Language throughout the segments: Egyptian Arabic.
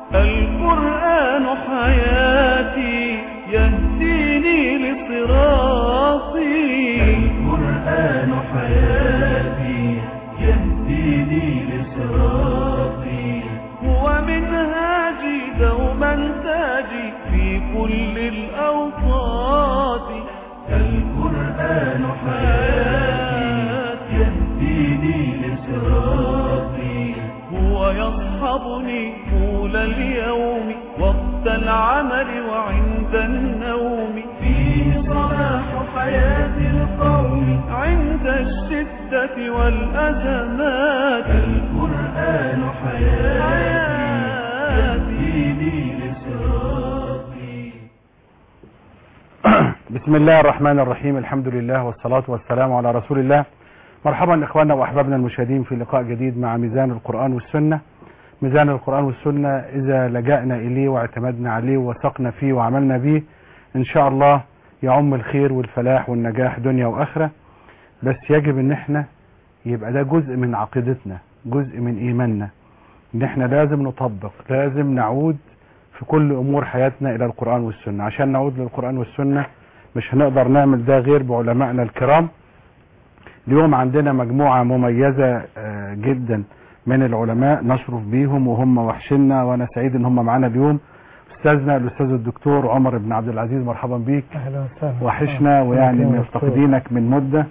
القرآن حياتي يهديني لصراطي القرآن حياتي يهديني لصراطي هو منهاجي دوما تاجي في كل الأوقات القرآن حياتي يهديني لصراطي هو يصحبني طول اليوم وقت العمل وعند النوم فيه صلاح حياة القوم عند الشدة والأزمات القرآن حياتي يهديني لصراطي بسم الله الرحمن الرحيم الحمد لله والصلاة والسلام على رسول الله مرحبا إخواننا وأحبابنا المشاهدين في لقاء جديد مع ميزان القرآن والسنة ميزان القرآن والسنة إذا لجأنا إليه واعتمدنا عليه ووثقنا فيه وعملنا به إن شاء الله يعم الخير والفلاح والنجاح دنيا وآخرة بس يجب إن احنا يبقى ده جزء من عقيدتنا جزء من إيماننا إن احنا لازم نطبق لازم نعود في كل أمور حياتنا إلى القرآن والسنة عشان نعود للقرآن والسنة مش هنقدر نعمل ده غير بعلمائنا الكرام اليوم عندنا مجموعة مميزة آه، جدا من العلماء نشرف بيهم وهم وحشنا وانا سعيد ان هم معانا اليوم استاذنا الاستاذ الدكتور عمر بن عبد العزيز مرحبا بيك اهلا وسهلا وحشنا ويعني مفتقدينك من مدة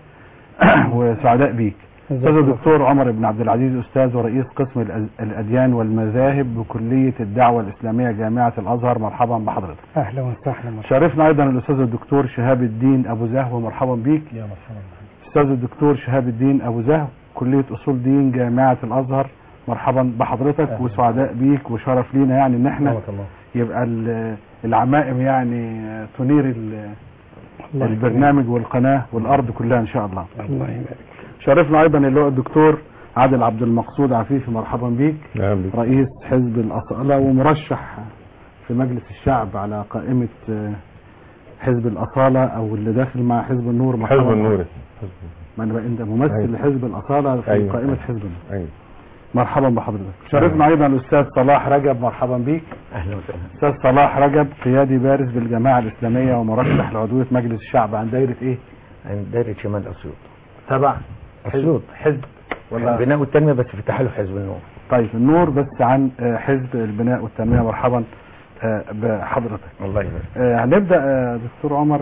وسعداء بيك استاذ الدكتور عمر بن عبد العزيز استاذ ورئيس قسم الأز- الاديان والمذاهب بكلية الدعوة الاسلامية جامعة الازهر مرحبا بحضرتك اهلا وسهلا مرحبا شرفنا ايضا الاستاذ الدكتور شهاب الدين ابو زهو مرحبا بيك يا مرحبا استاذ الدكتور شهاب الدين ابو زهو كليه اصول دين جامعه الازهر مرحبا بحضرتك أهلا. وسعداء بيك وشرف لينا يعني ان احنا رحمة الله يبقى ال- العمائم يعني تنير ال- الله البرنامج والقناه والارض كلها ان شاء الله يبارك. الله يبارك شرفنا ايضا اللي هو الدكتور عادل عبد المقصود عفيفي مرحبا بيك نعم بك. رئيس حزب الاصاله ومرشح في مجلس الشعب على قائمه آه، حزب الاصاله او اللي داخل مع حزب النور مرحبا حزب النور ما انا بقى انت ممثل أيوة. لحزب الاصاله في أيوة. قائمه حزب النور أيوة. مرحبا بحضرتك شرفنا ايضا الاستاذ صلاح رجب مرحبا بيك اهلا وسهلا استاذ صلاح رجب قيادي بارز بالجماعه الاسلاميه ومرشح لعضويه مجلس الشعب عن دايره ايه عند دايرة شمال أسيوط تبع أسيوط حزب ولا البناء والتنمية بس في تحالف حزب النور طيب النور بس عن آه، حزب البناء والتنميه مرحبا آه، بحضرتك الله يبارك آه، هنبدا آه، دكتور عمر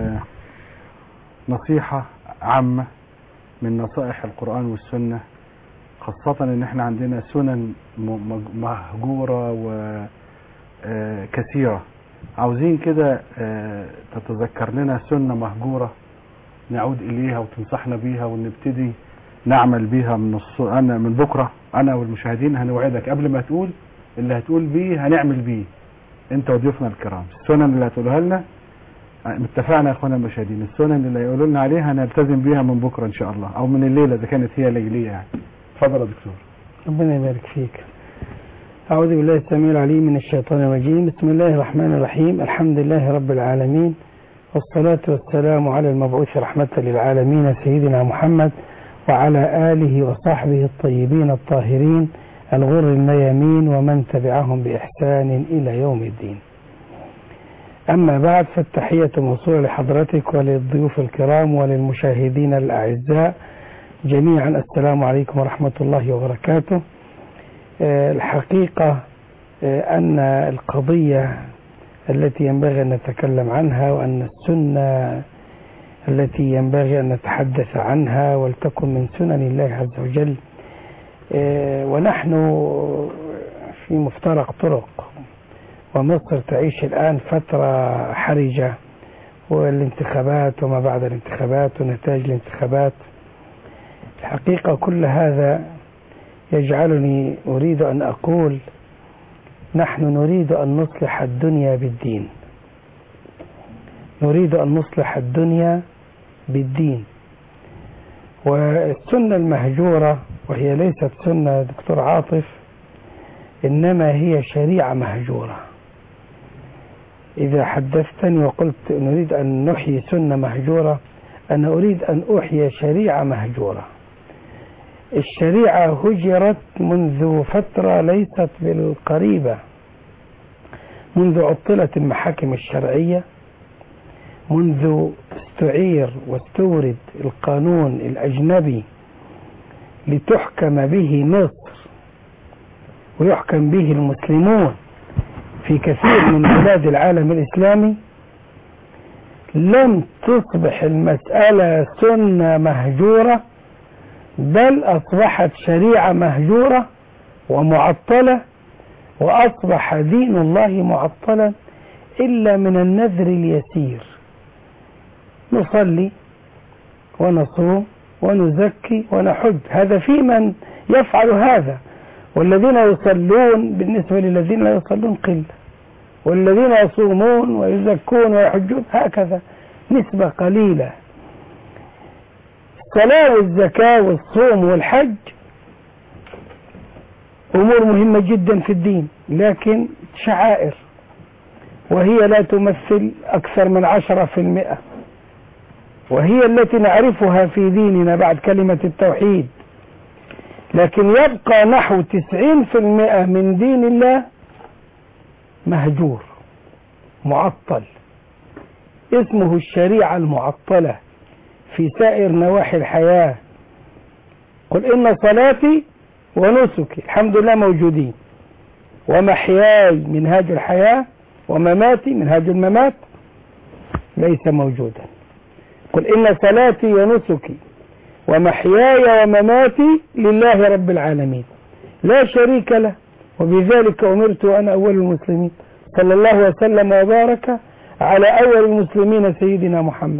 بنصيحه عامه من نصائح القران والسنه خاصه ان احنا عندنا سنن م- مج- مهجوره وكثيره عاوزين كده آه، تتذكر لنا سنه مهجوره نعود اليها وتنصحنا بيها ونبتدي نعمل بيها من الص... انا من بكره انا والمشاهدين هنوعدك قبل ما تقول اللي هتقول بيه هنعمل بيه انت وضيوفنا الكرام السنن اللي هتقولها لنا آه، اتفقنا يا اخوانا المشاهدين السنن اللي هيقولوا لنا عليها هنلتزم بيها من بكره ان شاء الله او من الليله اذا كانت هي ليليه يعني اتفضل يا دكتور ربنا يبارك فيك أعوذ بالله السميع العليم من الشيطان الرجيم بسم الله الرحمن الرحيم الحمد لله رب العالمين والصلاة والسلام على المبعوث رحمة للعالمين سيدنا محمد وعلى آله وصحبه الطيبين الطاهرين الغر الميامين ومن تبعهم بإحسان إلى يوم الدين أما بعد فالتحية موصولة لحضرتك وللضيوف الكرام وللمشاهدين الأعزاء جميعا السلام عليكم ورحمة الله وبركاته آه، الحقيقة آه، أن القضية التي ينبغي أن نتكلم عنها وأن السنة التي ينبغي أن نتحدث عنها ولتكن من سنن الله عز وجل آه، ونحن في مفترق طرق ومصر تعيش الآن فترة حرجة والانتخابات وما بعد الانتخابات ونتائج الانتخابات الحقيقة كل هذا يجعلني أريد أن أقول نحن نريد أن نصلح الدنيا بالدين نريد أن نصلح الدنيا بالدين والسنة المهجورة وهي ليست سنة دكتور عاطف إنما هي شريعة مهجورة إذا حدثتني وقلت نريد أن نحيي سنة مهجورة أنا أريد أن أحيي شريعة مهجورة الشريعة هجرت منذ فترة ليست بالقريبة منذ عطلت المحاكم الشرعية منذ استعير واستورد القانون الأجنبي لتحكم به مصر ويحكم به المسلمون في كثير من بلاد العالم الإسلامي لم تصبح المسألة سنة مهجورة بل أصبحت شريعة مهجورة ومعطلة وأصبح دين الله معطلا إلا من النذر اليسير نصلي ونصوم ونزكي ونحج هذا في من يفعل هذا والذين يصلون بالنسبة للذين لا يصلون قلة والذين يصومون ويزكون ويحجون هكذا نسبة قليلة الصلاة والزكاة والصوم والحج أمور مهمة جدا في الدين لكن شعائر وهي لا تمثل أكثر من عشرة في المئة وهي التي نعرفها في ديننا بعد كلمة التوحيد لكن يبقى نحو تسعين في المئة من دين الله مهجور معطل اسمه الشريعة المعطلة في سائر نواحي الحياة قل إن صلاتي ونسكي الحمد لله موجودين ومحياي منهاج الحياة ومماتي منهاج الممات ليس موجودا قل إن صلاتي ونسكي ومحياي ومماتي لله رب العالمين لا شريك له وبذلك أمرت أنا أول المسلمين صلى الله وسلم وبارك على أول المسلمين سيدنا محمد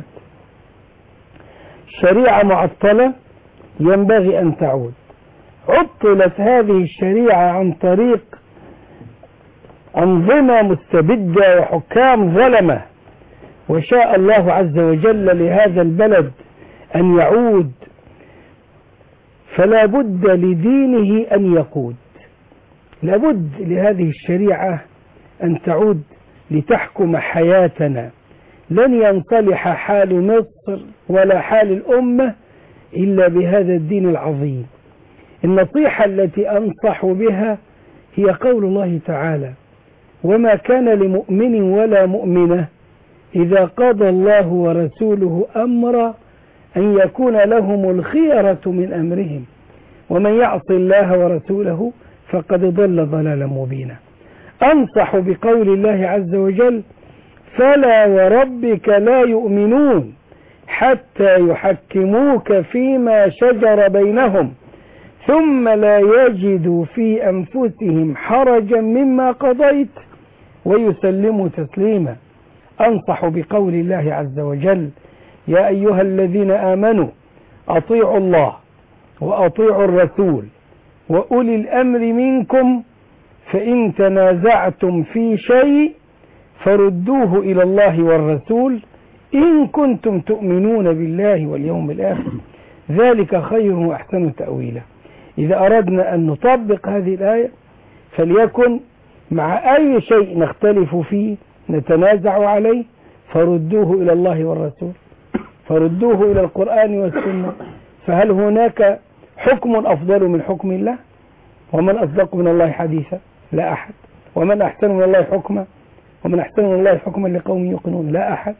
شريعة معطلة ينبغي أن تعود عطلت هذه الشريعة عن طريق أنظمة مستبدة وحكام ظلمة وشاء الله عز وجل لهذا البلد أن يعود فلا بد لدينه أن يقود لابد لهذه الشريعة أن تعود لتحكم حياتنا لن ينصلح حال مصر ولا حال الأمة إلا بهذا الدين العظيم النصيحة التي أنصح بها هي قول الله تعالى وما كان لمؤمن ولا مؤمنة إذا قضى الله ورسوله أمرا أن يكون لهم الخيرة من أمرهم ومن يعص الله ورسوله فقد ضل ضلالا مبينا أنصح بقول الله عز وجل فلا وربك لا يؤمنون حتى يحكموك فيما شجر بينهم ثم لا يجدوا في أنفسهم حرجا مما قضيت ويسلموا تسليما أنصح بقول الله عز وجل يا أيها الذين آمنوا أطيعوا الله وأطيعوا الرسول وأولي الأمر منكم فإن تنازعتم في شيء فردوه إلى الله والرسول إن كنتم تؤمنون بالله واليوم الآخر ذلك خير وأحسن تأويلا إذا أردنا أن نطبق هذه الآية فليكن مع أي شيء نختلف فيه نتنازع عليه فردوه إلى الله والرسول فردوه إلى القرآن والسنة فهل هناك حكم أفضل من حكم الله ومن أصدق من الله حديثا لا أحد ومن أحسن من الله حكما ومن أحسن من الله حكما لقوم يوقنون لا أحد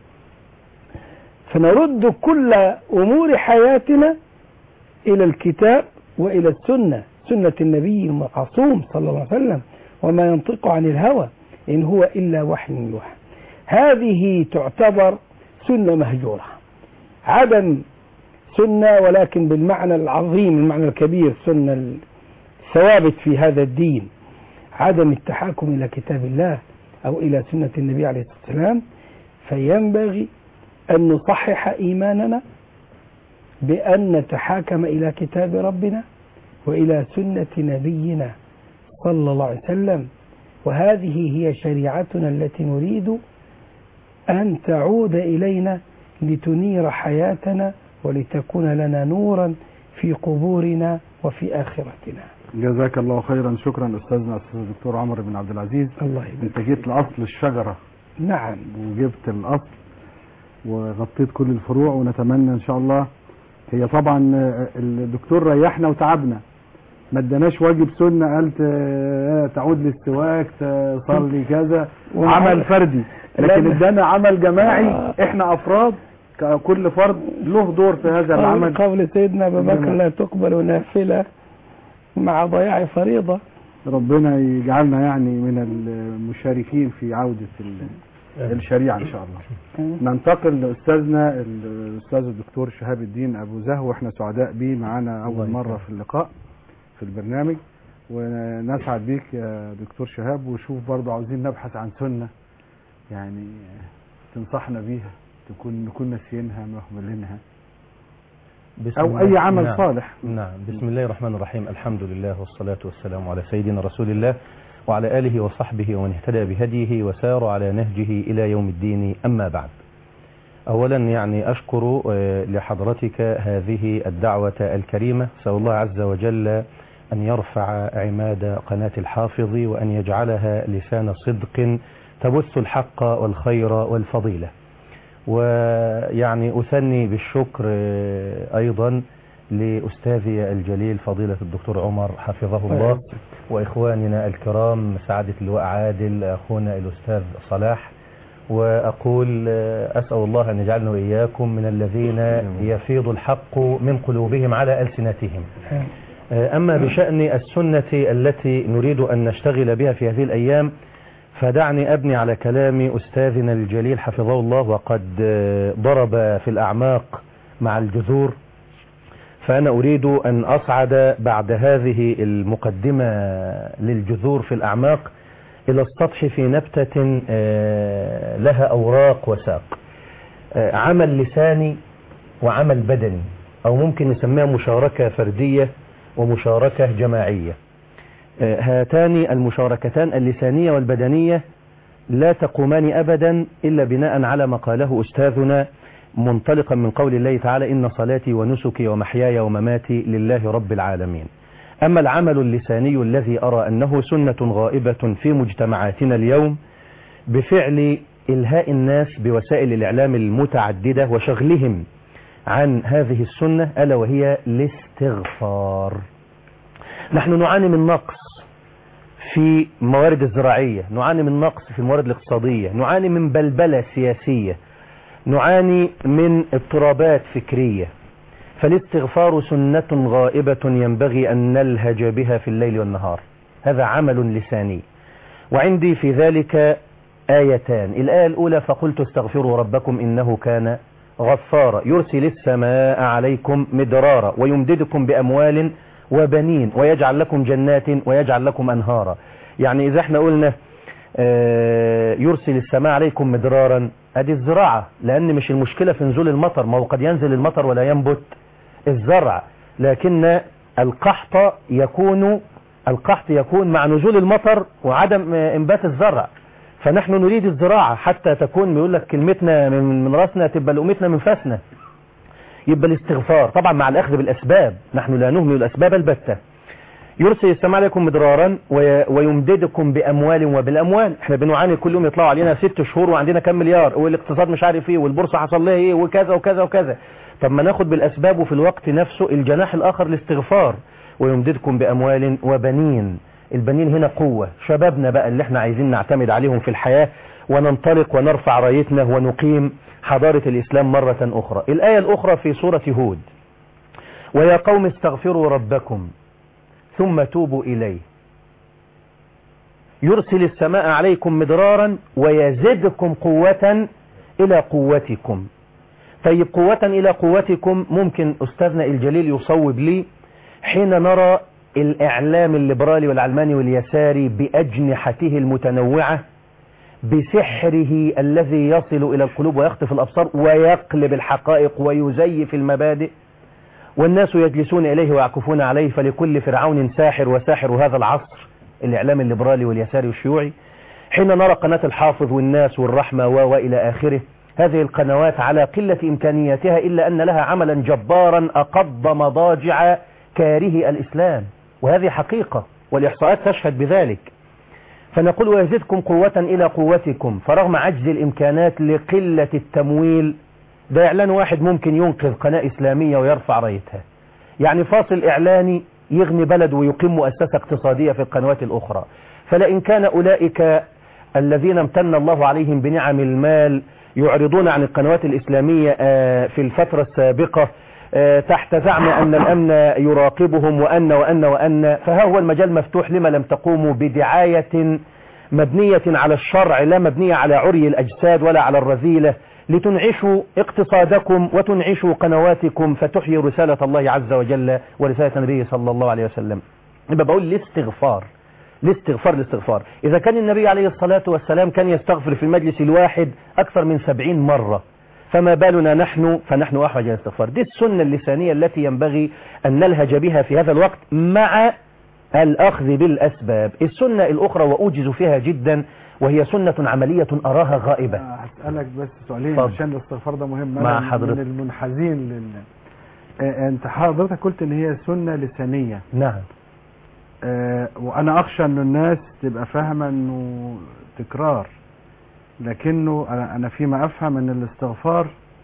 فنرد كل أمور حياتنا إلى الكتاب وإلى السنة سنة النبي المعصوم صلى الله عليه وسلم وما ينطق عن الهوى إن هو إلا وحي يوحى هذه تعتبر سنة مهجورة عدم سنة ولكن بالمعنى العظيم المعنى الكبير سنة الثوابت في هذا الدين عدم التحاكم إلى كتاب الله أو إلى سنة النبي عليه الصلاة والسلام فينبغي أن نصحح إيماننا بأن نتحاكم إلى كتاب ربنا وإلى سنة نبينا صلى الله عليه وسلم وهذه هي شريعتنا التي نريد أن تعود إلينا لتنير حياتنا ولتكون لنا نورا في قبورنا وفي آخرتنا جزاك الله خيرا شكرا أستاذنا أستاذ الدكتور عمر بن عبد العزيز الله يبارك أنت جيت لأصل الشجرة نعم وجبت الأصل وغطيت كل الفروع ونتمنى إن شاء الله هي طبعا الدكتور ريحنا وتعبنا ما اداناش واجب سنه قال ت- تعود للسواك تصلي كذا ومع- عمل فردي لكن لا. ادانا عمل جماعي آه. احنا افراد ك- كل فرد له دور في هذا قول, العمل قول سيدنا ابو بكر ربنا- لا تقبل نافله مع ضياع فريضه ربنا يجعلنا يعني من المشاركين في عودة ال- الشريعة إن شاء الله ننتقل لأستاذنا الأستاذ الدكتور شهاب الدين أبو زهو وإحنا سعداء بيه معانا أول مرة في اللقاء في البرنامج ونسعد بيك يا دكتور شهاب وشوف برضه عاوزين نبحث عن سنة يعني تنصحنا بيها تكون نكون ناسيينها مهملينها بسم أو الله- أي عمل نعم. صالح نعم بسم الله الرحمن الرحيم الحمد لله والصلاة والسلام على سيدنا رسول الله وعلى آله وصحبه ومن اهتدى بهديه وسار على نهجه إلى يوم الدين أما بعد أولا يعني أشكر آه، لحضرتك هذه الدعوة الكريمة أسأل الله عز وجل أن يرفع عماد قناة الحافظ وأن يجعلها لسان صدق تبث الحق والخير والفضيلة ويعني أثني بالشكر آه، أيضا لأستاذي الجليل فضيلة الدكتور عمر حفظه الله وإخواننا الكرام سعادة اللواء عادل أخونا الأستاذ صلاح وأقول آه، أسأل الله أن يجعلنا وإياكم من الذين يفيض الحق من قلوبهم على ألسنتهم آه، أما بشأن السنة التي نريد أن نشتغل بها في هذه الأيام فدعني أبني على كلام أستاذنا الجليل حفظه الله وقد آه، ضرب في الأعماق مع الجذور فأنا أريد أن أصعد بعد هذه المقدمة للجذور في الأعماق إلى السطح في نبتة آه، لها أوراق وساق آه، عمل لساني وعمل بدني أو ممكن نسميها مشاركة فردية ومشاركة جماعية آه، هاتان المشاركتان اللسانية والبدنية لا تقومان أبدا إلا بناء على ما قاله أستاذنا منطلقا من قول الله تعالى إن صلاتي ونسكي ومحياي ومماتي لله رب العالمين أما العمل اللساني الذي أرى أنه سنة غائبة في مجتمعاتنا اليوم بفعل إلهاء الناس بوسائل الإعلام المتعددة وشغلهم عن هذه السنة ألا وهي الاستغفار نحن نعاني من نقص في الموارد الزراعية نعاني من نقص في الموارد الاقتصادية نعاني من بلبلة سياسية نعاني من اضطرابات فكرية فالاستغفار سنة غائبة ينبغي أن نلهج بها في الليل والنهار هذا عمل لساني وعندي في ذلك آيتان الآية الأولى فقلت استغفروا ربكم إنه كان غفارا يرسل السماء عليكم مدرارا ويمددكم بأموال وبنين ويجعل لكم جنات ويجعل لكم أنهارا يعني إذا احنا قلنا آه، يرسل السماء عليكم مدرارا ادي الزراعة لأن مش المشكلة في نزول المطر ما هو قد ينزل المطر ولا ينبت الزرع لكن القحط يكون القحط يكون مع نزول المطر وعدم آه، انبات الزرع فنحن نريد الزراعة حتى تكون بيقول لك كلمتنا من من راسنا تبقى لقمتنا من فاسنا يبقى الاستغفار طبعا مع الأخذ بالأسباب نحن لا نهمل الأسباب البتة يرسل السماء عليكم مدرارا وي- ويمددكم بأموال وبالأموال احنا بنعاني كل يوم يطلعوا علينا ست شهور وعندنا كام مليار والاقتصاد مش عارف ايه والبورصة حصل لها ايه وكذا وكذا وكذا طب ما ناخد بالأسباب وفي الوقت نفسه الجناح الآخر الاستغفار ويمددكم بأموال وبنين البنين هنا قوة شبابنا بقى اللي احنا عايزين نعتمد عليهم في الحياة وننطلق ونرفع رايتنا ونقيم حضارة الإسلام مرة أخرى الآية الأخرى في سورة هود ويا قوم استغفروا ربكم ثم توبوا إليه يرسل السماء عليكم مدرارا ويزدكم قوة إلى قوتكم طيب قوة إلى قوتكم ممكن أستاذنا الجليل يصوب لي حين نرى الإعلام الليبرالي والعلماني واليساري بأجنحته المتنوعة بسحره الذي يصل إلى القلوب ويخطف الأبصار ويقلب الحقائق ويزيف المبادئ والناس يجلسون إليه ويعكفون عليه فلكل فرعون ساحر وساحر هذا العصر الإعلام الليبرالي واليساري والشيوعي حين نرى قناة الحافظ والناس والرحمة و وإلى آخره هذه القنوات على قلة إمكانياتها إلا أن لها عملا جبارا أقض مضاجع كاره الإسلام وهذه حقيقة والإحصاءات تشهد بذلك فنقول ويزدكم قوة إلى قوتكم فرغم عجز الإمكانات لقلة التمويل ده إعلان واحد ممكن ينقذ قناة إسلامية ويرفع رايتها يعني فاصل إعلاني يغني بلد ويقيم مؤسسة اقتصادية في القنوات الأخرى فلئن كان أولئك الذين امتن الله عليهم بنعم المال يعرضون عن القنوات الإسلامية آه، في الفترة السابقة آه، تحت زعم أن الأمن يراقبهم وأن وأن وأن فها هو المجال مفتوح لما لم تقوموا بدعاية مبنية على الشرع لا مبنية على عري الأجساد ولا على الرذيلة لتنعشوا اقتصادكم وتنعشوا قنواتكم فتحيي رسالة الله عز وجل ورسالة النبي صلى الله عليه وسلم يبقى بقول الاستغفار الاستغفار الاستغفار إذا كان النبي عليه الصلاة والسلام كان يستغفر في المجلس الواحد أكثر من سبعين مرة فما بالنا نحن فنحن أحوج إلى الاستغفار دي السنة اللسانية التي ينبغي أن نلهج بها في هذا الوقت مع الأخذ بالأسباب السنة الأخرى وأوجز فيها جدا وهي سنة عملية أراها غائبة هسألك بس سؤالين اتفضل. عشان الاستغفار ده مهم مع أنا حضرتك. من المنحازين لل آه، انت حضرتك قلت ان هي سنة لسانية نعم آه، وانا اخشى ان الناس تبقى فاهمة انه تكرار لكنه انا أنا فيما افهم ان الاستغفار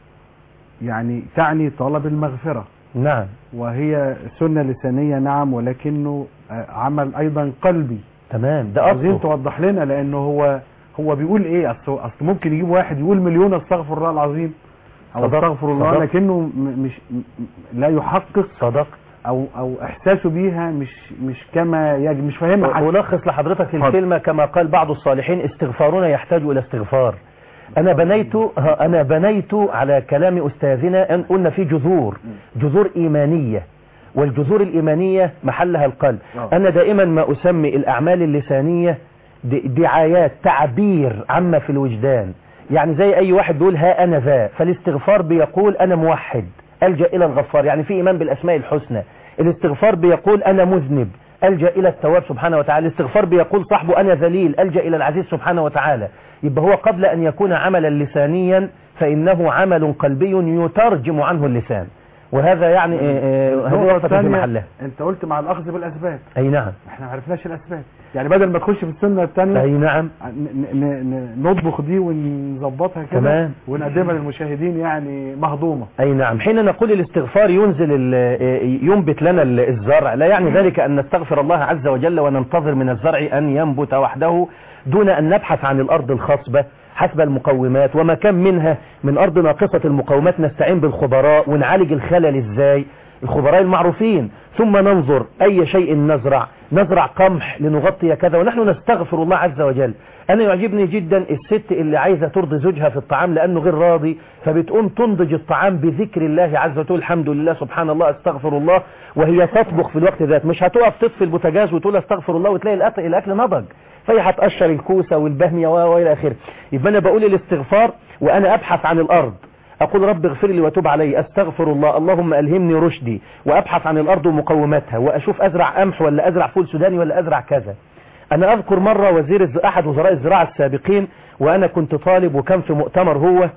يعني تعني طلب المغفرة نعم وهي سنة لسانية نعم ولكنه آه، عمل ايضا قلبي تمام ده عايزين أصله توضح لنا لانه هو هو بيقول ايه اصل اصل ممكن يجيب واحد يقول مليون استغفر الله العظيم او صدق- استغفر الله صدق. لكنه م- مش م- لا يحقق صدق او او احساسه بيها مش مش كما يجب مش فاهمها حتى ألخص لحضرتك اتفضل. الكلمة كما قال بعض الصالحين استغفارنا يحتاج إلى استغفار أنا بنيت ها، أنا بنيت على كلام أستاذنا أن قلنا في جذور جذور إيمانية والجذور الإيمانية محلها القلب آه. أنا دائما ما أسمي الأعمال اللسانية د- دعايات تعبير عما في الوجدان يعني زي أي واحد بيقول ها أنا ذا فالاستغفار بيقول أنا موحد ألجأ إلى الغفار يعني في إيمان بالأسماء الحسنى الاستغفار بيقول أنا مذنب ألجأ إلى التواب سبحانه وتعالى الاستغفار بيقول صاحبه أنا ذليل ألجأ إلى العزيز سبحانه وتعالى يبقى هو قبل أن يكون عملا لسانيا فإنه عمل قلبي يترجم عنه اللسان وهذا يعني آه، آه، هذه النقطة وقفة في الثانية محلها انت قلت مع الاخذ بالاسباب أي نعم احنا ما عرفناش الاسباب يعني بدل ما تخش في السنة الثانية أي نعم ن- ن- ن- نطبخ دي ونظبطها كده تمام. ونقدمها للمشاهدين يعني مهضومة أي نعم حين نقول الاستغفار ينزل ال- ينبت لنا ال- الزرع لا يعني ذلك أن نستغفر الله عز وجل وننتظر من الزرع أن ينبت وحده دون أن نبحث عن الأرض الخصبة حسب المقومات وما كان منها من أرض ناقصة المقومات نستعين بالخبراء ونعالج الخلل إزاي الخبراء المعروفين ثم ننظر أي شيء نزرع نزرع قمح لنغطي كذا ونحن نستغفر الله عز وجل أنا يعجبني جدا الست اللي عايزة ترضي زوجها في الطعام لأنه غير راضي فبتقوم تنضج الطعام بذكر الله عز وجل الحمد لله سبحان الله استغفر الله وهي تطبخ في الوقت ذات مش هتقف تطفي البوتاجاز وتقول استغفر الله وتلاقي الأكل, الأكل نضج فهي هتقشر الكوسة والبهمية و- والى آخره يبقى أنا بقول الاستغفار وأنا أبحث عن الأرض أقول رب اغفر لي وتوب علي أستغفر الله اللهم ألهمني رشدي وأبحث عن الأرض ومقوماتها وأشوف أزرع قمح ولا أزرع فول سوداني ولا أزرع كذا أنا أذكر مرة وزير الز- أحد وزراء الزراعة السابقين وأنا كنت طالب وكان في مؤتمر هو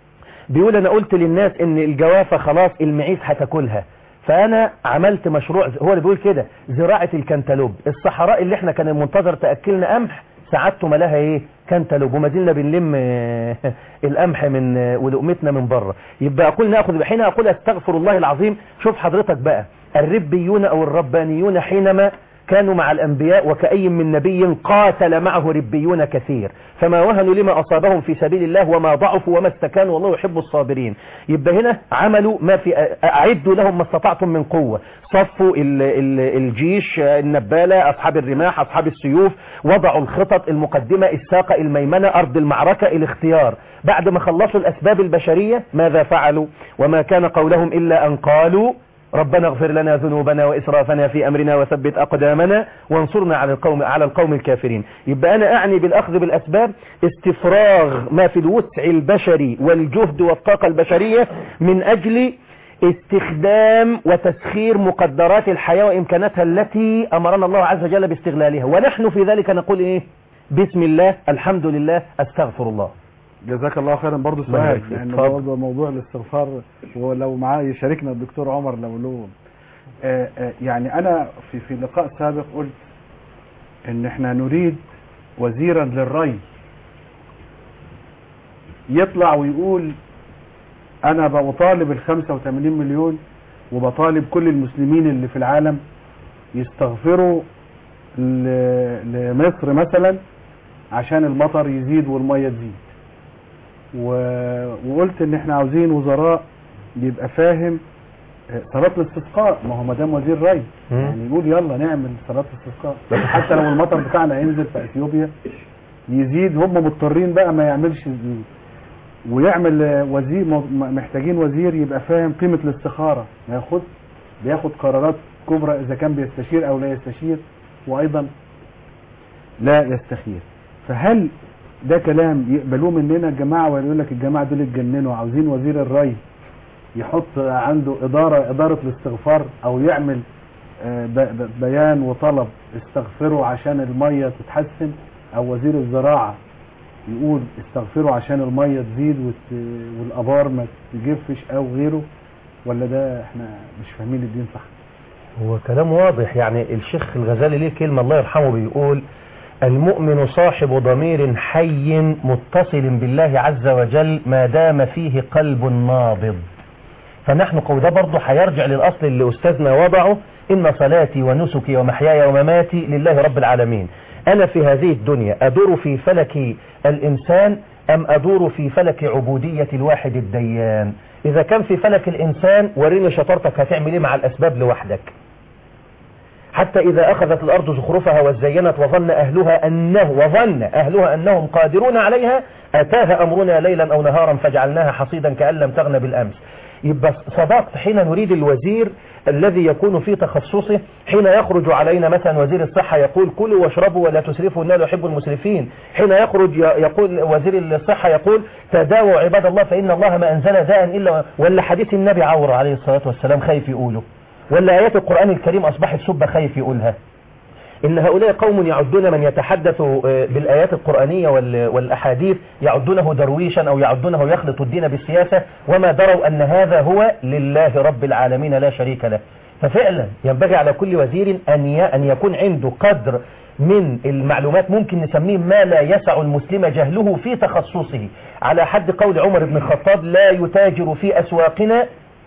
بيقول أنا قلت للناس إن الجوافة خلاص المعيز هتاكلها فأنا عملت مشروع هو اللي بيقول كده زراعة الكنتالوب الصحراء اللي احنا كان المنتظر تأكلنا قمح سعادته ملاها ايه كنتالوب وما زلنا بنلم آه، القمح من آه، ولقمتنا من بره يبقى اقول ناخذ حين اقول استغفر الله العظيم شوف حضرتك بقى الربيون او الربانيون حينما كانوا مع الأنبياء وكأي من نبي قاتل معه ربيون كثير فما وهنوا لما أصابهم في سبيل الله وما ضعفوا وما استكانوا والله يحب الصابرين يبقى هنا عملوا ما في أعدوا لهم ما استطعتم من قوة صفوا ال ال الجيش النبالة أصحاب الرماح أصحاب السيوف وضعوا الخطط المقدمة الساقة الميمنة أرض المعركة الاختيار بعد ما خلصوا الأسباب البشرية ماذا فعلوا وما كان قولهم إلا أن قالوا ربنا اغفر لنا ذنوبنا وإسرافنا في أمرنا وثبت أقدامنا وانصرنا على القوم على القوم الكافرين يبقى أنا أعني بالأخذ بالأسباب استفراغ ما في الوسع البشري والجهد والطاقة البشرية من أجل استخدام وتسخير مقدرات الحياة وإمكاناتها التي أمرنا الله عز وجل باستغلالها ونحن في ذلك نقول إيه بسم الله الحمد لله استغفر الله جزاك الله خيرا برضه الله سؤال يبارك فيك. لان اتفضل. برضه موضوع الاستغفار ولو معاه يشاركنا الدكتور عمر لو له آه، آه، يعني انا في في لقاء سابق قلت ان احنا نريد وزيرا للري يطلع ويقول انا بطالب ال 85 مليون وبطالب كل المسلمين اللي في العالم يستغفروا ل- لمصر مثلا عشان المطر يزيد والميه تزيد و- وقلت ان احنا عاوزين وزراء يبقى فاهم آه، صلاة الاستسقاء ما هو مدام وزير ري مم. يعني يقول يلا نعمل صلاة الاستسقاء حتى لو المطر بتاعنا ينزل في اثيوبيا يزيد هم مضطرين بقى ما يعملش يزيد ويعمل آه، وزير م- محتاجين وزير يبقى فاهم قيمة الاستخارة ما ياخد بياخد قرارات كبرى اذا كان بيستشير او لا يستشير وايضا لا يستخير فهل ده كلام يقبلوه مننا الجماعة ولا يقول لك الجماعة دول اتجننوا عاوزين وزير الري يحط عنده إدارة إدارة الاستغفار أو يعمل آه، ب- ب- بيان وطلب استغفروا عشان المية تتحسن أو وزير الزراعة يقول استغفروا عشان المية تزيد وت- والآبار ما تجفش أو غيره ولا ده احنا مش فاهمين الدين صح هو كلام واضح يعني الشيخ الغزالي ليه كلمة الله يرحمه بيقول المؤمن صاحب ضمير حي متصل بالله عز وجل ما دام فيه قلب نابض فنحن قول ده برضه هيرجع للأصل اللي أستاذنا وضعه إن صلاتي ونسكي ومحياي ومماتي لله رب العالمين أنا في هذه الدنيا أدور في فلك الإنسان أم أدور في فلك عبودية الواحد الديان إذا كان في فلك الإنسان وريني شطارتك هتعمل إيه مع الأسباب لوحدك حتى إذا أخذت الأرض زخرفها وزينت وظن أهلها أنه وظن أهلها أنهم قادرون عليها أتاها أمرنا ليلا أو نهارا فجعلناها حصيدا كأن لم تغن بالأمس يبقى صدقت حين نريد الوزير الذي يكون في تخصصه حين يخرج علينا مثلا وزير الصحة يقول كلوا واشربوا ولا تسرفوا إنه لا يحب المسرفين حين يخرج ي- يقول وزير الصحة يقول تداووا عباد الله فإن الله ما أنزل داء إلا ولا حديث النبي عورة عليه الصلاة والسلام خايف يقوله ولا آيات القرآن الكريم أصبحت سبة خايف يقولها إن هؤلاء قوم يعدون من يتحدث آه، بالآيات القرآنية وال- والأحاديث يعدونه درويشا أو يعدونه يخلط الدين بالسياسة وما دروا أن هذا هو لله رب العالمين لا شريك له ففعلا ينبغي على كل وزير أن ي- أن يكون عنده قدر من المعلومات ممكن نسميه ما لا يسع المسلم جهله في تخصصه على حد قول عمر بن الخطاب لا يتاجر في أسواقنا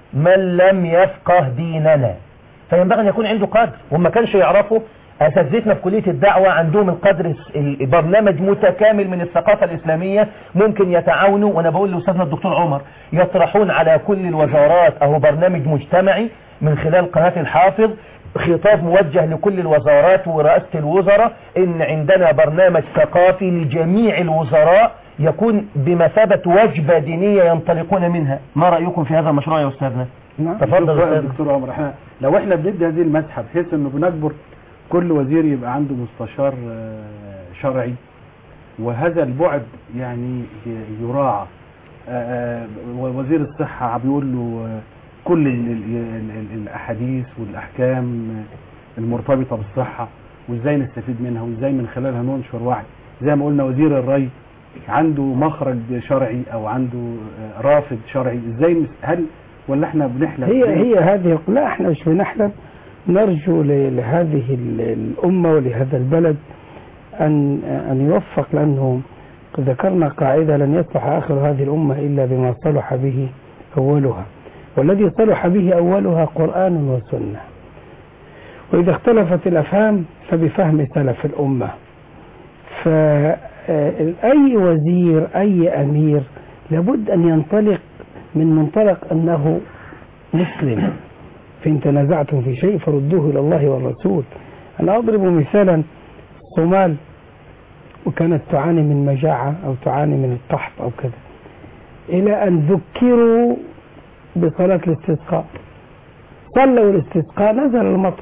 من لم يفقه ديننا فينبغي أن يكون عنده قدر وما كانش يعرفه أساتذتنا في كلية الدعوة عندهم القدر البرنامج متكامل من الثقافة الإسلامية ممكن يتعاونوا وأنا بقول لأستاذنا الدكتور عمر يطرحون على كل الوزارات أو برنامج مجتمعي من خلال قناة الحافظ خطاب موجه لكل الوزارات ورئاسة الوزراء إن عندنا برنامج ثقافي لجميع الوزراء يكون بمثابة وجبة دينية ينطلقون منها ما رأيكم في هذا المشروع يا أستاذنا نعم تفضل شوف بقى أستاذ. دكتور عمر احنا لو احنا بندي هذه المسحه بحيث انه بنجبر كل وزير يبقى عنده مستشار آه، شرعي وهذا البعد يعني ي- يراعى آه، آه، وزير الصحة بيقول له آه، كل ال- ال- ال- ال- الأحاديث والأحكام آه، المرتبطة بالصحة وإزاي نستفيد منها وإزاي من خلالها ننشر وعي زي ما قلنا وزير الري عنده مخرج شرعي أو عنده آه، رافد شرعي إزاي نس- هل ولا احنا بنحلم هي هي هذه لا احنا مش بنحلم نرجو ل- لهذه ال- الأمة ولهذا البلد أن أن يوفق لأنه ذكرنا قاعدة لن يصلح آخر هذه الأمة إلا بما صلح به أولها والذي صلح به أولها قرآن وسنة وإذا اختلفت الأفهام فبفهم سلف الأمة فأي وزير أي أمير لابد أن ينطلق من منطلق أنه مسلم فإن تنازعتم في شيء فردوه إلى الله والرسول أنا أضرب مثالا الصومال وكانت تعاني من مجاعة أو تعاني من القحط أو كذا إلى أن ذكروا بصلاة الاستسقاء صلوا الاستسقاء نزل المطر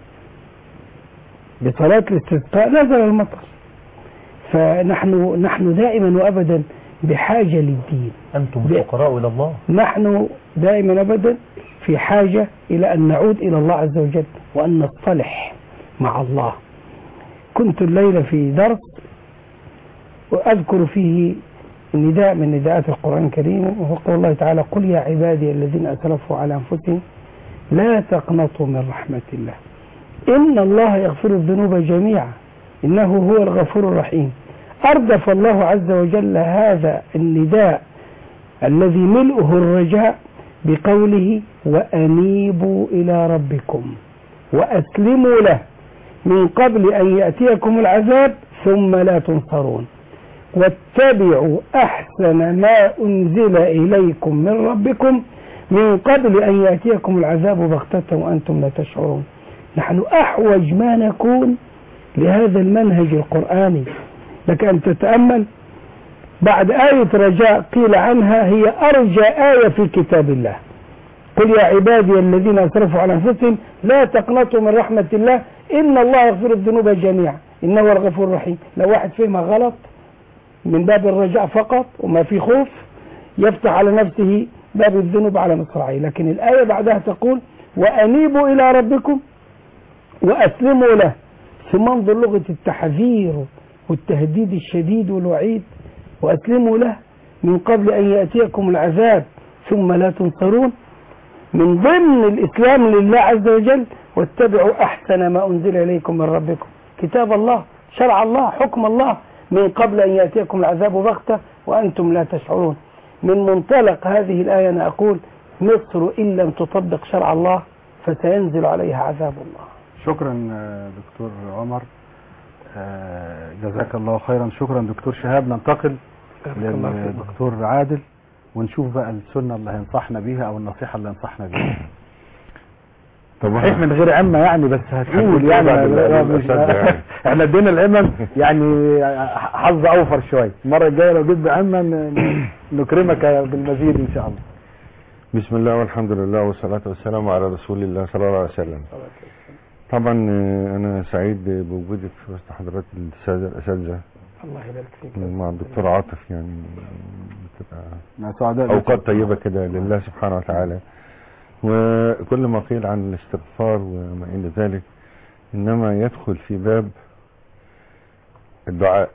بصلاة الاستسقاء نزل المطر فنحن نحن دائما وأبدا بحاجة للدين أنتم ب- الفقراء إلى الله نحن دائما ابدا في حاجه الى ان نعود الى الله عز وجل وان نصطلح مع الله. كنت الليله في درس واذكر فيه نداء من نداءات القران الكريم وهو قول الله تعالى: قل يا عبادي الذين اسرفوا على انفسهم لا تقنطوا من رحمه الله. ان الله يغفر الذنوب جميعا انه هو الغفور الرحيم. اردف الله عز وجل هذا النداء الذي ملؤه الرجاء بقوله وأنيبوا إلى ربكم وأسلموا له من قبل أن يأتيكم العذاب ثم لا تنصرون واتبعوا أحسن ما أنزل إليكم من ربكم من قبل أن يأتيكم العذاب بغتة وأنتم لا تشعرون نحن أحوج ما نكون لهذا المنهج القرآني لك أن تتأمل بعد آية رجاء قيل عنها هي أرجى آية في كتاب الله قل يا عبادي الذين أسرفوا على أنفسهم لا تقنطوا من رحمة الله إن الله يغفر الذنوب جميعا إنه هو الغفور الرحيم لو واحد فهمها غلط من باب الرجاء فقط وما في خوف يفتح على نفسه باب الذنوب على مصراعيه لكن الآية بعدها تقول وأنيبوا إلى ربكم وأسلموا له ثم انظر لغة التحذير والتهديد الشديد والوعيد وأسلموا له من قبل أن يأتيكم العذاب ثم لا تنصرون من ضمن الإسلام لله عز وجل واتبعوا أحسن ما أنزل إليكم من ربكم كتاب الله شرع الله حكم الله من قبل أن يأتيكم العذاب بغتة وأنتم لا تشعرون من منطلق هذه الآية أنا أقول مصر إن لم تطبق شرع الله فسينزل عليها عذاب الله شكرا آه، دكتور عمر آه، جزاك الله خيرا شكرا دكتور شهاب ننتقل للدكتور عادل ونشوف بقى السنة اللي هينصحنا بيها او النصيحة اللي هينصحنا بيها صحيح من غير عمة يعني بس هتقول يعني بعد ال- لا، مش- الأساتذة يعني. احنا ادينا العمم يعني حظ اوفر شوية المرة الجاية لو جيت بعمة ن- نكرمك بالمزيد ان شاء الله بسم الله والحمد لله والصلاة والسلام على رسول الله صلى الله عليه وسلم طبعا آه، أنا سعيد بوجودك في وسط حضرات السادة الأساتذة الله يبارك فيك مع الدكتور عاطف يعني بتبقى مع سعداء أوقات طيبة كده لله سبحانه وتعالى وكل ما قيل عن الاستغفار وما إلى ذلك إنما يدخل في باب الدعاء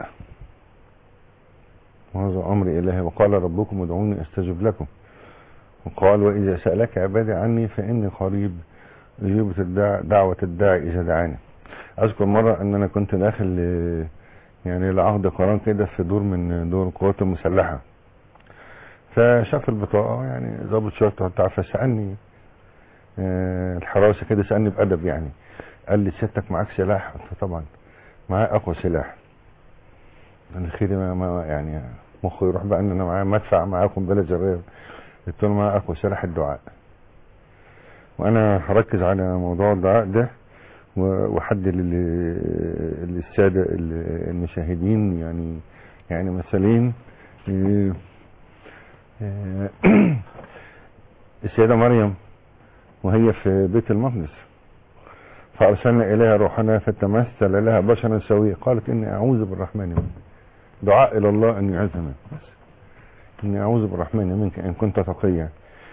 وهذا أمر إلهي وقال ربكم ادعوني أستجب لكم وقال وإذا سألك عبادي عني فإني قريب أجيبة الدع... دعوة الداعي إذا دعاني أذكر مرة أن أنا كنت داخل ل- يعني لعقد قران كده في دور من دور القوات المسلحة فشاف البطاقة يعني ضابط شرطة بتاع فسألني آه، الحراسة كده سألني بأدب يعني قال لي سيادتك معاك سلاح قلت له طبعا معايا أقوى سلاح قال لي خيري ما, ما يعني مخه يروح بقى ان انا معايا مدفع معايا قنبله ذريه قلت له معايا اقوى سلاح الدعاء وانا هركز على موضوع الدعاء ده و- واحدد لل- للساده ال- المشاهدين يعني يعني مثالين آه، آه، السيده مريم وهي في بيت المقدس فارسلنا اليها روحنا فتمثل لها بشرا سويا قالت اني اعوذ بالرحمن منك دعاء الى الله ان يعزنا بس اني اعوذ بالرحمن منك ان كنت تقيا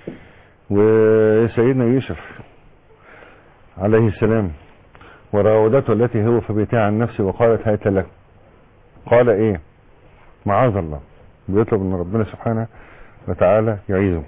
وسيدنا يوسف عليه السلام وراودته التي هو في بيتها عن نفسه وقالت هيت لك قال ايه معاذ الله بيطلب من ربنا سبحانه وتعالى يعيذه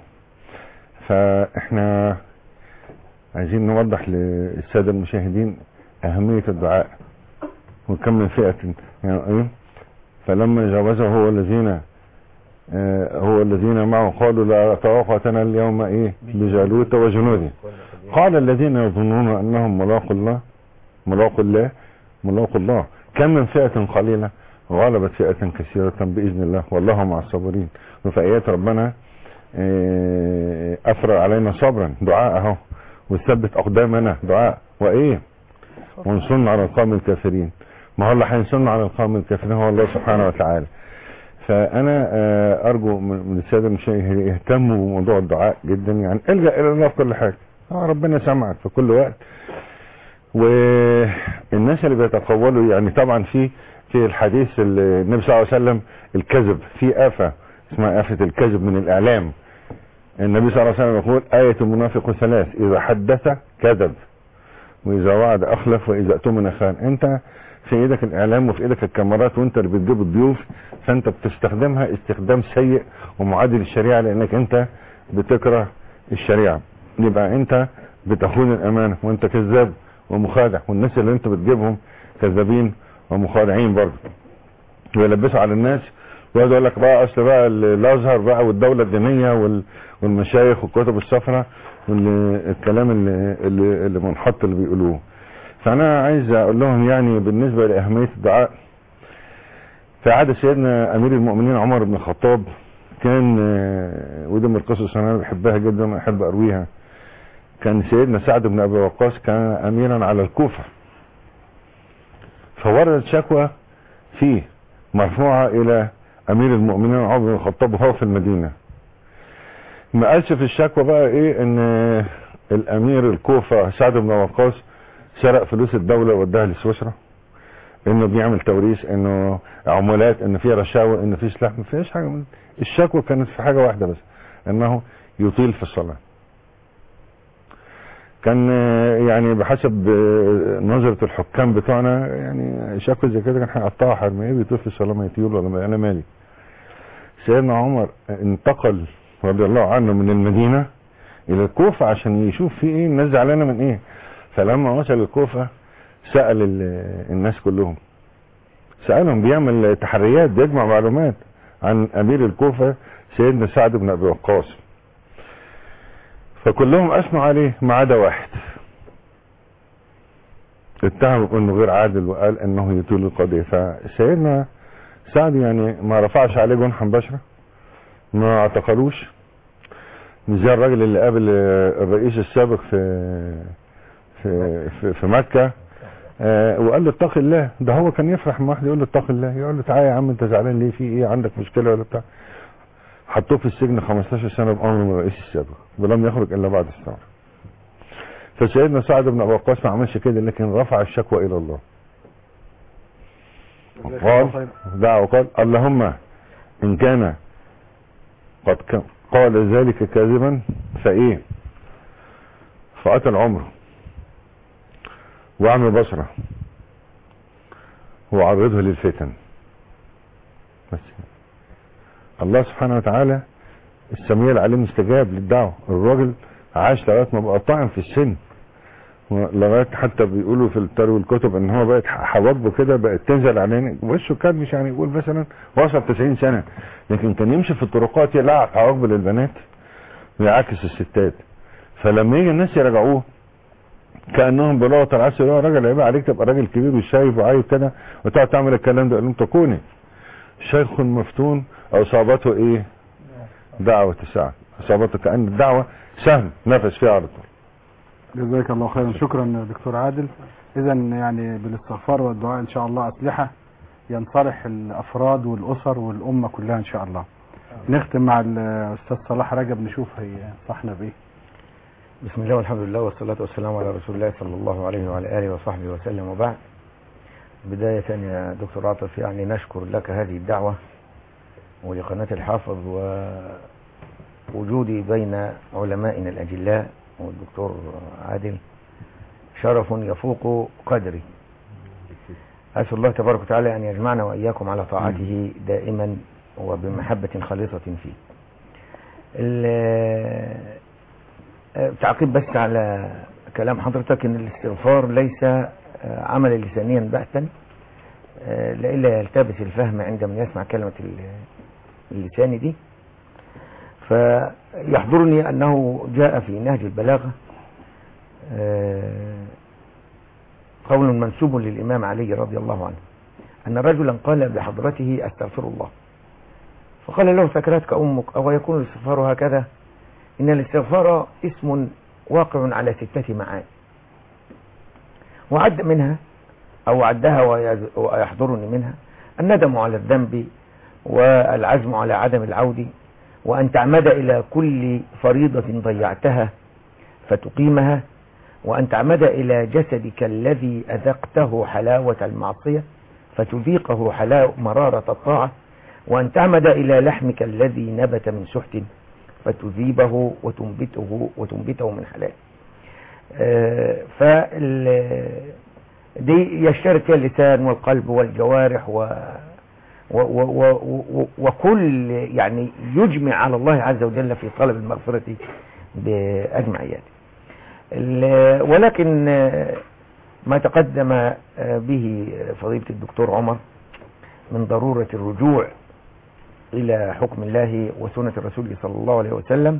فاحنا عايزين نوضح للسادة المشاهدين اهمية الدعاء وكم من فئة يعني ايه فلما جاوزه هو الذين آه، هو الذين معه قالوا لا طاقتنا اليوم ايه بجالوت وجنوده قال الذين يظنون انهم ملاقوا الله ملاقوا الله ملاقوا الله كم من فئة قليلة غلبت فئة كثيرة بإذن الله والله مع الصابرين وفي آيات ربنا آه، أفرغ علينا صبرا دعاء اهو وثبت أقدامنا دعاء وإيه وانصرنا على القوم الكافرين ما هو اللي هينصرنا على القوم الكافرين هو الله سبحانه وتعالى فانا آه، ارجو من من الساده المشاهدين يهتموا بموضوع الدعاء جدا يعني الجا الى الله في كل حاجه آه ربنا سمعك في كل وقت والناس اللي بيتقولوا يعني طبعا في في الحديث ال- النبي صلى الله عليه وسلم الكذب في آفة اسمها آفة الكذب من الإعلام النبي صلى الله عليه وسلم يقول آية المنافق ثلاث إذا حدث كذب وإذا وعد أخلف وإذا اؤتمن خان أنت في ايدك الاعلام وفي ايدك الكاميرات وانت اللي بتجيب الضيوف فانت بتستخدمها استخدام سيء ومعادي للشريعه لانك انت بتكره الشريعه يبقى انت بتخون الامانه وانت كذاب ومخادع والناس اللي انت بتجيبهم كذابين ومخادعين برضه ويلبسوا على الناس ويقعد يقول لك بقى اصل بقى ال- الازهر بقى والدوله الدينيه وال- والمشايخ والكتب الصفراء والكلام اللي اللي, اللي منحط اللي بيقولوه فانا عايز اقول لهم يعني بالنسبه لاهميه الدعاء في عهد سيدنا امير المؤمنين عمر بن الخطاب كان آه، ودي من القصص انا بحبها جدا واحب ارويها كان سيدنا سعد بن ابي وقاص كان اميرا على الكوفه فوردت شكوى فيه مرفوعه الى امير المؤمنين عمر بن الخطاب وهو في المدينه ما قالش في الشكوى بقى ايه ان الامير الكوفه سعد بن وقاص سرق فلوس الدوله واداها لسويسرا انه بيعمل توريث انه عمولات انه في رشاوى انه في سلاح ما فيش حاجه من الشكوى كانت في حاجه واحده بس انه يطيل في الصلاه كان آه، يعني بحسب آه، نظرة الحكام بتوعنا يعني شكوى زي كده كان هيقطعها حرمية بيطيل في الصلاة ما يطيل ولا ما انا مالي سيدنا عمر انتقل رضي الله عنه من المدينة الى الكوفة عشان يشوف في ايه الناس زعلانة من ايه فلما وصل الكوفة سأل ال- الناس كلهم سألهم بيعمل تحريات بيجمع معلومات عن امير الكوفة سيدنا سعد بن ابي وقاص فكلهم اثنوا عليه ما عدا واحد اتهموا انه غير عادل وقال انه يطيل القضية فسيدنا سعد يعني ما رفعش عليه جنحا بشرة ما اعتقلوش مش زي الراجل اللي قابل آه، الرئيس السابق في في في, في مكة آه، وقال له اتق الله ده هو كان يفرح لما واحد يقول له اتق الله يقول له تعالى يا عم انت زعلان ليه في ايه عندك مشكله ولا بتاع حطوه في السجن 15 سنه بامر من الرئيس السابق ولم يخرج الا بعد الثوره فسيدنا سعد بن ابي وقاص ما عملش كده لكن رفع الشكوى الى الله وقال دعا وقال اللهم ان كان قد ك- قال ذلك كاذبا فايه فقتل عمره واعمل بصره وعرضه للفتن بس الله سبحانه وتعالى السميع العليم استجاب للدعوة الراجل عاش لغاية ما بقى طاعن في السن لغاية حتى بيقولوا في التاريخ والكتب ان هو بقت حواجبه كده بقت تنزل عليه وشه كان مش يعني يقول مثلا وصل 90 سنة لكن كان يمشي في الطرقات يلعب حواجبه للبنات ويعاكس الستات فلما يجي الناس يراجعوه كانهم بلغه العصر هو راجل عيب عليك تبقى راجل كبير وشايف وعايب كده وتقعد تعمل الكلام ده يقول لهم تكوني شيخ مفتون اصابته ايه دعوه سعد اصابته كان الدعوه سهم نفس فيها على طول جزاك الله خيرا شكرا دكتور عادل اذا يعني بالاستغفار والدعاء ان شاء الله اسلحه ينصلح الافراد والاسر والامه كلها ان شاء الله نختم مع الاستاذ صلاح رجب نشوف هينصحنا بايه بسم الله والحمد لله والصلاة والسلام على رسول الله صلى الله عليه وعلى آله وصحبه وسلم وبعد بداية يا دكتور عاطف يعني نشكر لك هذه الدعوة ولقناة الحافظ ووجودي بين علمائنا الأجلاء والدكتور عادل شرف يفوق قدري أسأل الله تبارك وتعالى أن يجمعنا وإياكم على طاعته دائما وبمحبة خالصة فيه ال- تعقيب بس على كلام حضرتك ان الاستغفار ليس آه، عملا لسانيا بحتا آه، لئلا يلتبس الفهم عند من يسمع كلمة ال- اللسان دي فيحضرني انه جاء في نهج البلاغة آه، قول منسوب للامام علي رضي الله عنه ان رجلا قال بحضرته استغفر الله فقال له سكرتك امك او يكون الاستغفار هكذا إن الاستغفار اسم واقع على ستة معاني وعد منها أو عدها ويز- ويحضرني منها الندم على الذنب والعزم على عدم العود وأن تعمد إلى كل فريضة ضيعتها فتقيمها وأن تعمد إلى جسدك الذي أذقته حلاوة المعصية فتذيقه حلاوة مرارة الطاعة وأن تعمد إلى لحمك الذي نبت من سحت فتذيبه وتنبته وتنبته من حلال آه، فال دي يشترك فيها اللسان والقلب والجوارح و و و و و وكل يعني يجمع على الله عز وجل في طلب المغفرة بأجمعياته ال- ولكن آه، ما تقدم آه، به فضيلة الدكتور عمر من ضرورة الرجوع إلى حكم الله وسنة الرسول صلى الله عليه وسلم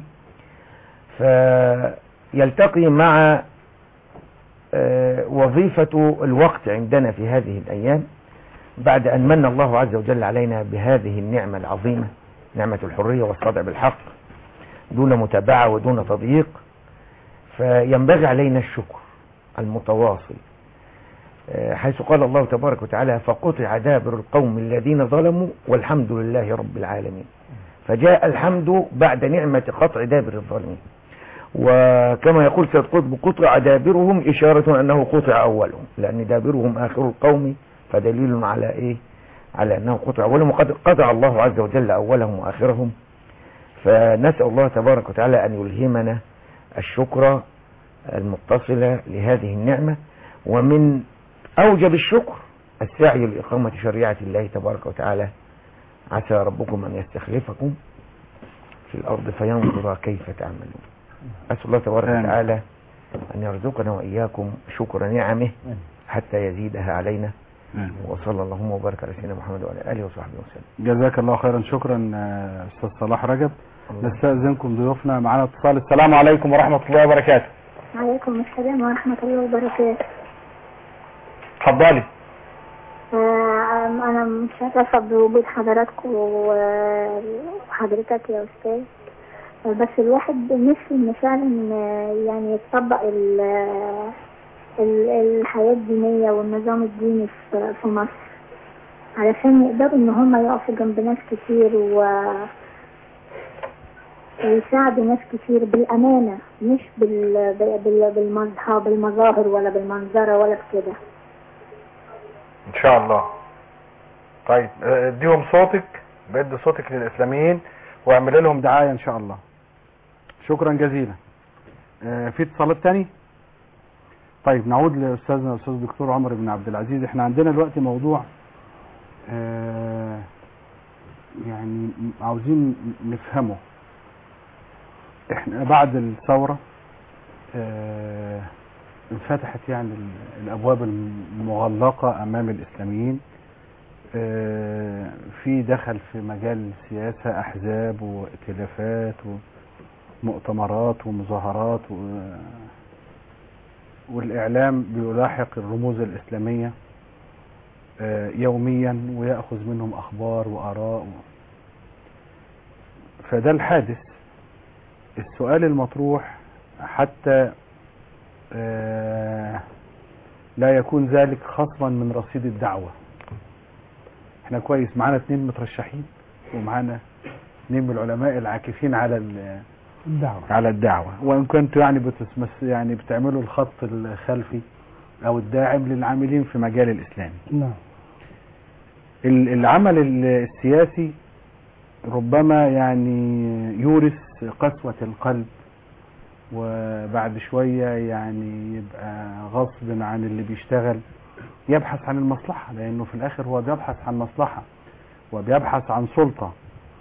فيلتقي مع آه، وظيفة الوقت عندنا في هذه الأيام بعد أن من الله عز وجل علينا بهذه النعمة العظيمة نعمة الحرية والصدع بالحق دون متابعة ودون تضييق فينبغي علينا الشكر المتواصل آه، حيث قال الله تبارك وتعالى فقطع دابر القوم الذين ظلموا والحمد لله رب العالمين فجاء الحمد بعد نعمة قطع دابر الظالمين وكما يقول سيد قطب قطع دابرهم إشارة أنه قطع أولهم لأن دابرهم آخر القوم فدليل على إيه على أنه قطع أولهم وقد قطع الله عز وجل أولهم وآخرهم فنسأل الله تبارك وتعالى أن يلهمنا الشكر المتصلة لهذه النعمة ومن أوجب الشكر السعي لإقامة شريعة الله تبارك وتعالى عسى ربكم أن يستخلفكم في الأرض فينظر كيف تعملون أسأل الله تبارك آمين. وتعالى أن يرزقنا وإياكم شكر نعمه حتى يزيدها علينا وصلى اللهم وبارك على سيدنا محمد وعلى آله وصحبه وسلم جزاك الله خيرا شكرا آه، استاذ صلاح رجب نستأذنكم ضيوفنا معنا اتصال السلام عليكم ورحمة الله وبركاته عليكم السلام ورحمة الله وبركاته اتفضلي آه، أنا متشرفة بوجود حضراتكم و- وحضرتك يا أستاذ آه، بس الواحد نفسه إن فعلا آه، يعني يطبق ال- ال- الحياة الدينية والنظام الديني في في مصر علشان يقدروا إن هم يقفوا جنب ناس كتير و ويساعدوا ناس كتير بالأمانة مش بال... بال... بالمظهر بالمظاهر ولا بالمنظرة ولا بكده ان شاء الله طيب آه، اديهم صوتك بدي صوتك للاسلاميين واعمل لهم دعاية ان شاء الله شكرا جزيلا آه، في اتصالات تاني طيب نعود لاستاذنا الاستاذ دكتور عمر بن عبد العزيز احنا عندنا دلوقتي موضوع آه، يعني عاوزين نفهمه احنا بعد الثورة آه، انفتحت يعني ال- الابواب المغلقة امام الاسلاميين آه، في دخل في مجال السياسة احزاب وائتلافات ومؤتمرات ومظاهرات و... والاعلام بيلاحق الرموز الاسلامية آه، يوميا ويأخذ منهم اخبار واراء و... فده الحادث السؤال المطروح حتى آه، لا يكون ذلك خصما من رصيد الدعوة احنا كويس معانا اتنين مترشحين ومعانا اتنين من العلماء العاكفين على ال- الدعوة على الدعوة وان كنتوا يعني بتسمس يعني بتعملوا الخط الخلفي او الداعم للعاملين في مجال الاسلام نعم ال- العمل ال- السياسي ربما يعني يورث قسوة القلب وبعد شوية يعني يبقى غصب عن اللي بيشتغل يبحث عن المصلحة لأنه في الآخر هو بيبحث عن مصلحة وبيبحث عن سلطة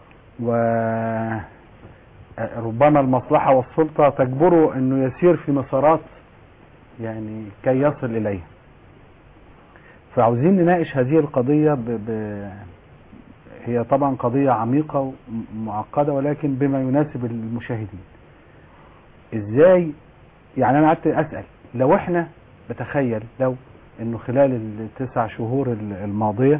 وربما المصلحة والسلطة تجبره أنه يسير في مسارات يعني كي يصل إليها فعاوزين نناقش هذه القضية ب... ب... هي طبعا قضية عميقة ومعقدة ولكن بما يناسب المشاهدين ازاي يعني انا قعدت اسأل لو احنا بتخيل لو انه خلال التسع شهور الماضية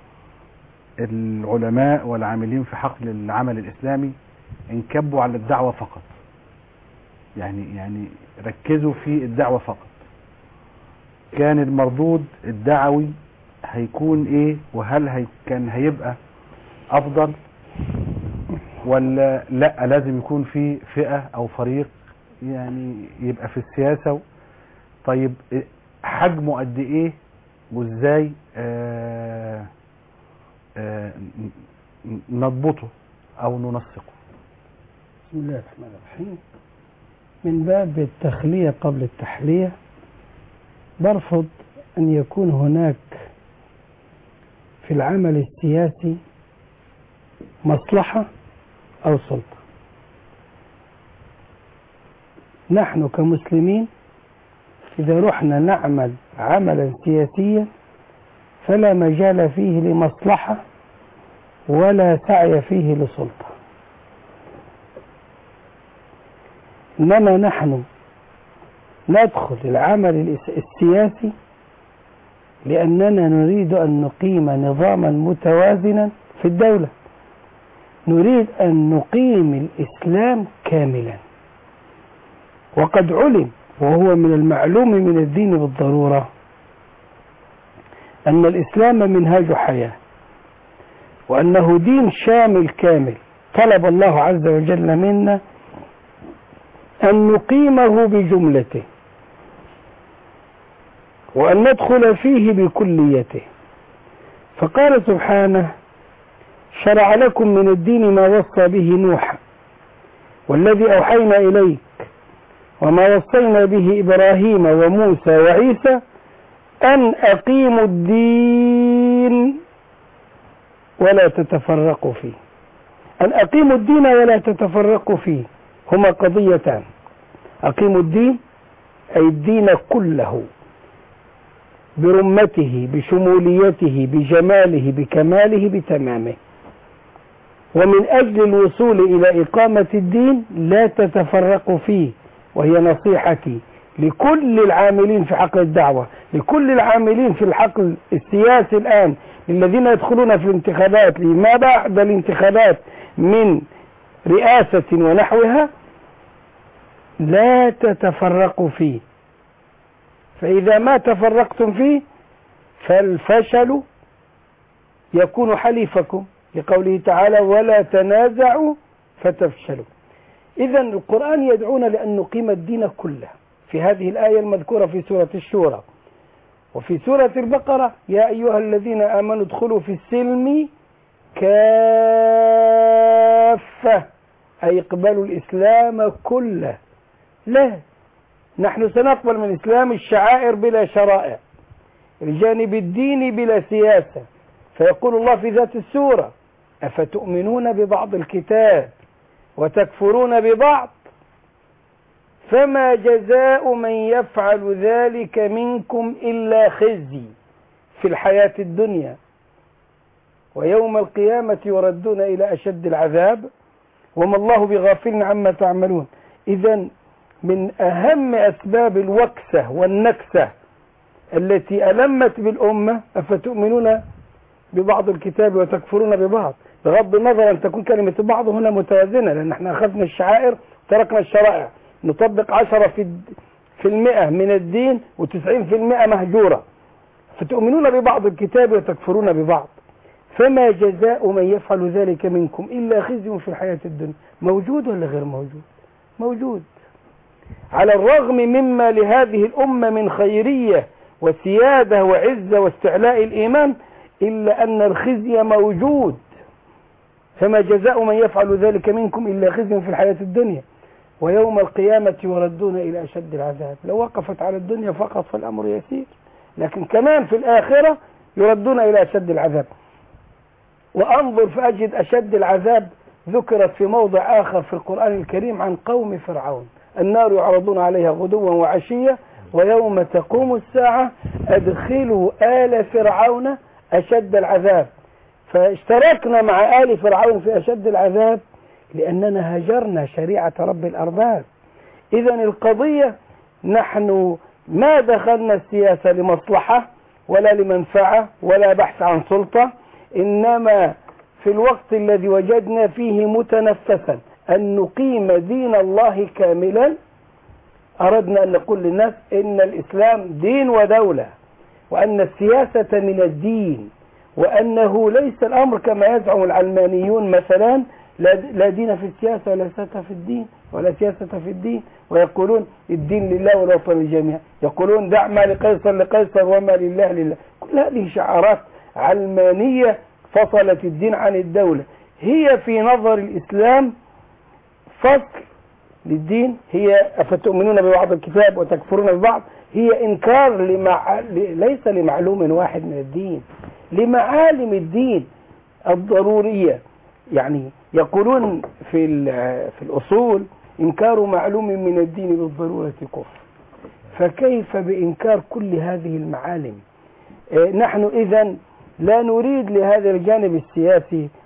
العلماء والعاملين في حقل العمل الاسلامي انكبوا على الدعوة فقط يعني يعني ركزوا في الدعوة فقط كان المردود الدعوي هيكون ايه وهل هي كان هيبقى افضل ولا لا لازم يكون في فئة او فريق يعني يبقى في السياسة طيب حجمه قد ايه وازاي آه آه نضبطه او ننسقه بسم الله الرحمن الرحيم من باب التخلية قبل التحلية برفض أن يكون هناك في العمل السياسي مصلحة أو سلطة نحن كمسلمين إذا رحنا نعمل عملا سياسيا فلا مجال فيه لمصلحة ولا سعي فيه لسلطة إنما نحن ندخل العمل السياسي لأننا نريد أن نقيم نظاما متوازنا في الدولة نريد أن نقيم الإسلام كاملا وقد علم وهو من المعلوم من الدين بالضرورة أن الإسلام منهاج حياة وأنه دين شامل كامل طلب الله عز وجل منا أن نقيمه بجملته وأن ندخل فيه بكليته فقال سبحانه شرع لكم من الدين ما وصى به نوحا والذي أوحينا إليك وما وصينا به إبراهيم وموسى وعيسى أن أقيموا الدين ولا تتفرقوا فيه أن أقيموا الدين ولا تتفرقوا فيه هما قضيتان أقيموا الدين أي الدين كله برمته بشموليته بجماله بكماله بتمامه ومن أجل الوصول إلى إقامة الدين لا تتفرقوا فيه وهي نصيحتي لكل العاملين في حقل الدعوة لكل العاملين في الحقل السياسي الآن للذين يدخلون في الانتخابات لما بعد الانتخابات من رئاسة ونحوها لا تتفرقوا فيه فإذا ما تفرقتم فيه فالفشل يكون حليفكم لقوله تعالى ولا تنازعوا فتفشلوا إذا القرآن يدعونا لأن نقيم الدين كله في هذه الآية المذكورة في سورة الشورى وفي سورة البقرة يا أيها الذين آمنوا ادخلوا في السلم كافة أي اقبلوا الإسلام كله لا نحن سنقبل من الإسلام الشعائر بلا شرائع الجانب الديني بلا سياسة فيقول الله في ذات السورة أفتؤمنون ببعض الكتاب وتكفرون ببعض فما جزاء من يفعل ذلك منكم إلا خزي في الحياة الدنيا ويوم القيامة يردون إلى أشد العذاب وما الله بغافل عما تعملون إذا من أهم أسباب الوكسة والنكسة التي ألمت بالأمة أفتؤمنون ببعض الكتاب وتكفرون ببعض بغض النظر أن تكون كلمة بعض هنا متوازنة لأن احنا أخذنا الشعائر تركنا الشرائع نطبق عشرة في في المئة من الدين وتسعين في المئة مهجورة فتؤمنون ببعض الكتاب وتكفرون ببعض فما جزاء من يفعل ذلك منكم إلا خزي في الحياة الدنيا موجود ولا غير موجود موجود على الرغم مما لهذه الأمة من خيرية وسيادة وعزة واستعلاء الإيمان إلا أن الخزي موجود فما جزاء من يفعل ذلك منكم إلا خزي في الحياة الدنيا ويوم القيامة يردون إلى أشد العذاب لو وقفت على الدنيا فقط فالأمر يسير لكن كمان في الآخرة يردون إلى أشد العذاب وأنظر فأجد أشد العذاب ذكرت في موضع آخر في القرآن الكريم عن قوم فرعون النار يعرضون عليها غدوا وعشية ويوم تقوم الساعة أدخلوا آل فرعون أشد العذاب فاشتركنا مع آل فرعون في أشد العذاب لأننا هجرنا شريعة رب الأرباب إذا القضية نحن ما دخلنا السياسة لمصلحة ولا لمنفعة ولا بحث عن سلطة إنما في الوقت الذي وجدنا فيه متنفسا أن نقيم دين الله كاملا أردنا أن نقول للناس إن الإسلام دين ودولة وأن السياسة من الدين وأنه ليس الأمر كما يزعم العلمانيون مثلا لا دين في السياسة ولا سياسة في الدين ولا سياسة في الدين ويقولون الدين لله والوطن للجميع يقولون دع ما لقيصر لقيصر وما لله لله كل هذه شعارات علمانية فصلت الدين عن الدولة هي في نظر الإسلام فصل للدين هي أفتؤمنون ببعض الكتاب وتكفرون ببعض هي إنكار لمع... ليس لمعلوم واحد من الدين لمعالم الدين الضرورية يعني يقولون في في الأصول إنكار معلوم من الدين بالضرورة كفر فكيف بإنكار كل هذه المعالم نحن إذا لا نريد لهذا الجانب السياسي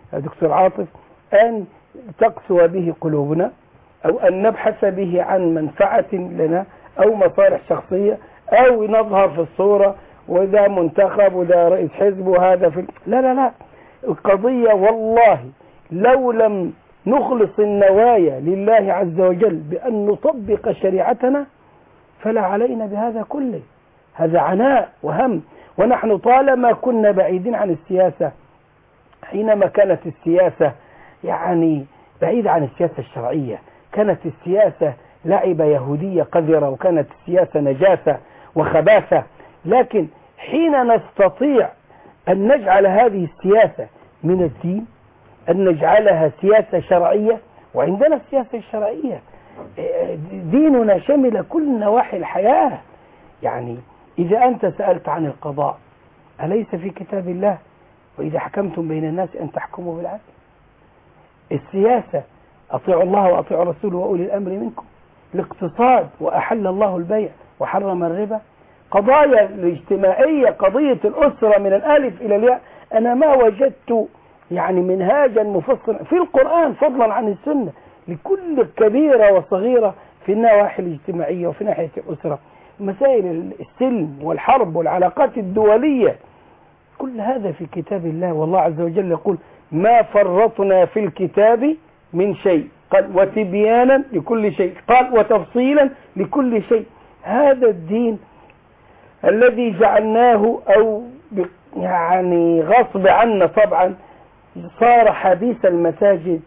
يا دكتور عاطف أن تقسو به قلوبنا أو أن نبحث به عن منفعة لنا أو مصالح شخصية أو نظهر في الصورة وده منتخب وده رئيس حزب وهذا في لا لا لا القضية والله لو لم نخلص النوايا لله عز وجل بأن نطبق شريعتنا فلا علينا بهذا كله هذا عناء وهم ونحن طالما كنا بعيدين عن السياسة حينما كانت السياسة يعني بعيدة عن السياسة الشرعية كانت السياسة لعبة يهودية قذرة وكانت السياسة نجاسة وخباثة لكن حين نستطيع أن نجعل هذه السياسة من الدين أن نجعلها سياسة شرعية وعندنا السياسة الشرعية ديننا شمل كل نواحي الحياة يعني إذا أنت سألت عن القضاء أليس في كتاب الله وإذا حكمتم بين الناس أن تحكموا بالعدل السياسة أطيعوا الله وأطيعوا رسوله وأولي الأمر منكم الاقتصاد وأحل الله البيع وحرم الربا قضايا الاجتماعية قضية الأسرة من الألف إلى الياء أنا ما وجدت يعني منهاجا مفصلا في القرآن فضلا عن السنة لكل كبيرة وصغيرة في النواحي الاجتماعية وفي ناحية الأسرة مسائل السلم والحرب والعلاقات الدولية كل هذا في كتاب الله والله عز وجل يقول ما فرطنا في الكتاب من شيء قال وتبيانا لكل شيء قال وتفصيلا لكل شيء هذا الدين الذي جعلناه أو يعني غصب عنا طبعا صار حديث المساجد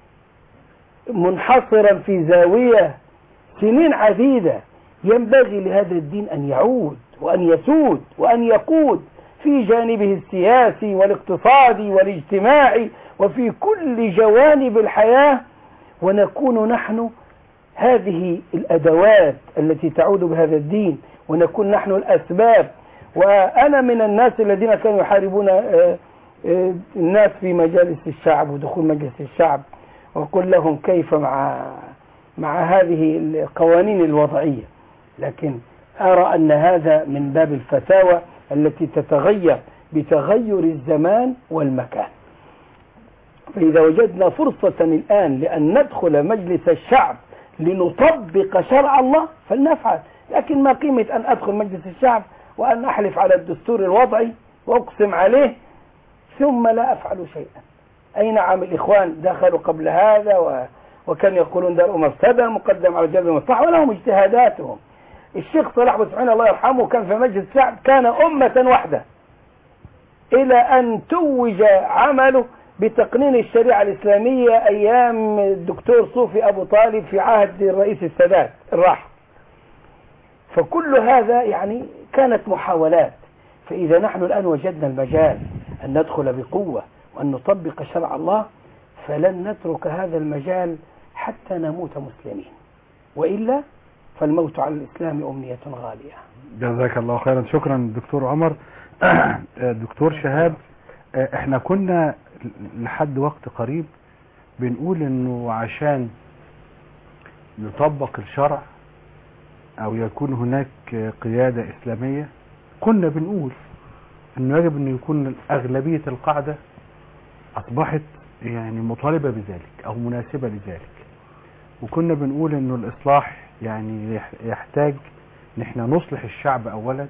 منحصرا في زاوية سنين عديدة ينبغي لهذا الدين أن يعود وأن يسود وأن يقود في جانبه السياسي والاقتصادي والاجتماعي وفي كل جوانب الحياة ونكون نحن هذه الأدوات التي تعود بهذا الدين ونكون نحن الأسباب وأنا من الناس الذين كانوا يحاربون الناس في مجالس الشعب ودخول مجلس الشعب وقل لهم كيف مع مع هذه القوانين الوضعية لكن أرى أن هذا من باب الفتاوى التي تتغير بتغير الزمان والمكان فإذا وجدنا فرصة الآن لأن ندخل مجلس الشعب لنطبق شرع الله فلنفعل لكن ما قيمة أن أدخل مجلس الشعب وأن أحلف على الدستور الوضعي وأقسم عليه ثم لا أفعل شيئا أي نعم الإخوان دخلوا قبل هذا و... وكانوا يقولون درء مفسدة مقدم على جلب المصلحة ولهم اجتهاداتهم الشيخ صلاح بن سعيد الله يرحمه كان في مجلس الشعب كان أمة واحدة إلى أن توج عمله بتقنين الشريعة الإسلامية أيام الدكتور صوفي أبو طالب في عهد الرئيس السادات الراحل فكل هذا يعني كانت محاولات فإذا نحن الآن وجدنا المجال أن ندخل بقوة وأن نطبق شرع الله فلن نترك هذا المجال حتى نموت مسلمين وإلا فالموت على الإسلام أمنية غالية جزاك الله خيرا شكرا دكتور عمر دكتور شهاب احنا كنا لحد وقت قريب بنقول انه عشان يطبق الشرع او يكون هناك قيادة اسلامية كنا بنقول انه يجب انه يكون اغلبية القاعدة اصبحت يعني مطالبة بذلك او مناسبة لذلك وكنا بنقول انه الاصلاح يعني يحتاج ان احنا نصلح الشعب اولا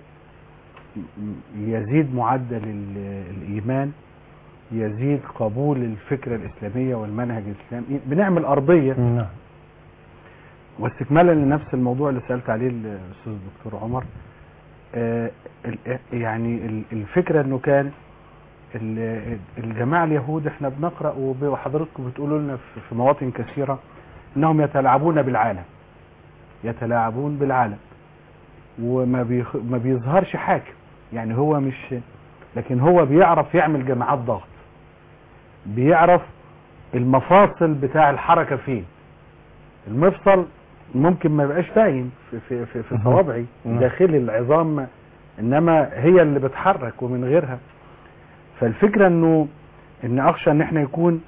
يزيد معدل الايمان يزيد قبول الفكرة الاسلامية والمنهج الاسلامي بنعمل ارضية نعم واستكمالا لنفس الموضوع اللي سألت عليه الاستاذ الدكتور عمر آه يعني الفكرة انه كان الجماعة اليهود احنا بنقرأ وحضرتكم بتقولوا لنا في مواطن كثيرة انهم يتلاعبون بالعالم يتلاعبون بالعالم وما بيخ... ما بيظهرش حاكم يعني هو مش لكن هو بيعرف يعمل جماعات ضغط بيعرف المفاصل بتاع الحركة فين المفصل ممكن ما يبقاش باين في في في, في صوابعي داخل العظام انما هي اللي بتحرك ومن غيرها فالفكرة انه ان اخشى ان احنا يكون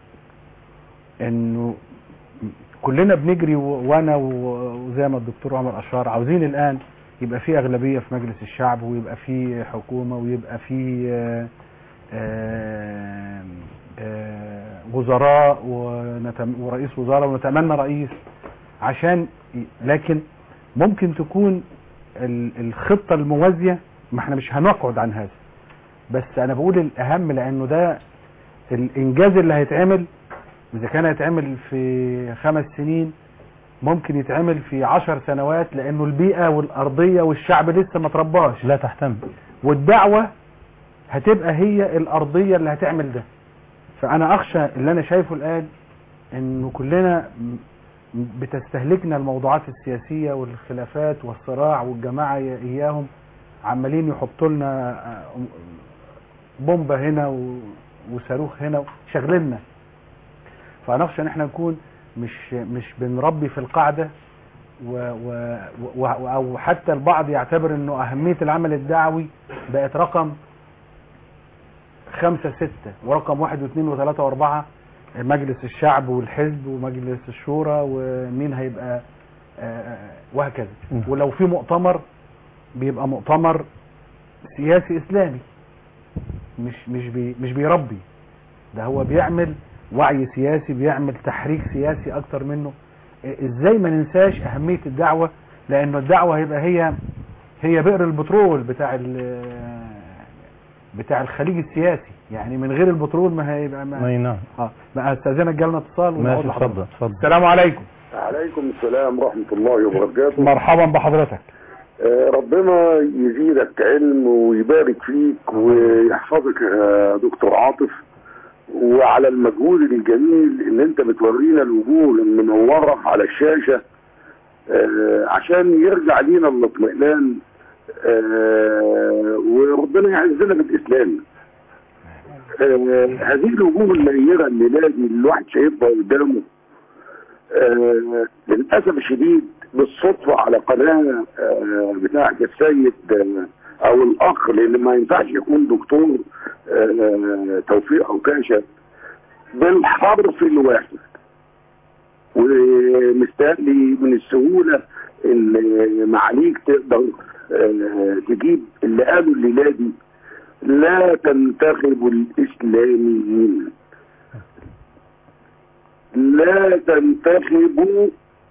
انه كلنا بنجري وانا وزي ما الدكتور عمر اشار عاوزين الان يبقى في اغلبية في مجلس الشعب ويبقى في حكومة ويبقى في آه، وزراء ونتم- ورئيس وزراء ونتمنى رئيس عشان ي- لكن ممكن تكون ال- الخطة الموازية ما احنا مش هنقعد عن هذا بس انا بقول الاهم لانه ده الانجاز اللي هيتعمل اذا كان هيتعمل في خمس سنين ممكن يتعمل في عشر سنوات لانه البيئة والارضية والشعب لسه ما ترباش لا تحتمل والدعوة هتبقى هي الارضية اللي هتعمل ده فانا اخشى اللي انا شايفه الان انه كلنا م- بتستهلكنا الموضوعات السياسية والخلافات والصراع والجماعة اياهم عمالين يحطوا لنا آه، بومبة هنا و- وصاروخ هنا شغلنا فنخشى ان احنا نكون مش مش بنربي في القاعدة و و و او حتى البعض يعتبر انه اهمية العمل الدعوي بقت رقم خمسة ستة ورقم واحد واثنين وثلاثة واربعة مجلس الشعب والحزب ومجلس الشورى ومين هيبقى آه، وهكذا م. ولو في مؤتمر بيبقى مؤتمر سياسي اسلامي مش مش بي مش بيربي ده هو بيعمل وعي سياسي بيعمل تحريك سياسي اكتر منه إيه- ازاي ما ننساش اهمية الدعوة لانه الدعوة هيبقى هي هي بئر البترول بتاع ال- بتاع الخليج السياسي يعني من غير البترول ما هيبقى ما اي نعم اه ما استاذنك جالنا اتصال ونعود ماشي لحضرتك. اتفضل اتفضل السلام عليكم عليكم السلام ورحمة الله وبركاته مرحبا بحضرتك آه، ربنا يزيدك علم ويبارك فيك ويحفظك يا دكتور عاطف وعلى المجهود الجميل ان انت بتورينا الوجوه المنورة على الشاشة آه، عشان يرجع لينا الاطمئنان آه، وربنا يعزنا بالاسلام آه، هذه الوجوه النيرة الليلة دي اللي الواحد شايفها قدامه آه، للاسف الشديد بالصدفه على قناه آه، بتاعه السيد آه، او الاخ لان ما ينفعش يكون دكتور آه، توفيق عكاشه بالحرف الواحد ومستقلي من السهوله ان معاليك تقدر آه، تجيب اللي قالوا الليله دي لا تنتخبوا الاسلاميين لا تنتخبوا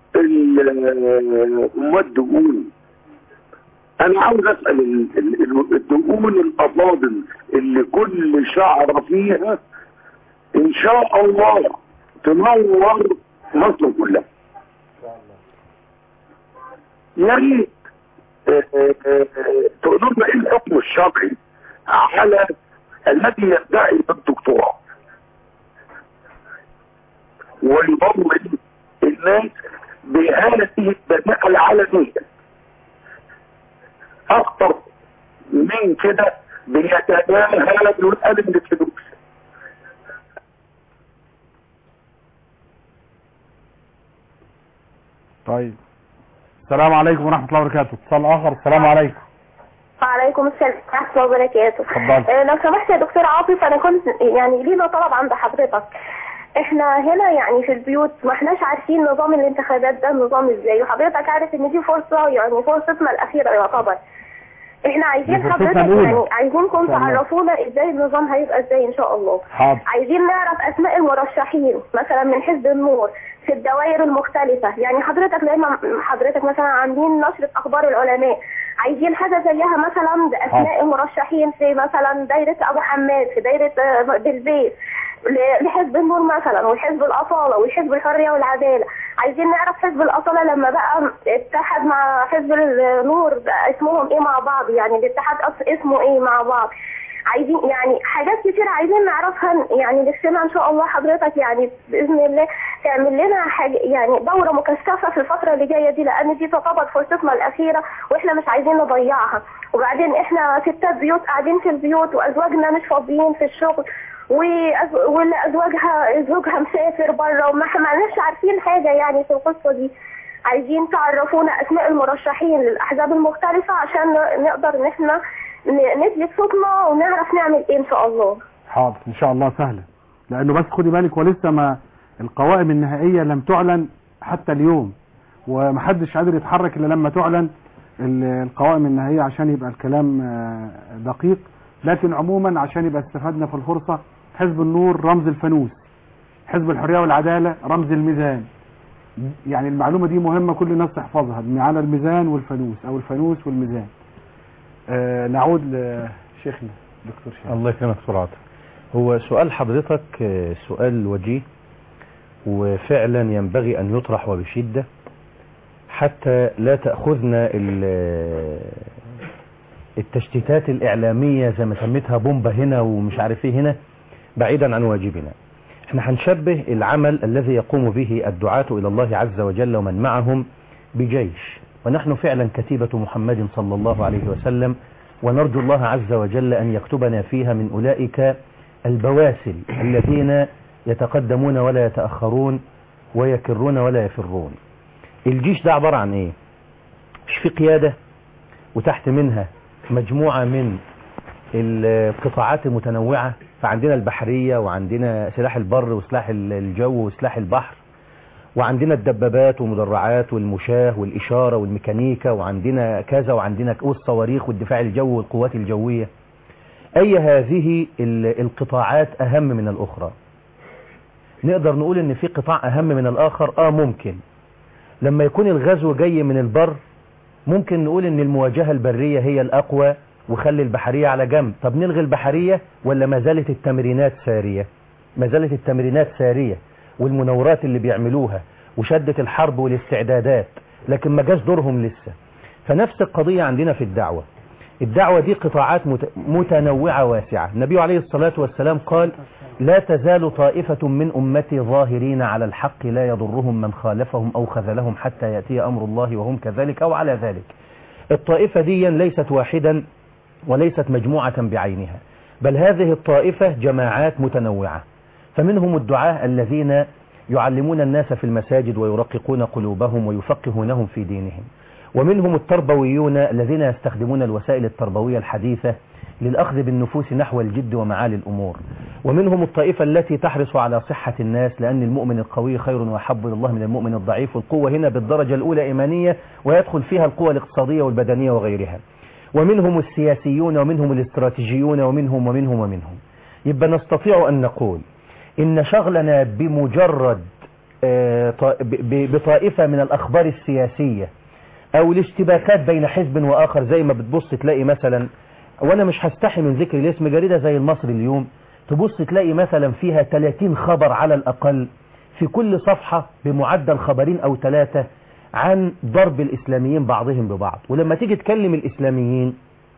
ال- أمة الدقون أنا عاوز أسأل ال- ال- ال- الدقون الأفاضل اللي كل شعرة فيها إن شاء الله تنور مصر كلها يا ريت آه، آه، آه، تقولوا لنا إيه الحكم الشرعي على الذي يدعي الدكتوراه ويضمن الناس بهذه البداءة العالمية أكثر من كده بيتباهى بالقلم بالفلوس طيب السلام عليكم ورحمة الله وبركاته اتصال اخر السلام عليكم وعليكم السلام ورحمة الله وبركاته اتفضل. آه، لو سمحت يا دكتور عاطف انا كنت يعني لينا طلب عند حضرتك احنا هنا يعني في البيوت ما احناش عارفين نظام الانتخابات ده نظام ازاي وحضرتك عارف ان دي فرصة يعني فرصتنا الاخيرة يعتبر احنا دي عايزين فرصتنا حضرتك الأولى. يعني عايزينكم إن شاء الله. تعرفونا ازاي النظام هيبقى ازاي ان شاء الله حاضر عايزين نعرف اسماء المرشحين مثلا من حزب النور في الدوائر المختلفة يعني حضرتك دايما حضرتك مثلا عاملين نشرة اخبار العلماء عايزين حاجة زيها مثلا باسماء المرشحين في مثلا دايرة ابو حماد في دايرة آه، بلبيس ل- لحزب النور مثلا وحزب الاصالة وحزب الحرية والعدالة عايزين نعرف حزب الاصالة لما بقى اتحد مع حزب النور بقى اسمهم ايه مع بعض يعني الاتحاد أص- اسمه ايه مع بعض عايزين يعني حاجات كتير عايزين نعرفها يعني نفسنا ان شاء الله حضرتك يعني باذن الله تعمل لنا حاجه يعني دوره مكثفه في الفتره اللي جايه دي لان دي تعتبر فرصتنا الاخيره واحنا مش عايزين نضيعها وبعدين احنا ستات بيوت قاعدين في البيوت وازواجنا مش فاضيين في الشغل وأز- وازواجها زوجها مسافر بره وما ما عرفناش عارفين حاجه يعني في القصه دي عايزين تعرفونا اسماء المرشحين للاحزاب المختلفه عشان ن- نقدر ان احنا ن- نثبت صوتنا ونعرف نعمل ايه ان شاء الله حاضر ان شاء الله سهلة لانه بس خدي بالك ولسه ما القوائم النهائية لم تعلن حتى اليوم ومحدش قادر يتحرك الا لما تعلن ال- القوائم النهائية عشان يبقى الكلام آه، دقيق لكن عموما عشان يبقى استفدنا في الفرصة حزب النور رمز الفانوس حزب الحرية والعدالة رمز الميزان يعني المعلومة دي مهمة كل الناس تحفظها على الميزان والفانوس او الفانوس والميزان آه نعود لشيخنا دكتور شيخ الله يكرمك سرعة هو سؤال حضرتك آه، سؤال وجيه وفعلا ينبغي أن يطرح وبشدة حتى لا تأخذنا ال- التشتيتات الإعلامية زي ما سميتها بومبا هنا ومش عارف ايه هنا بعيدا عن واجبنا احنا هنشبه العمل الذي يقوم به الدعاة إلى الله عز وجل ومن معهم بجيش ونحن فعلا كتيبة محمد صلى الله عليه وسلم ونرجو الله عز وجل أن يكتبنا فيها من أولئك البواسل الذين يتقدمون ولا يتأخرون ويكرون ولا يفرون الجيش ده عبارة عن ايه مش في قيادة وتحت منها مجموعة من القطاعات المتنوعة فعندنا البحرية وعندنا سلاح البر وسلاح الجو وسلاح البحر وعندنا الدبابات والمدرعات والمشاه والإشارة والميكانيكا وعندنا كذا وعندنا ك- والصواريخ والدفاع الجوي والقوات الجوية أي هذه ال- القطاعات أهم من الأخرى نقدر نقول ان في قطاع اهم من الاخر اه ممكن لما يكون الغزو جاي من البر ممكن نقول ان المواجهة البرية هي الاقوى وخلي البحرية على جنب طب نلغي البحرية ولا ما زالت التمرينات سارية ما زالت التمرينات سارية والمناورات اللي بيعملوها وشدة الحرب والاستعدادات لكن ما جاش دورهم لسه فنفس القضية عندنا في الدعوة الدعوة دي قطاعات مت- متنوعة واسعة النبي عليه الصلاة والسلام قال لا تزال طائفة من أمتي ظاهرين على الحق لا يضرهم من خالفهم أو خذلهم حتى يأتي أمر الله وهم كذلك أو على ذلك الطائفة دي ليست واحدا وليست مجموعة بعينها بل هذه الطائفة جماعات متنوعة فمنهم الدعاة الذين يعلمون الناس في المساجد ويرققون قلوبهم ويفقهونهم في دينهم ومنهم التربويون الذين يستخدمون الوسائل التربوية الحديثة للأخذ بالنفوس نحو الجد ومعالي الأمور ومنهم الطائفة التي تحرص على صحة الناس لأن المؤمن القوي خير وأحب إلى الله من المؤمن الضعيف والقوة هنا بالدرجة الأولى إيمانية ويدخل فيها القوة الاقتصادية والبدنية وغيرها ومنهم السياسيون ومنهم الاستراتيجيون ومنهم ومنهم ومنهم يبقى نستطيع أن نقول إن شغلنا بمجرد آه، ط- ب- ب- بطائفة من الأخبار السياسية أو الاشتباكات بين حزب وآخر زي ما بتبص تلاقي مثلا وأنا مش هستحي من ذكر الاسم جريدة زي المصري اليوم تبص تلاقي مثلا فيها 30 خبر على الأقل في كل صفحة بمعدل خبرين أو ثلاثة عن ضرب الإسلاميين بعضهم ببعض ولما تيجي تكلم الإسلاميين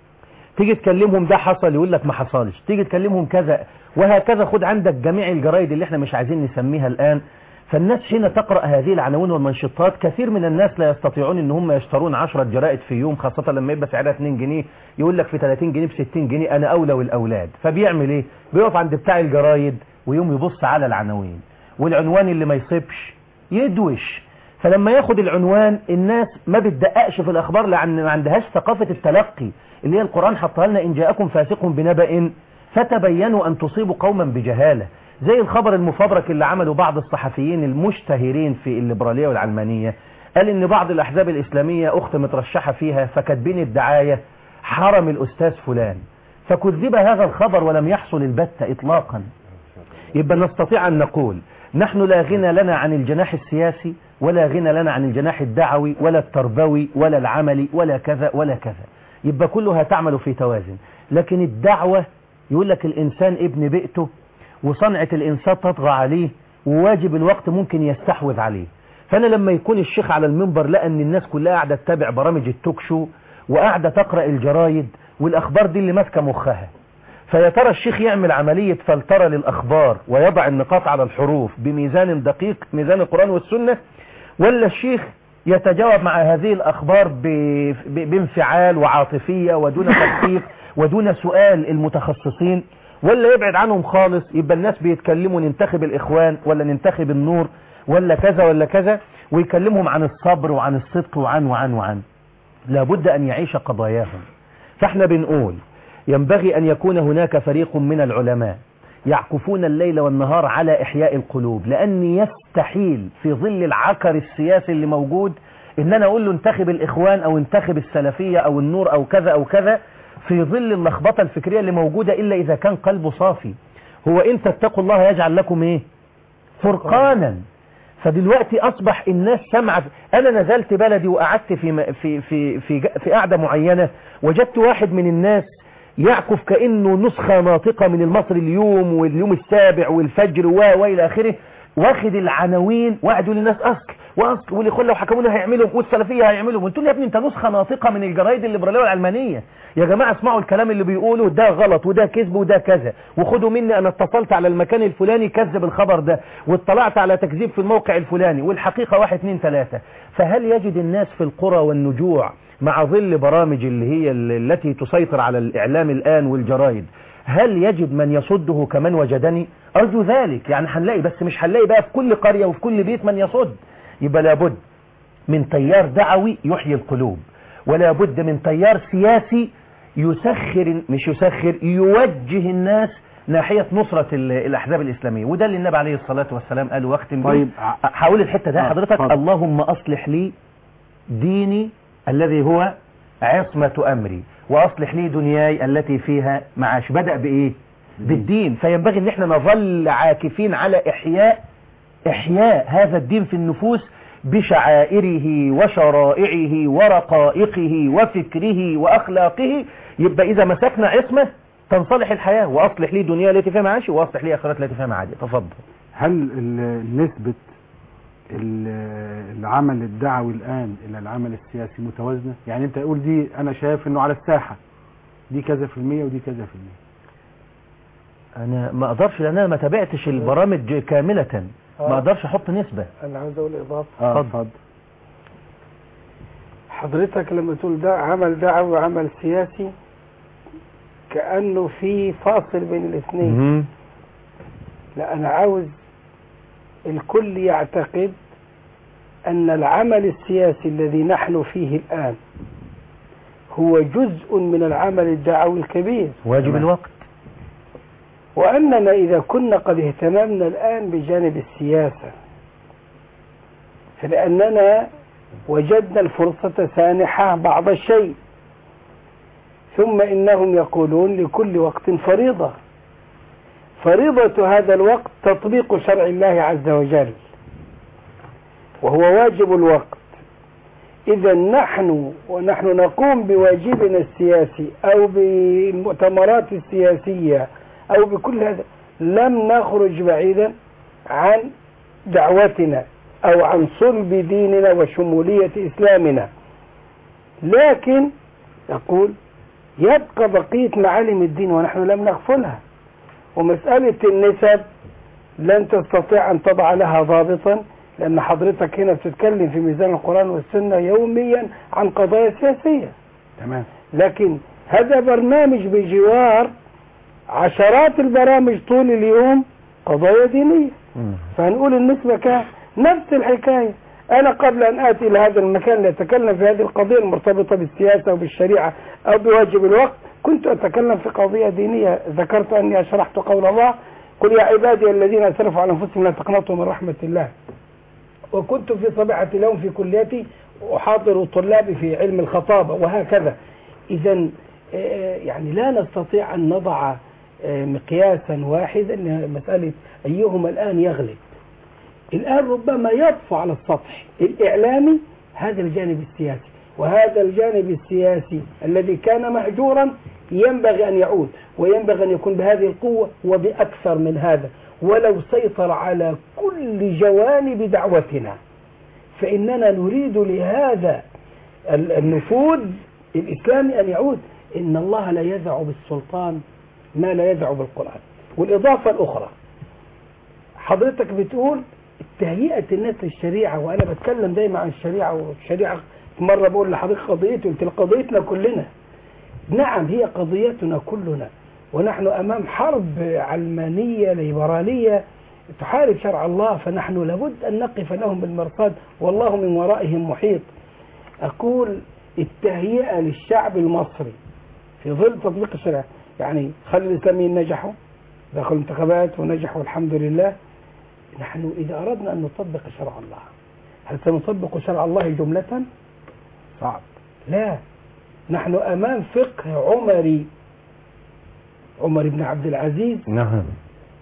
تيجي تكلمهم ده حصل يقول لك ما حصلش تيجي تكلمهم كذا وهكذا خد عندك جميع الجرايد اللي احنا مش عايزين نسميها الآن فالناس هنا تقرأ هذه العناوين والمنشطات كثير من الناس لا يستطيعون ان هم يشترون 10 جرائد في يوم خاصة لما يبقى سعرها 2 جنيه يقول لك في 30 جنيه ب 60 جنيه انا اولى والاولاد فبيعمل ايه بيقف عند بتاع الجرايد ويوم يبص على العناوين والعنوان اللي ما يصيبش يدوش فلما ياخد العنوان الناس ما بتدققش في الاخبار لان ما عندهاش ثقافة التلقي اللي هي القرآن حطها لنا ان جاءكم فاسق بنبأ فتبينوا ان تصيبوا قوما بجهالة زي الخبر المفبرك اللي عمله بعض الصحفيين المشتهرين في الليبرالية والعلمانية قال ان بعض الاحزاب الاسلامية اخت مترشحة فيها فكاتبين الدعاية حرم الاستاذ فلان فكذب هذا الخبر ولم يحصل البتة اطلاقا يبقى نستطيع ان نقول نحن لا غنى لنا عن الجناح السياسي ولا غنى لنا عن الجناح الدعوي ولا التربوي ولا العملي ولا كذا ولا كذا يبقى كلها تعمل في توازن لكن الدعوة يقول لك الإنسان ابن بيئته وصنعة الإنسان تطغى عليه وواجب الوقت ممكن يستحوذ عليه فأنا لما يكون الشيخ على المنبر لقى أن الناس كلها قاعدة تتابع برامج التوك شو وقاعدة تقرأ الجرايد والأخبار دي اللي ماسكة مخها فيا ترى الشيخ يعمل عملية فلترة للأخبار ويضع النقاط على الحروف بميزان دقيق ميزان القرآن والسنة ولا الشيخ يتجاوب مع هذه الأخبار ب... ب... بانفعال وعاطفية ودون تدقيق ودون سؤال المتخصصين ولا يبعد عنهم خالص يبقى الناس بيتكلموا ننتخب الإخوان ولا ننتخب النور ولا كذا ولا كذا ويكلمهم عن الصبر وعن الصدق وعن وعن وعن لابد أن يعيش قضاياهم فاحنا بنقول ينبغي أن يكون هناك فريق من العلماء يعكفون الليل والنهار على إحياء القلوب لأن يستحيل في ظل العكر السياسي اللي موجود إن أنا أقول له انتخب الإخوان أو انتخب السلفية أو النور أو كذا أو كذا في ظل اللخبطة الفكرية اللي موجودة إلا إذا كان قلبه صافي هو إن تتقوا الله يجعل لكم إيه فرقانا فدلوقتي أصبح الناس سمعت أنا نزلت بلدي وقعدت في م- في في في ج- في قعدة معينة وجدت واحد من الناس يعكف كأنه نسخة ناطقة من المصري اليوم واليوم السابع والفجر و وإلى آخره واخد العناوين وقعد يقول للناس أصل وأصل والإخوان لو حكمونا هيعملوا والسلفية هيعملوا قلت له يا ابني أنت نسخة ناطقة من الجرايد الليبرالية والعلمانية يا جماعة اسمعوا الكلام اللي بيقوله ده غلط وده كذب وده كذا وخدوا مني أنا اتصلت على المكان الفلاني كذب الخبر ده واطلعت على تكذيب في الموقع الفلاني والحقيقة واحد اتنين تلاتة فهل يجد الناس في القرى والنجوع مع ظل برامج اللي هي ال- التي تسيطر على الإعلام الآن والجرايد هل يجد من يصده كمن وجدني أرجو ذلك يعني هنلاقي بس مش هنلاقي بقى في كل قرية وفي كل بيت من يصد يبقى لابد من تيار دعوي يحيي القلوب ولا بد من تيار سياسي يسخر مش يسخر يوجه الناس ناحية نصرة ال- الأحزاب الإسلامية وده اللي النبي عليه الصلاة والسلام قال واختم بيه. طيب. هقول الحتة ده آه، حضرتك اتفضل. اللهم أصلح لي ديني الذي هو عصمة أمري وأصلح لي دنياي التي فيها معاش بدأ بإيه بالدين فينبغي ان احنا نظل عاكفين على إحياء إحياء هذا الدين في النفوس بشعائره وشرائعه ورقائقه وفكره وأخلاقه يبقى إذا مسكنا عصمة تنصلح الحياة وأصلح لي دنيا التي فيها معاشي وأصلح لي آخرات التي فيها معادي تفضل هل ال- نسبة ال- العمل الدعوي الآن إلى العمل السياسي متوازنة يعني أنت تقول دي أنا شايف أنه على الساحة دي كذا في المية ودي كذا في المية أنا ما أقدرش لأن أنا ما تابعتش البرامج كاملة ما أقدرش أحط نسبة انا عاوز اقول اضافه اه اتفضل. اتفضل حضرتك لما تقول ده عمل دعوي وعمل سياسي كأنه في فاصل بين الاثنين مهم. لا أنا عاوز الكل يعتقد أن العمل السياسي الذي نحن فيه الآن هو جزء من العمل الدعوي الكبير واجب الوقت وأننا إذا كنا قد اهتممنا الآن بجانب السياسة فلأننا وجدنا الفرصة سانحة بعض الشيء ثم إنهم يقولون لكل وقت فريضة فريضة هذا الوقت تطبيق شرع الله عز وجل وهو واجب الوقت إذا نحن ونحن نقوم بواجبنا السياسي أو بالمؤتمرات السياسية أو بكل هذا لم نخرج بعيدا عن دعوتنا أو عن صلب ديننا وشمولية إسلامنا لكن يقول يبقى بقية معالم الدين ونحن لم نغفلها ومسألة النسب لن تستطيع أن تضع لها ضابطا لأن حضرتك هنا بتتكلم في ميزان القرآن والسنة يوميا عن قضايا سياسية تمام لكن هذا برنامج بجوار عشرات البرامج طول اليوم قضايا دينية مم. فهنقول النسبة كام نفس الحكاية أنا قبل أن آتي إلى هذا المكان لأتكلم في هذه القضية المرتبطة بالسياسة وبالشريعة أو بواجب الوقت كنت أتكلم في قضية دينية ذكرت أني شرحت قول الله قل يا عبادي الذين أسرفوا على أنفسهم لا تقنطوا من رحمة الله وكنت في صبيحة اليوم في كليتي أحاضر طلابي في علم الخطابة وهكذا إذا يعني لا نستطيع أن نضع آه، مقياسا واحدا لمسألة أيهما الآن يغلب الآن ربما يطفو على السطح الإعلامي هذا الجانب السياسي وهذا الجانب السياسي الذي كان مهجورا ينبغي أن يعود وينبغي أن يكون بهذه القوة وبأكثر من هذا ولو سيطر على كل جوانب دعوتنا فإننا نريد لهذا ال- النفوذ الإسلامي أن يعود إن الله لا يذع بالسلطان ما لا يذع بالقرآن والإضافة الأخرى حضرتك بتقول تهيئة الناس للشريعة وأنا بتكلم دايما عن الشريعة والشريعة مرة بقول لحضرتك قضيتي قلت لك قضيتنا كلنا نعم هي قضيتنا كلنا ونحن أمام حرب علمانية ليبرالية تحارب شرع الله فنحن لابد أن نقف لهم بالمرصاد والله من ورائهم محيط أقول التهيئة للشعب المصري في ظل تطبيق الشريعة يعني خلي الإسلاميين نجحوا دخلوا انتخابات ونجحوا الحمد لله نحن إذا أردنا أن نطبق شرع الله هل سنطبق شرع الله جملة؟ صعب لا نحن أمام فقه عمري عمر بن عبد العزيز نعم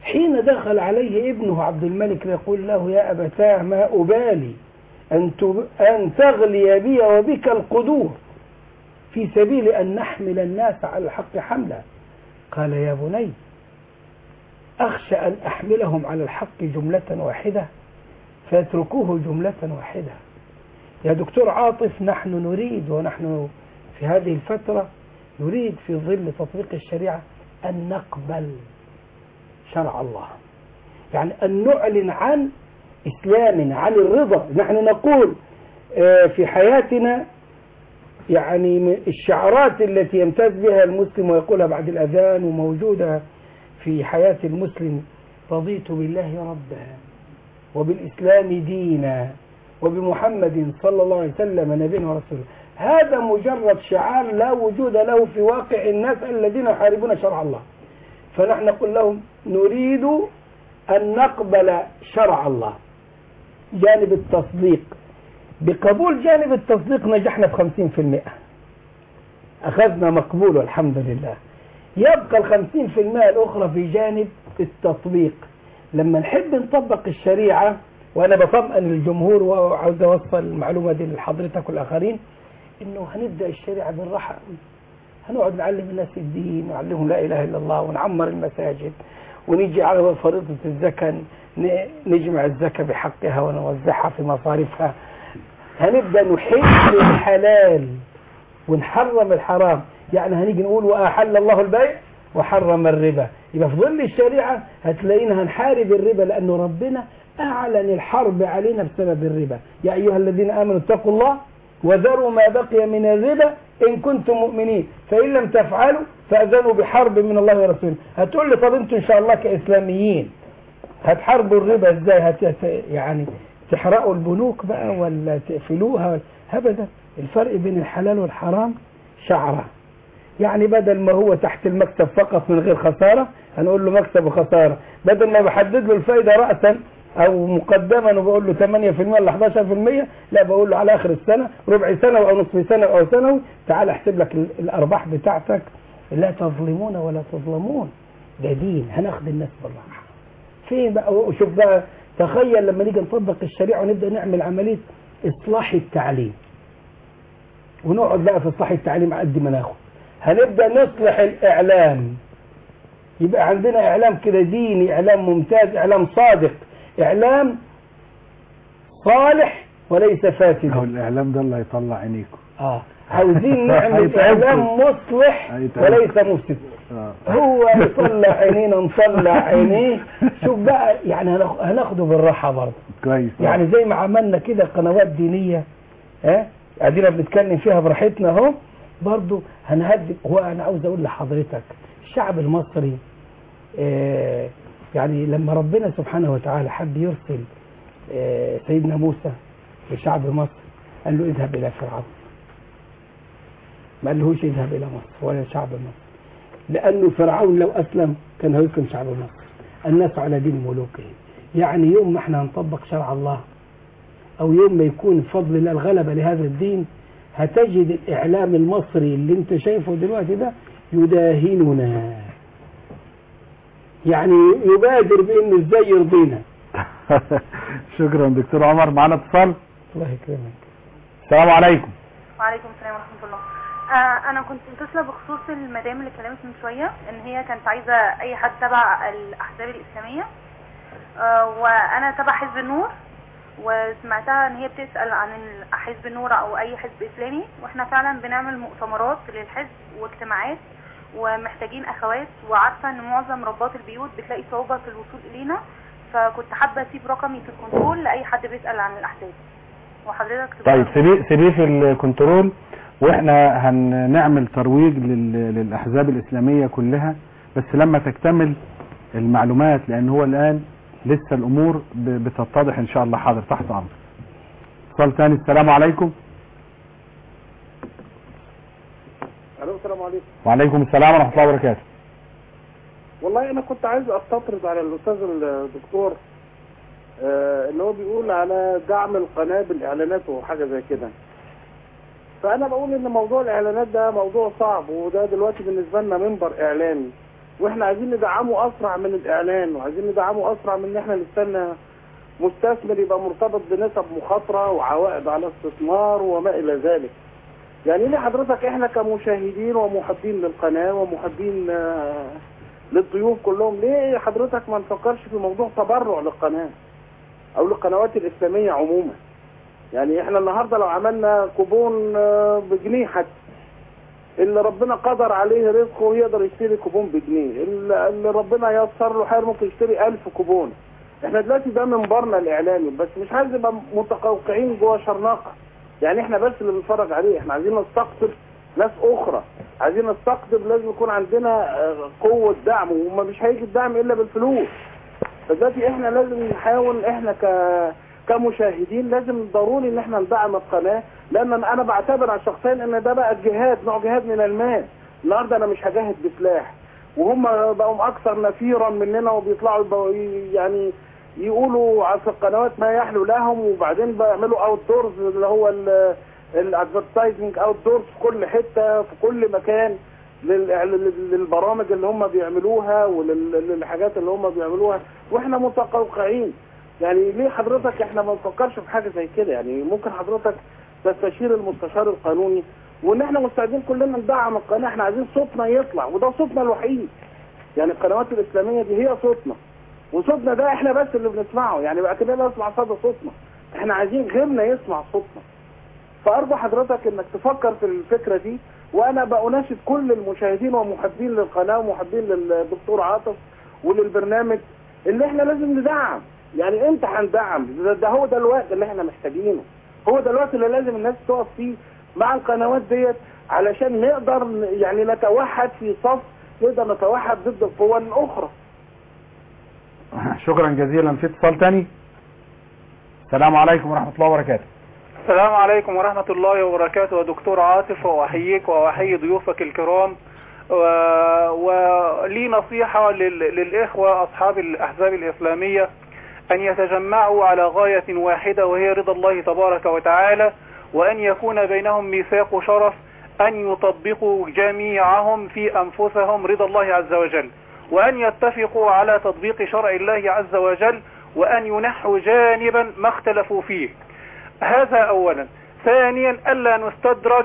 حين دخل عليه ابنه عبد الملك يقول له يا أبتاه ما أبالي أن, تب... أن تغلي بي وبك القدور في سبيل أن نحمل الناس على الحق حملا قال يا بني أخشى أن أحملهم على الحق جملة واحدة فيتركوه جملة واحدة يا دكتور عاطف نحن نريد ونحن في هذه الفترة نريد في ظل تطبيق الشريعة أن نقبل شرع الله يعني أن نعلن عن إسلامنا عن الرضا نحن نقول آه، في حياتنا يعني من الشعارات التي يمتاز بها المسلم ويقولها بعد الأذان وموجودة في حياة المسلم رضيت بالله ربا وبالإسلام دينا وبمحمد صلى الله عليه وسلم نبينا ورسوله هذا مجرد شعار لا وجود له في واقع الناس الذين يحاربون شرع الله فنحن نقول لهم نريد أن نقبل شرع الله جانب التصديق بقبول جانب التصديق نجحنا في خمسين في المئة أخذنا مقبول والحمد لله يبقى الخمسين في المئة الأخرى في جانب التطبيق لما نحب نطبق الشريعة وأنا بطمئن الجمهور وعاوز أوصل المعلومة دي لحضرتك والآخرين إنه هنبدأ الشريعة بالراحة قوي. هنقعد نعلم الناس الدين ونعلمهم لا إله إلا الله ونعمر المساجد ونيجي على فريضة الزكاة ن- نجمع الزكاة بحقها ونوزعها في مصارفها هنبدأ نحل الحلال ونحرم الحرام يعني هنيجي نقول وأحل الله البيع وحرم الربا يبقى في ظل الشريعة هتلاقينا هنحارب الربا لأنه ربنا أعلن الحرب علينا بسبب الربا يا أيها الذين آمنوا اتقوا الله وذروا ما بقي من الربا إن كنتم مؤمنين فإن لم تفعلوا فأذنوا بحرب من الله ورسوله هتقول لي طب انتوا إن شاء الله كإسلاميين هتحاربوا الربا ازاي هت هت- يعني تحرقوا البنوك بقى ولا تقفلوها ولا- ابدا الفرق بين الحلال والحرام شعره يعني بدل ما هو تحت المكتب فقط من غير خسارة هنقول له مكسب وخسارة بدل ما بحدد له الفايدة رأسا او مقدما وبقول له 8% ولا 11% لا بقول له على اخر السنة ربع سنة او نصف سنة او سنوي تعال احسب لك ال- الارباح بتاعتك لا تظلمون ولا تظلمون ده دين هناخد الناس بالراحة فين بقى وشوف بقى تخيل لما نيجي نطبق الشريعة ونبدأ نعمل عملية إصلاح التعليم ونقعد بقى في إصلاح التعليم قد ما ناخد هنبدأ نصلح الإعلام يبقى عندنا إعلام كده ديني إعلام ممتاز إعلام صادق إعلام صالح وليس هو فاسدا الإعلام ده اللي هيطلع عينيكم آه عاوزين نعمل هيتعبكم. إعلام مصلح هيتعبكم. وليس مفسد آه. هو يطلع عينينا نطلع عينيه شوف بقى يعني هناخ- هناخده بالراحة برضه كويس يعني زي ما عملنا كده قنوات دينية ها قاعدين بنتكلم فيها براحتنا اهو برضه هنهدي هو انا عاوز اقول لحضرتك الشعب المصري آه يعني لما ربنا سبحانه وتعالى حب يرسل آه سيدنا موسى لشعب مصر قال له اذهب الى فرعون ما قالهوش اذهب الى مصر ولا شعب مصر لانه فرعون لو اسلم كان هيسلم شعب مصر الناس على دين ملوكه يعني يوم ما احنا هنطبق شرع الله او يوم ما يكون بفضل الله الغلبة لهذا الدين هتجد الاعلام المصري اللي انت شايفه دلوقتي ده يداهننا يعني يبادر بانه ازاي يرضينا شكرا دكتور عمر معانا اتصال الله يكرمك السلام عليكم وعليكم السلام ورحمة الله آه أنا كنت متصلة بخصوص المدام اللي كلمت من شوية إن هي كانت عايزة أي حد تبع الأحزاب الإسلامية آه وأنا تبع حزب النور وسمعتها إن هي بتسأل عن ال- حزب النور أو أي حزب إسلامي وإحنا فعلا بنعمل مؤتمرات للحزب واجتماعات ومحتاجين أخوات وعارفة إن معظم رباط البيوت بتلاقي صعوبة في الوصول إلينا فكنت حابة أسيب رقمي في الكنترول لأي حد بيسأل عن الأحزاب وحضرتك تبقى- طيب سيبيه سيبيه في الكنترول واحنا هنعمل ترويج لل- للاحزاب الاسلاميه كلها بس لما تكتمل المعلومات لان هو الان لسه الامور ب- بتتضح ان شاء الله حاضر تحت امر اتصال ثاني السلام عليكم الو السلام عليكم وعليكم السلام ورحمه الله وبركاته والله انا كنت عايز استطرد على الاستاذ الدكتور آه اللي هو بيقول على دعم القناه بالاعلانات وحاجه زي كده فانا بقول ان موضوع الاعلانات ده موضوع صعب وده دلوقتي بالنسبه لنا منبر اعلامي واحنا عايزين ندعمه اسرع من الاعلان وعايزين ندعمه اسرع من ان احنا نستنى مستثمر يبقى مرتبط بنسب مخاطره وعوائد على استثمار وما الى ذلك يعني ليه حضرتك احنا كمشاهدين ومحبين للقناه ومحبين آه، للضيوف كلهم ليه حضرتك ما نفكرش في موضوع تبرع للقناه او للقنوات الاسلاميه عموما يعني احنا النهارده لو عملنا كوبون آه، بجنيه حتى اللي ربنا قدر عليه رزقه يقدر يشتري كوبون بجنيه اللي اللي ربنا يسر له خير ممكن يشتري ألف كوبون احنا دلوقتي ده منبرنا الاعلامي بس مش عايز نبقى متقوقعين جوه شرناقه يعني احنا بس اللي بنتفرج عليه احنا عايزين نستقطب ناس اخرى عايزين نستقطب لازم يكون عندنا آه، قوه دعم وما مش هيجي الدعم الا بالفلوس فدلوقتي احنا لازم نحاول احنا ك كمشاهدين لازم ضروري ان احنا ندعم القناه لان انا بعتبر شخصيا ان ده بقى جهاد نوع جهاد من المال النهارده انا مش هجاهد بسلاح وهم بقوا اكثر نفيرا مننا وبيطلعوا يبقوا ي- يعني يقولوا على في القنوات ما يحلو لهم وبعدين بيعملوا اوت دورز اللي هو الادفرتايزنج اوت دورز في كل حته في كل مكان للإعل- لل- للبرامج اللي هم بيعملوها وللحاجات اللي هم بيعملوها واحنا متقوقعين يعني ليه حضرتك احنا ما نفكرش في حاجه زي كده يعني ممكن حضرتك تستشير المستشار القانوني وان احنا مستعدين كلنا ندعم القناه احنا عايزين صوتنا يطلع وده صوتنا الوحيد يعني القنوات الاسلاميه دي هي صوتنا وصوتنا ده احنا بس اللي بنسمعه يعني بقى كده نسمع صدى صوتنا احنا عايزين غيرنا يسمع صوتنا فارجو حضرتك انك تفكر في الفكره دي وانا بأناشد كل المشاهدين ومحبين للقناه ومحبين للدكتور عاطف وللبرنامج اللي احنا لازم ندعم يعني امتى هندعم ده, ده هو ده الوقت اللي احنا محتاجينه هو ده الوقت اللي لازم الناس تقف فيه مع القنوات ديت علشان نقدر ن- يعني نتوحد في صف نقدر نتوحد ضد القوى الاخرى شكرا جزيلا في اتصال تاني السلام عليكم ورحمة الله وبركاته السلام عليكم ورحمة الله وبركاته دكتور عاطف وأحييك وأحيي ضيوفك الكرام و- ولي نصيحة لل- للإخوة أصحاب الأحزاب الإسلامية أن يتجمعوا على غاية واحدة وهي رضا الله تبارك وتعالى وأن يكون بينهم ميثاق شرف أن يطبقوا جميعهم في أنفسهم رضا الله عز وجل وأن يتفقوا على تطبيق شرع الله عز وجل وأن ينحوا جانبا ما اختلفوا فيه هذا أولا ثانيا ألا نستدرج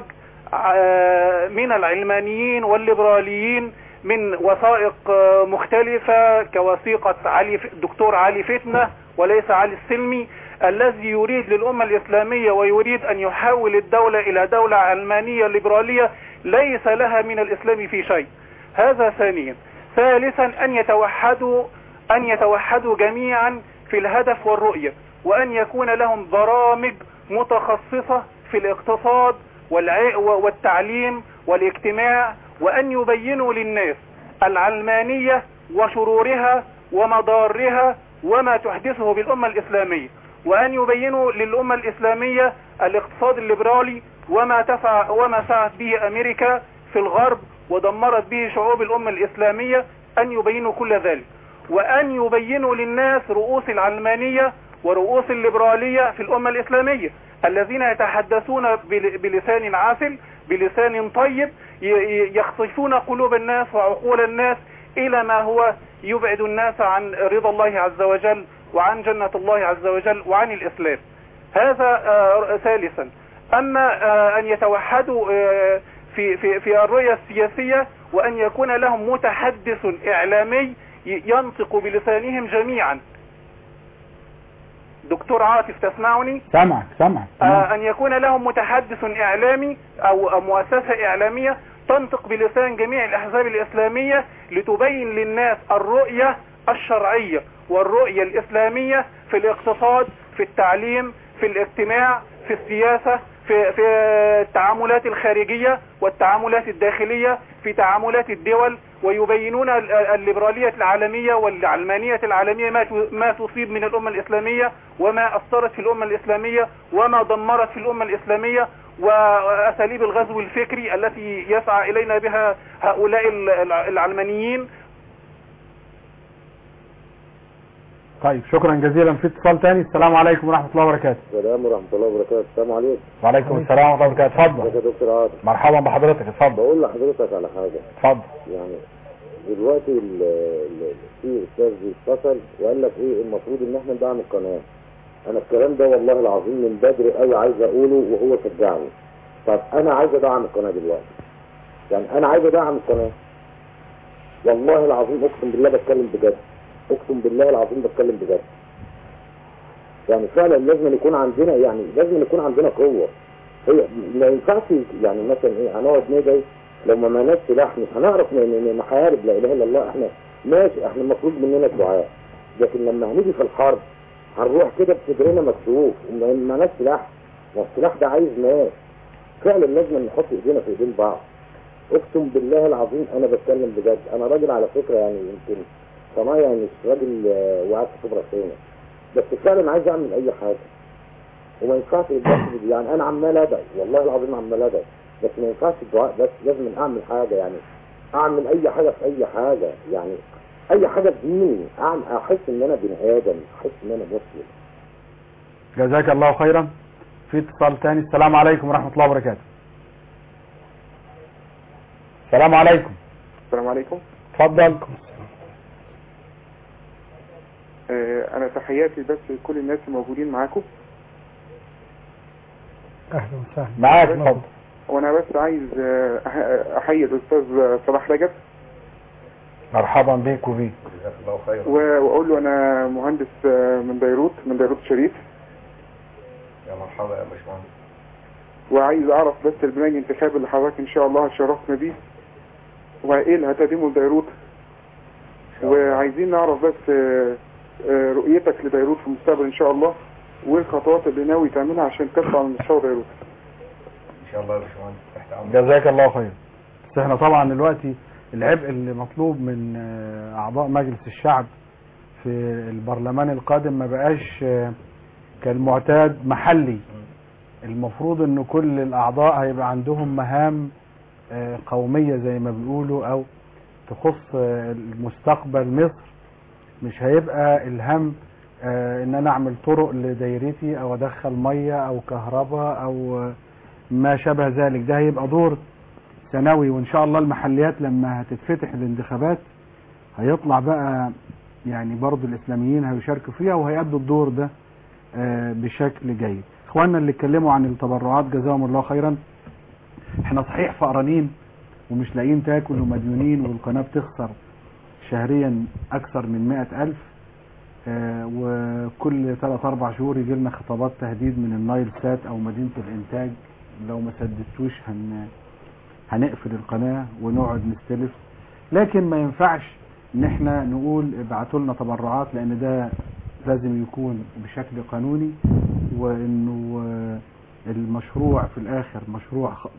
آه، من العلمانيين والليبراليين من وثائق آه، مختلفة كوثيقة علي دكتور علي فتنة وليس علي السلمي الذي يريد للأمة الإسلامية ويريد أن يحول الدولة إلى دولة علمانية ليبرالية ليس لها من الإسلام في شيء هذا ثانيا ثالثا أن يتوحدوا أن يتوحدوا جميعا في الهدف والرؤية وأن يكون لهم برامج متخصصة في الاقتصاد والع- والتعليم والاجتماع وأن يبينوا للناس العلمانية وشرورها ومضارها وما تحدثه بالأمة الإسلامية وأن يبينوا للأمة الإسلامية الاقتصاد الليبرالي وما تفع وما سعت به أمريكا في الغرب ودمرت به شعوب الأمة الإسلامية أن يبينوا كل ذلك وأن يبينوا للناس رؤوس العلمانية ورؤوس الليبرالية في الأمة الإسلامية الذين يتحدثون بل- بلسان عاسل بلسان طيب ي- ي- يخطفون قلوب الناس وعقول الناس إلى ما هو يبعد الناس عن رضا الله عز وجل وعن جنة الله عز وجل وعن الإسلام هذا آه، ثالثا أما آه، أن يتوحدوا آه، في في في الرؤية السياسية وأن يكون لهم متحدث إعلامي ي- ينطق بلسانهم جميعا دكتور عاطف تسمعني سامعك سامعك آه، أن يكون لهم متحدث إعلامي أو أو مؤسسة إعلامية تنطق بلسان جميع الأحزاب الإسلامية لتبين للناس الرؤية الشرعية والرؤية الإسلامية في الاقتصاد في التعليم في الاجتماع في السياسة في, في التعاملات الخارجية والتعاملات الداخلية في تعاملات الدول ويبينون ال- الليبرالية العالمية والعلمانية العالمية ما ت- ما تصيب من الأمة الإسلامية وما أثرت في الأمة الإسلامية وما دمرت في الأمة الإسلامية وأساليب الغزو الفكري التي يسعى إلينا بها هؤلاء ال- الع- العلمانيين طيب شكرا جزيلا في اتصال تاني السلام عليكم ورحمة الله وبركاته السلام ورحمة الله وبركاته السلام عليكم وعليكم السلام ورحمة الله وبركاته ازيك اتفضل يا دكتور عاطف مرحبا بحضرتك اتفضل بقول لحضرتك على حاجة اتفضل يعني دلوقتي ال- ال- في استاذ اتصل وقال لك ايه المفروض ان احنا ندعم القناه انا الكلام ده والله العظيم من بدري قوي عايز اقوله وهو شجعني طب انا عايز ادعم القناه دلوقتي يعني انا عايز ادعم القناه والله العظيم اقسم بالله بتكلم بجد اقسم بالله العظيم بتكلم بجد يعني فعلا لازم يكون عندنا يعني لازم يكون عندنا قوه هي ما ينفعش يعني مثلا ايه هنقعد ندعي لو ما معناش سلاح مش هنعرف ن- ن- نحارب لا اله الا الله احنا ماشي احنا المفروض مننا الدعاء لكن لما هنيجي في الحرب هنروح كده بصدرنا مكشوف وما معناش سلاح والسلاح ده عايز ناس فعلا لازم نحط ايدينا في ايدين بعض اقسم بالله العظيم انا بتكلم بجد انا راجل على فكره يعني يمكن صنايعي مش راجل آه، وقعت في خبره سنه بس فعلا عايز اعمل اي حاجه وما ينفعش الضغط يعني انا عمال ادعي والله العظيم عمال ادعي بس ما ينفعش الدعاء بس لازم اعمل حاجه يعني اعمل اي حاجه في اي حاجه يعني اي حاجه في ديني اعمل احس ان انا بني ادم احس ان انا مسلم جزاك الله خيرا في اتصال تاني السلام عليكم ورحمة الله وبركاته السلام عليكم السلام عليكم اتفضل آه، انا تحياتي بس لكل الناس الموجودين معاكم اهلا وسهلا معاك اتفضل وانا بس عايز آه، أح- احيي الاستاذ صلاح رجب مرحبا بك وبيك و- واقول له انا مهندس آه، من بيروت من بيروت شريف يا مرحبا يا باشمهندس وعايز اعرف بس البرنامج الانتخابي اللي حضرتك ان شاء الله هتشرفنا بيه وايه اللي هتقدمه لبيروت وعايزين نعرف بس آه، آه، رؤيتك لبيروت في المستقبل ان شاء الله والخطوات اللي ناوي تعملها عشان ترفع من مستوى بيروت ان شاء الله يا باشمهندس تحت امرك جزاك الله خير بس احنا طبعا دلوقتي العبء اللي مطلوب من آه، اعضاء مجلس الشعب في البرلمان القادم ما بقاش آه، كالمعتاد محلي المفروض ان كل الاعضاء هيبقى عندهم مهام آه، قومية زي ما بيقولوا او تخص آه، المستقبل مصر مش هيبقى الهم آه، ان انا اعمل طرق لدايرتي او ادخل مية او كهرباء او آه، ما شابه ذلك ده هيبقى دور ثانوي وان شاء الله المحليات لما هتتفتح الانتخابات هيطلع بقى يعني برضو الاسلاميين هيشاركوا فيها وهيأدوا الدور ده آه، بشكل جيد اخواننا اللي اتكلموا عن التبرعات جزاهم الله خيرا احنا صحيح فقرانين ومش لاقيين تاكل ومديونين والقناة بتخسر شهريا اكثر من مئة الف آه، وكل ثلاث اربع شهور يجي لنا خطابات تهديد من النايل سات او مدينة الانتاج لو ما سددتوش هن هنقفل القناة ونقعد نستلف لكن ما ينفعش ان احنا نقول ابعتوا لنا تبرعات لان ده لازم يكون بشكل قانوني وانه آه، المشروع في الاخر مشروع خ-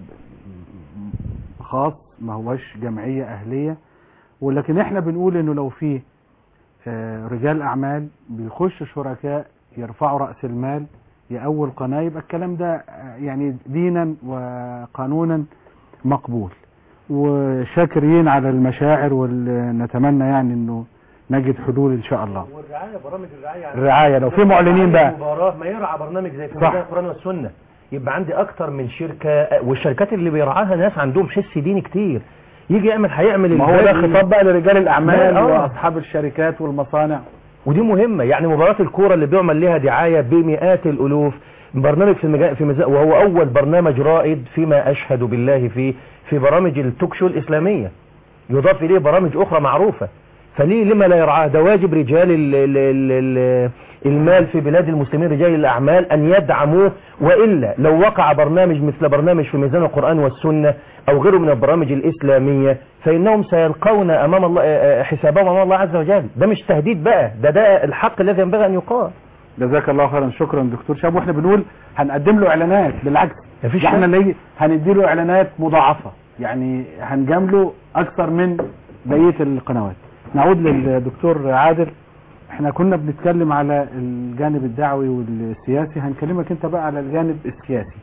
خاص ما هوش جمعية اهلية ولكن احنا بنقول انه لو في آه، رجال اعمال بيخش شركاء يرفعوا رأس المال يأول قناة يبقى الكلام ده آه، يعني دينا وقانونا مقبول وشاكرين على المشاعر ونتمنى يعني انه نجد حلول ان شاء الله والرعايه برامج الرعايه الرعاية لو في معلنين بقى مباراه ما يرعى برنامج زي في صح. ميدان القران والسنه يبقى عندي اكتر من شركه والشركات اللي بيرعاها ناس عندهم حس ديني كتير يجي يعمل هيعمل ما هو ده الباقي. خطاب بقى لرجال الاعمال لا، آه. واصحاب الشركات والمصانع ودي مهمة يعني مباراة الكورة اللي بيعمل لها دعاية بمئات الألوف برنامج في المجال في مزا... وهو أول برنامج رائد فيما أشهد بالله فيه في برامج التوك شو الإسلامية يضاف إليه برامج أخرى معروفة فليه لما لا يرعاه ده واجب رجال ال... ال... ال... ال... المال في بلاد المسلمين رجال الأعمال أن يدعموه وإلا لو وقع برنامج مثل برنامج في ميزان القرآن والسنة أو غيره من البرامج الإسلامية فإنهم سيلقون أمام الله آه، آه، حسابهم أمام الله عز وجل ده مش تهديد بقى ده ده الحق الذي ينبغي أن يقال جزاك الله خيرا شكرا دكتور شاب واحنا بنقول هنقدم له اعلانات بالعكس مفيش ده احنا شك. اللي هندي له اعلانات مضاعفه يعني هنجامله اكثر من بقيه القنوات نعود للدكتور عادل احنا كنا بنتكلم على الجانب الدعوي والسياسي هنكلمك انت بقى على الجانب السياسي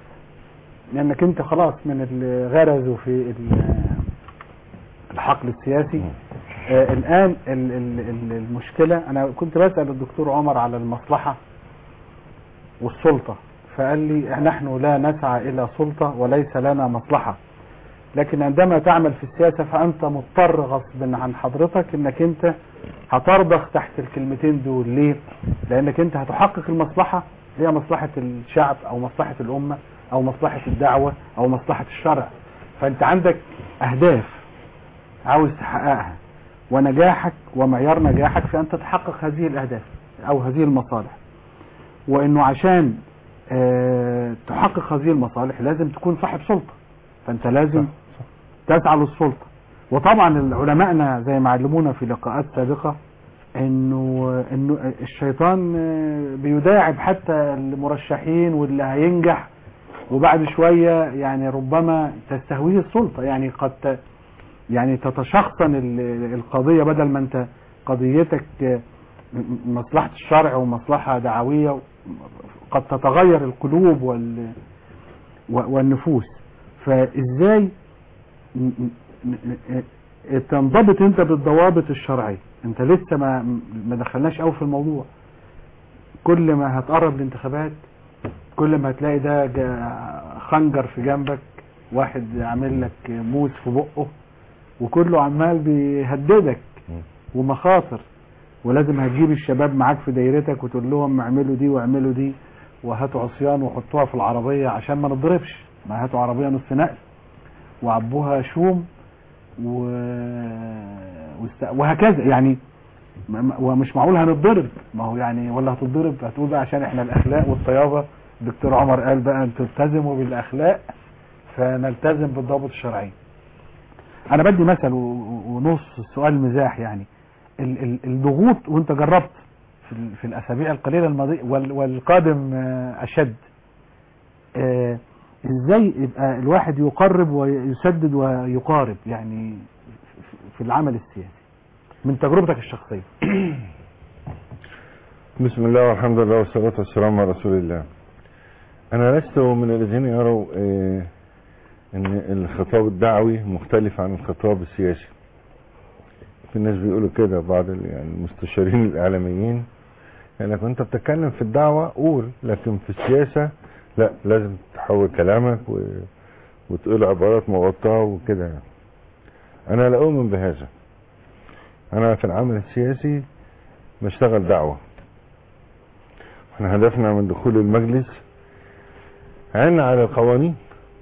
لانك انت خلاص من اللي غرزوا في ال- الحقل السياسي آه الان ال- ال- ال- المشكلة انا كنت بسأل الدكتور عمر على المصلحة والسلطة فقال لي نحن لا نسعى الى سلطة وليس لنا مصلحة لكن عندما تعمل في السياسة فأنت مضطر غصب عن حضرتك انك انت هترضخ تحت الكلمتين دول ليه لانك انت هتحقق المصلحة هي مصلحة الشعب او مصلحة الامة او مصلحة الدعوة او مصلحة الشرع فانت عندك اهداف عاوز تحققها ونجاحك ومعيار نجاحك في ان تتحقق هذه الاهداف او هذه المصالح وانه عشان آه، تحقق هذه المصالح لازم تكون صاحب سلطة فانت لازم تسعى للسلطة وطبعا علمائنا زي ما علمونا في لقاءات سابقة انه انه الشيطان آه، بيداعب حتى المرشحين واللي هينجح وبعد شوية يعني ربما تستهويه السلطة يعني قد ت- يعني تتشخصن ال- القضية بدل ما انت قضيتك آه، م- مصلحة الشرع ومصلحة دعوية قد تتغير القلوب وال و- والنفوس فازاي ن- ن- ن- تنضبط انت بالضوابط الشرعية انت لسه ما ما دخلناش قوي في الموضوع كل ما هتقرب الانتخابات كل ما هتلاقي ده جا- خنجر في جنبك واحد عامل لك موس في بقه وكله عمال بيهددك ومخاطر ولازم هتجيب الشباب معاك في دايرتك وتقول لهم اعملوا دي واعملوا دي وهاتوا عصيان وحطوها في العربية عشان ما نضربش ما هاتوا عربية نص نقل وعبوها شوم و... واست... وهكذا يعني ما- ما- ومش معقول هنتضرب ما هو يعني ولا هتتضرب هتقول بقى عشان احنا الاخلاق والطيابة الدكتور عمر قال بقى انتوا التزموا بالاخلاق فنلتزم بالضوابط الشرعية انا بدي مثل و- و- ونص السؤال مزاح يعني ال- ال- الضغوط وانت جربت في, ال- في الاسابيع القليله الماضيه وال- والقادم آه، اشد آه، ازاي يبقى الواحد يقرب ويسدد ويقارب يعني في- في العمل السياسي من تجربتك الشخصيه بسم الله والحمد لله والصلاة والسلام على رسول الله أنا لست من الذين يروا آه، أن الخطاب الدعوي مختلف عن الخطاب السياسي في ناس بيقولوا كده بعض ال- يعني المستشارين الإعلاميين لأنك أنت بتتكلم في الدعوة قول لكن في السياسة لا لازم تحول كلامك و... وتقول عبارات مغطاة وكده يعني. أنا لا أؤمن بهذا أنا في العمل السياسي بشتغل دعوة احنا هدفنا من دخول المجلس عنا على القوانين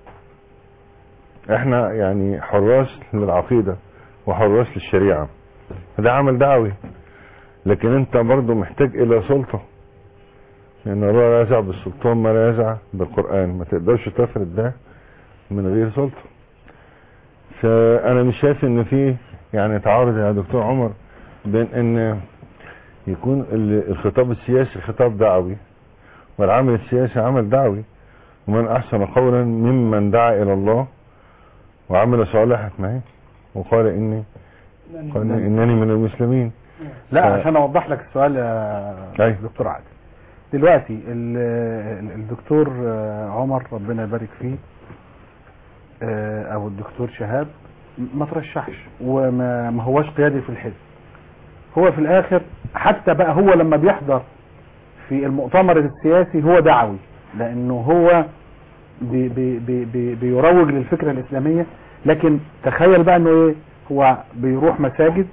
احنا يعني حراس للعقيدة وحراس للشريعة ده عمل دعوي لكن انت برضو محتاج الى سلطة لان الله لا يزع بالسلطان ما لا يزع بالقرآن ما تقدرش تفرد ده من غير سلطة فانا مش شايف ان في يعني تعارض يا دكتور عمر بين ان يكون ال- الخطاب السياسي خطاب دعوي والعمل السياسي عمل دعوي ومن احسن قولا ممن دعا الى الله وعمل صالحا ما هي وقال اني قال انني من المسلمين لا ف- عشان اوضح لك السؤال يا أيوة. دكتور عادل دلوقتي ال- ال- الدكتور آه، عمر ربنا يبارك فيه آه، او الدكتور شهاب ما ترشحش وما ما هوش قيادي في الحزب هو في الاخر حتى بقى هو لما بيحضر في المؤتمر السياسي هو دعوي لانه هو بي بي بي بي بيروج للفكرة الاسلامية لكن تخيل بقى انه ايه هو بيروح مساجد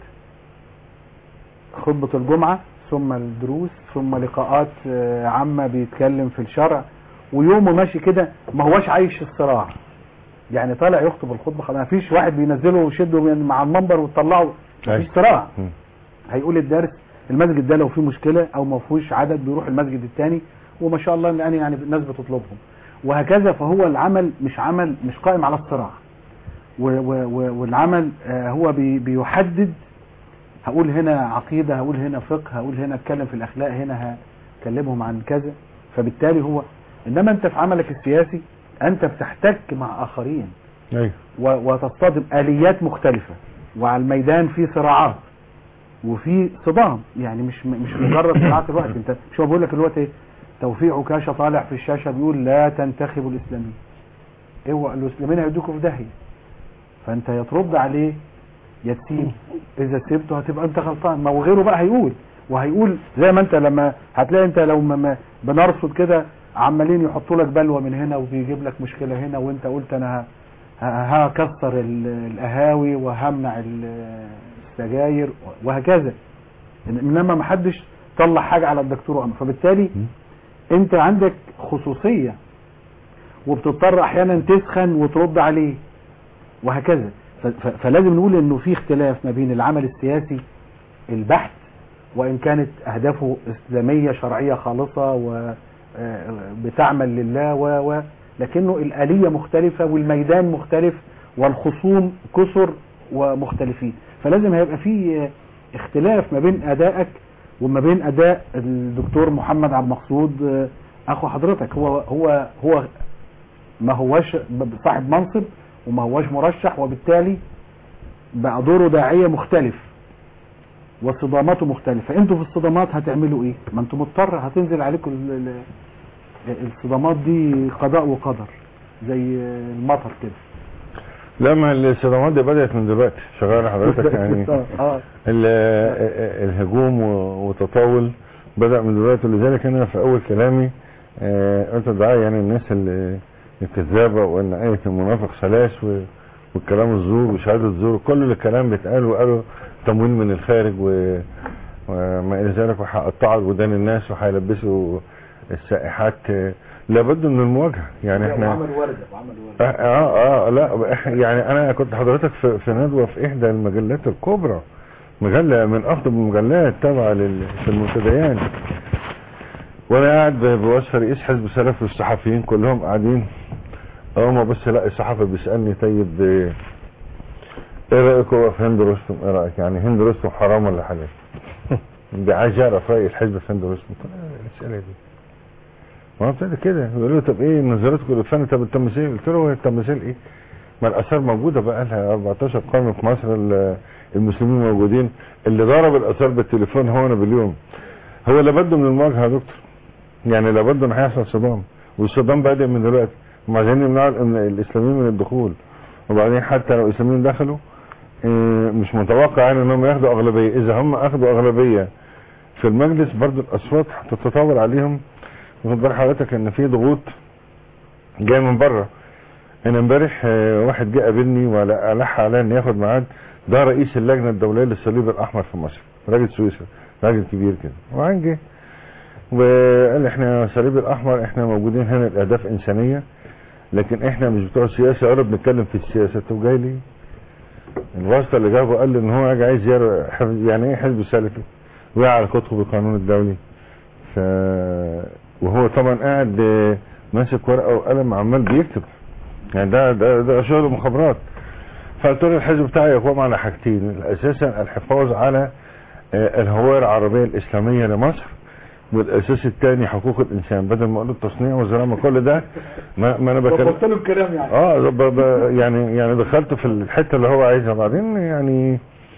خطبة الجمعة ثم الدروس ثم لقاءات آه، عامة بيتكلم في الشرع ويومه ماشي كده ما هوش عايش الصراع يعني طالع يخطب الخطبة خلاص ما فيش واحد بينزله ويشده من مع المنبر ويطلعه ما فيش صراع مم. هيقول الدرس المسجد ده لو فيه مشكلة او ما فيهوش عدد بيروح المسجد الثاني وما شاء الله يعني يعني الناس بتطلبهم وهكذا فهو العمل مش عمل مش قائم على الصراع و و و والعمل آه، هو بي بيحدد هقول هنا عقيدة هقول هنا فقه هقول هنا اتكلم في الاخلاق هنا هكلمهم عن كذا فبالتالي هو انما انت في عملك السياسي انت بتحتك مع اخرين ايوه و- وتصطدم اليات مختلفة وعلى الميدان في صراعات وفي صدام يعني مش مش مجرد صراعات الوقت انت مش هو بقول لك الوقت ايه توفيق عكاشة طالع في الشاشة بيقول لا تنتخبوا الاسلاميين اوعى الاسلاميين هيدوكوا في داهية فانت يا ترد عليه يا تسيب اذا سيبته هتبقى انت غلطان ما هو غيره بقى هيقول وهيقول زي ما انت لما هتلاقي انت لو ما- ما بنرصد كده عمالين يحطوا لك بلوى من هنا وبيجيب لك مشكلة هنا وانت قلت انا ه- ه- هكسر ال- القهاوي وهمنع ال- السجاير وهكذا انما ما حدش طلع حاجه على الدكتور عمر فبالتالي انت عندك خصوصيه وبتضطر احيانا تسخن وترد عليه وهكذا ف- ف- فلازم نقول انه في اختلاف ما بين العمل السياسي البحث وان كانت اهدافه اسلاميه شرعيه خالصه وبتعمل لله و و لكنه الاليه مختلفه والميدان مختلف والخصوم كثر ومختلفين فلازم هيبقى في آه، اختلاف ما بين ادائك وما بين اداء الدكتور محمد عبد المقصود آه، اخو حضرتك هو هو هو ما هوش صاحب منصب وما هوش مرشح وبالتالي بقى دوره داعيه مختلف وصداماته مختلفة انتوا في الصدامات هتعملوا ايه ما انتوا مضطر هتنزل عليكم ال- ال- الصدامات دي قضاء وقدر زي المطر كده لا ما الصدمات دي بدأت من دلوقتي شغال حضرتك يعني اه ال- الهجوم و- وتطاول بدأ من دلوقتي ولذلك انا في اول كلامي آه، قلت دعاية يعني الناس اللي الكذابة وان آية المنافق ثلاث و- والكلام الزور وشهادة الزور كل الكلام بيتقال وقالوا تمويل من الخارج و- وما الى ذلك وهيقطعوا ودان الناس وهيلبسوا السائحات آه، لابد من المواجهة يعني احنا وعمل وردة وعمل وردة اه اه, آه لا إح- يعني انا كنت حضرتك في, في ندوة في احدى المجلات الكبرى مجلة من افضل المجلات تابعة لل- في المنتديان وانا قاعد ب- بوصف رئيس حزب سلف والصحفيين كلهم قاعدين اول ما بص الاقي الصحفي بيسالني طيب آه، ايه رايك هو في هند رستم ايه رايك يعني هند رستم حرام ولا حلال ده عايز يعرف راي الحزب في هند رستم قلت له إيه الاسئله دي ما هو ابتدى كده يقول له طب ايه نظرتكم للفن طب التمثيل قلت له هو التمثيل ايه ما الاثار موجوده بقى لها 14 قرن في مصر ال- المسلمين موجودين اللي ضرب الاثار بالتليفون هو نابليون هو لابد من المواجهه يا دكتور يعني لابد ان هيحصل صدام والصدام بادئ من دلوقتي هم عايزين يمنعوا ال- الاسلاميين من الدخول وبعدين حتى لو الاسلاميين دخلوا آه، مش متوقع يعني انهم ياخدوا اغلبيه اذا هم اخدوا اغلبيه في المجلس برضو الاصوات هتتطاول عليهم واخد بال حضرتك ان في ضغوط جايه من بره انا امبارح آه، واحد جه قابلني والح عليا ان ياخد ميعاد ده رئيس اللجنه الدوليه للصليب الاحمر في مصر راجل سويسري راجل كبير كده وبعدين جه وقال احنا الصليب الاحمر احنا موجودين هنا لاهداف انسانيه لكن احنا مش بتوع السياسه ولا بنتكلم في السياسه طب جاي ليه؟ الواسطه اللي جابه قال لي ان هو اجي عايز يقرا حزب- يعني ايه حزب سلفي ويعرف كتب القانون الدولي ف وهو طبعا قاعد آه، ماسك ورقه وقلم عمال بيكتب يعني ده ده ده شغل مخابرات فقلت له الحزب بتاعي يقوم على حاجتين اساسا الحفاظ على آه، الهوية العربية الإسلامية لمصر والأساس الثاني حقوق الإنسان بدل ما أقول التصنيع والزراعة كل ده ما, ما أنا بكلم ظبطت له الكلام يعني اه ب- ب- يعني يعني دخلت في الحته اللي هو عايزها بعدين يعني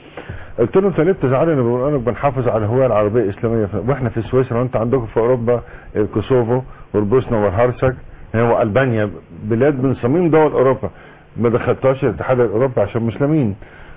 قلت له انت ليه بتزعل ان بقول لك بنحافظ على الهويه العربيه الاسلاميه ف- واحنا في سويسرا وانت عندكم في اوروبا الكوسوفو والبوسنه والهرسك هو البانيا بلاد من صميم دول اوروبا ما دخلتهاش الاتحاد الاوروبي عشان مسلمين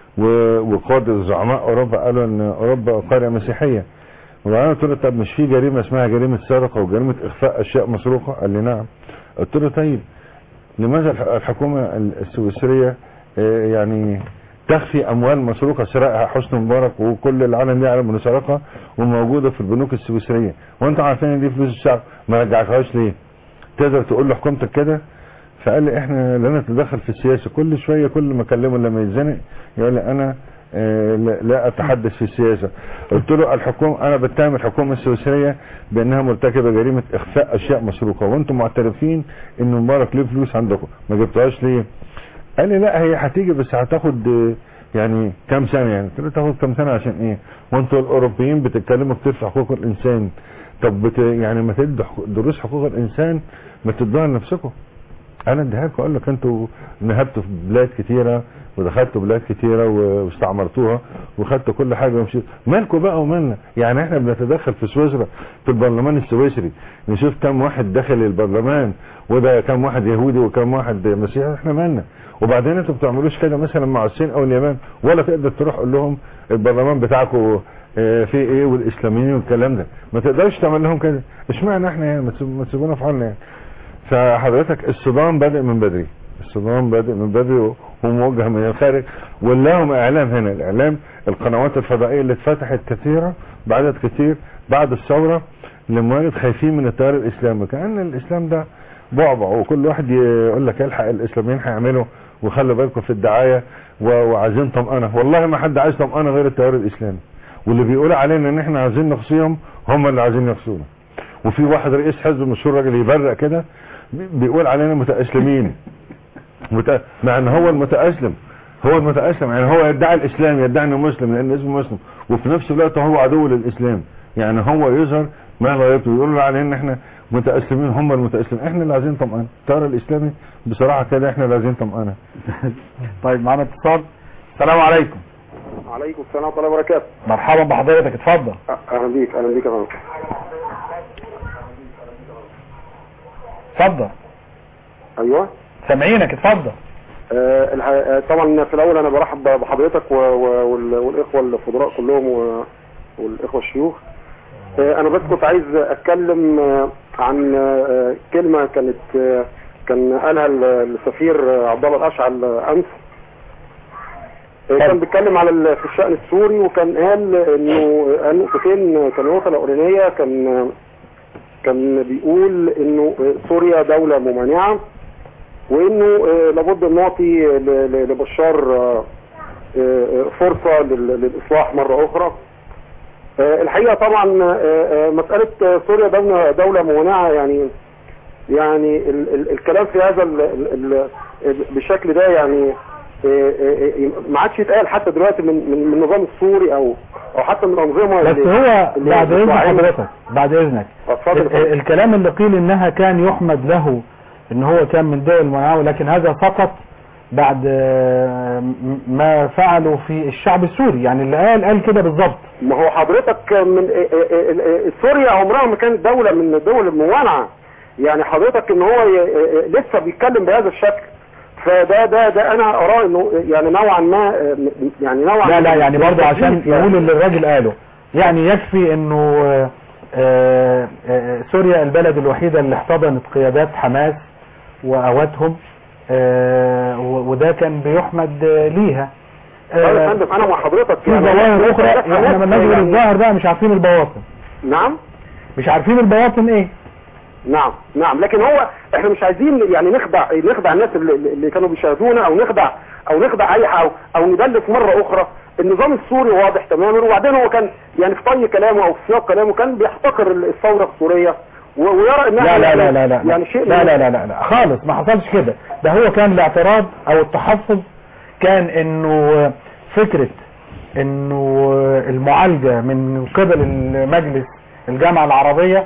و- وقاده زعماء اوروبا قالوا ان اوروبا قريه مسيحيه وبعدين قلت له طب مش في جريمه اسمها جريمه سرقه وجريمه اخفاء اشياء مسروقه قال لي نعم قلت له طيب لماذا الح- الحكومة السويسرية آه، يعني تخفي أموال مسروقة سرقها حسني مبارك وكل العالم يعلم انه سرقها وموجودة في البنوك السويسرية وانتوا عارفين ان دي فلوس الشعب ما رجعتهاش ليه تقدر تقول لحكومتك كده فقال لي احنا لا نتدخل في السياسة كل شوية كل ما اكلمه لما يتزنق يقول لي انا آه، لا لا اتحدث في السياسة قلت له الحكومة انا بتهم الحكومة السويسرية بانها مرتكبة جريمة اخفاء اشياء مسروقة وانتم معترفين ان مبارك ليه فلوس عندكم ما جبتوهاش ليه قال لي لا هي هتيجي بس هتاخد آه، يعني كام سنة يعني قلت له تاخد كام سنة عشان ايه وانتوا الاوروبيين بتتكلموا كتير في حقوق الانسان طب بت يعني ما تدوا حقوق- دروس حقوق الانسان ما تدوها لنفسكم انا اديها لكم اقول لك انتوا نهبتوا في بلاد كتيره ودخلتوا بلاد كتيره و- واستعمرتوها وخدتوا كل حاجه ومشيتوا مالكم بقى ومالنا يعني احنا بنتدخل في سويسرا في البرلمان السويسري نشوف كم واحد داخل البرلمان وده كم واحد يهودي وكم واحد مسيحي احنا مالنا وبعدين انتوا بتعملوش كده مثلا مع الصين او اليابان ولا تقدر تروح قول لهم البرلمان بتاعكم اه، في ايه والاسلاميين والكلام ده ما تقدرش تعمل لهم كده اشمعنى احنا يعني ما تسيب- ما تسيبونا في حالنا يعني فحضرتك الصدام بادئ من بدري الصدام بادئ من بدري وموجه من الخارج ولهم اعلام هنا الاعلام القنوات الفضائيه اللي اتفتحت كثيره بعدد كثير بعد الثوره لما خايفين من التيار الاسلامي كان الاسلام ده بعبع وكل واحد يقول لك الحق الاسلاميين هيعملوا وخلوا بالكم في الدعايه و- وعايزين طمأنه والله ما حد عايز طمأنه غير التيار الاسلامي واللي بيقول علينا ان احنا عايزين نخصيهم هم اللي عايزين يخصونا وفي واحد رئيس حزب مشهور راجل يبرق كده بي- بيقول علينا متأسلمين مت... مع ان هو المتأسلم هو المتأسلم يعني هو يدعي الاسلام يدعي انه مسلم لان اسمه مسلم وفي نفس الوقت هو عدو للاسلام يعني هو يظهر ما لا يبدو يقولوا علينا ان احنا متأسلمين هم المتأسلمين احنا اللي عايزين طمأنة التيار الاسلامي بصراحة كده احنا اللي عايزين طمأنة طيب معانا اتصال السلام عليكم عليكم السلام ورحمه الله وبركاته مرحبا بحضرتك اتفضل اهلا بيك اهلا بيك يا فندم اتفضل ايوه سامعينك اتفضل آه الح- آه، طبعا في الاول انا برحب بحضرتك و- و- وال- والاخوه الفضلاء كلهم و- والاخوه الشيوخ آه انا بس كنت عايز اتكلم آه، عن آه، كلمه كانت آه، كان قالها ال- السفير آه، عبد الله الاشعل آه، امس آه، كان بيتكلم على ال- في الشأن السوري وكان قال انه قال نقطتين كان النقطه الاولانيه كان كان بيقول انه سوريا دولة ممانعة وانه آه، لابد ان نعطي ل- ل- لبشار آه، آه، فرصة لل- للاصلاح مرة اخرى آه، الحقيقة طبعا آه، آه، مسألة آه، سوريا دولة دولة ممانعة يعني يعني ال ال الكلام في هذا ال ال ال بالشكل ده يعني آه، آه، آه، ما عادش يتقال حتى دلوقتي من من من النظام السوري او او حتى من الانظمه بس اللي- هو اللي بعد اذن بتوعينا. حضرتك بعد اذنك اتفضل ال- ال- الكلام اللي قيل انها كان يحمد له ان هو كان من دول المناعة لكن هذا فقط بعد آه، م- ما فعلوا في الشعب السوري يعني اللي قال قال كده بالظبط ما هو حضرتك من ا- ا- ا- سوريا عمرها ما كانت دولة من الدول الممانعة يعني حضرتك ان هو ي- ا- ا- لسه بيتكلم بهذا الشكل فده ده ده انا اراه انه يعني نوعا ما ا- يعني نوعا لا لا ما- يعني برضه عشان يعني. نقول اللي الراجل قاله يعني يكفي انه آه، آه، آه، سوريا البلد الوحيدة اللي احتضنت قيادات حماس وأواتهم آه، و- وده كان بيحمد آه، ليها طيب يا فندم انا مع حضرتك في ظواهر اخرى احنا ما نجبر يعني- الظاهر بقى مش عارفين البواطن نعم مش عارفين البواطن ايه نعم نعم لكن هو احنا مش عايزين يعني نخدع نخدع الناس اللي, اللي كانوا بيشاهدونا او نخدع او نخدع اي او او ندلس مره اخرى النظام السوري واضح تماما وبعدين هو كان يعني في طي كلامه او في سياق كلامه كان بيحتقر الثوره السوريه و- ويرى انها لا لا لا لا لا يعني شيء لا لا لا لا, لا خالص ما حصلش كده ده هو كان الاعتراض او التحفظ كان انه فكرة انه المعالجة من قبل المجلس الجامعة العربية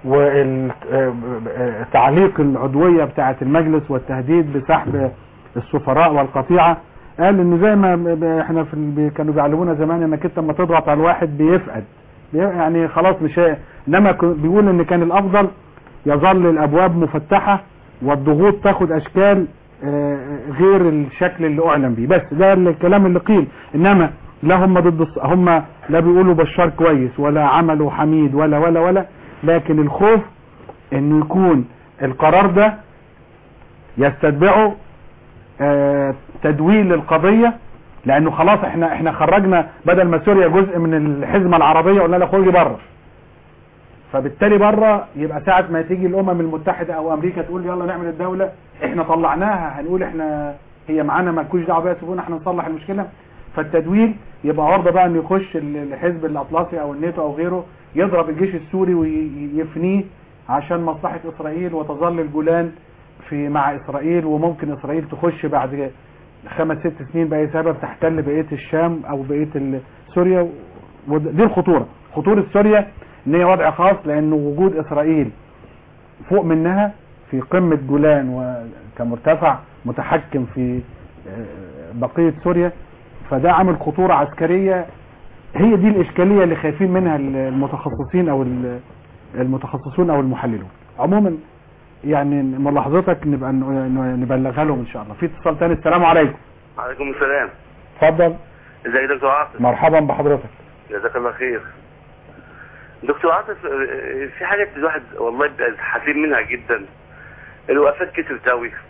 والتعليق العضوية بتاعة المجلس والتهديد بسحب السفراء والقطيعة قال انه زي ما ب- احنا في ال- كانوا بيعلمونا زمان انك انت لما تضغط على الواحد بيفقد بي- يعني خلاص مش هي- انما ك- بيقول ان كان الافضل يظل الابواب مفتحة والضغوط تاخد اشكال آه، غير الشكل اللي اعلن بيه بس ده الكلام اللي قيل انما لا هم ضد الص- هم لا بيقولوا بشار كويس ولا عملوا حميد ولا ولا ولا لكن الخوف انه يكون القرار ده يستتبعه آه، تدويل للقضية لانه خلاص احنا احنا خرجنا بدل ما سوريا جزء من الحزمة العربية قلنا لها خرجي بره فبالتالي بره يبقى ساعة ما تيجي الامم المتحدة او امريكا تقول يلا نعمل الدولة احنا طلعناها هنقول احنا هي معانا مالكوش دعوه بيها سيبونا احنا نصلح المشكلة فالتدويل يبقى عرضة بقى انه يخش ال- الحزب الاطلسي او الناتو او غيره يضرب الجيش السوري ويفنيه عشان مصلحة اسرائيل وتظل الجولان في مع اسرائيل وممكن اسرائيل تخش بعد خمس ست سنين بأي سبب تحتل بقية الشام او بقية ال- سوريا ودي الخطورة خطورة سوريا ان هي وضع خاص لانه وجود اسرائيل فوق منها في قمة جولان وكمرتفع متحكم في آه، بقية سوريا فده عامل خطورة عسكرية هي دي الاشكالية اللي خايفين منها المتخصصين او ال- المتخصصون او المحللون عموما يعني ملاحظتك نبقى ن- نبلغها لهم ان شاء الله في اتصال تاني السلام عليكم عليكم السلام اتفضل ازيك يا دكتور عاطف مرحبا بحضرتك جزاك الله خير دكتور عاطف آه، في حاجة الواحد والله بيبقى حزين منها جدا الوقفات كترت قوي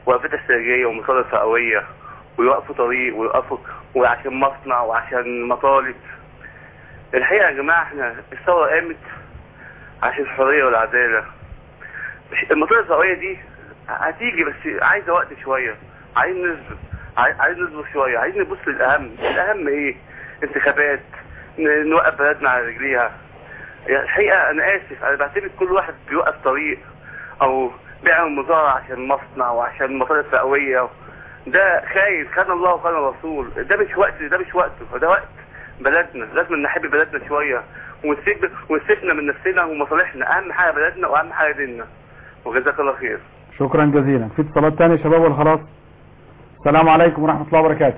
وقفات استرجاعية ومصادر فئوية ويوقفوا طريق ويوقفوا وعشان مصنع وعشان مطالب الحقيقة يا جماعة احنا الثورة قامت عشان الحرية والعدالة مش- المطالب الفئوية دي هتيجي بس عايزة وقت شوية عايزين نصبر عاي- عايزين نصبر شوية عايزين نبص للأهم الأهم ايه انتخابات ن- نوقف بلدنا على رجليها يعني الحقيقة أنا آسف أنا بعتبر كل واحد بيوقف طريق أو بيعمل مظاهرة عشان مصنع وعشان مصالح فئوية ده خايف كان الله وكان الرسول ده مش وقت ده مش وقته ده وقت بلدنا لازم نحب بلدنا شوية ونسيب ونسيبنا من نفسنا ومصالحنا أهم حاجة بلدنا وأهم حاجة ديننا وجزاك الله خير شكرا جزيلا في اتصالات تانية يا شباب ولا خلاص السلام عليكم ورحمة الله وبركاته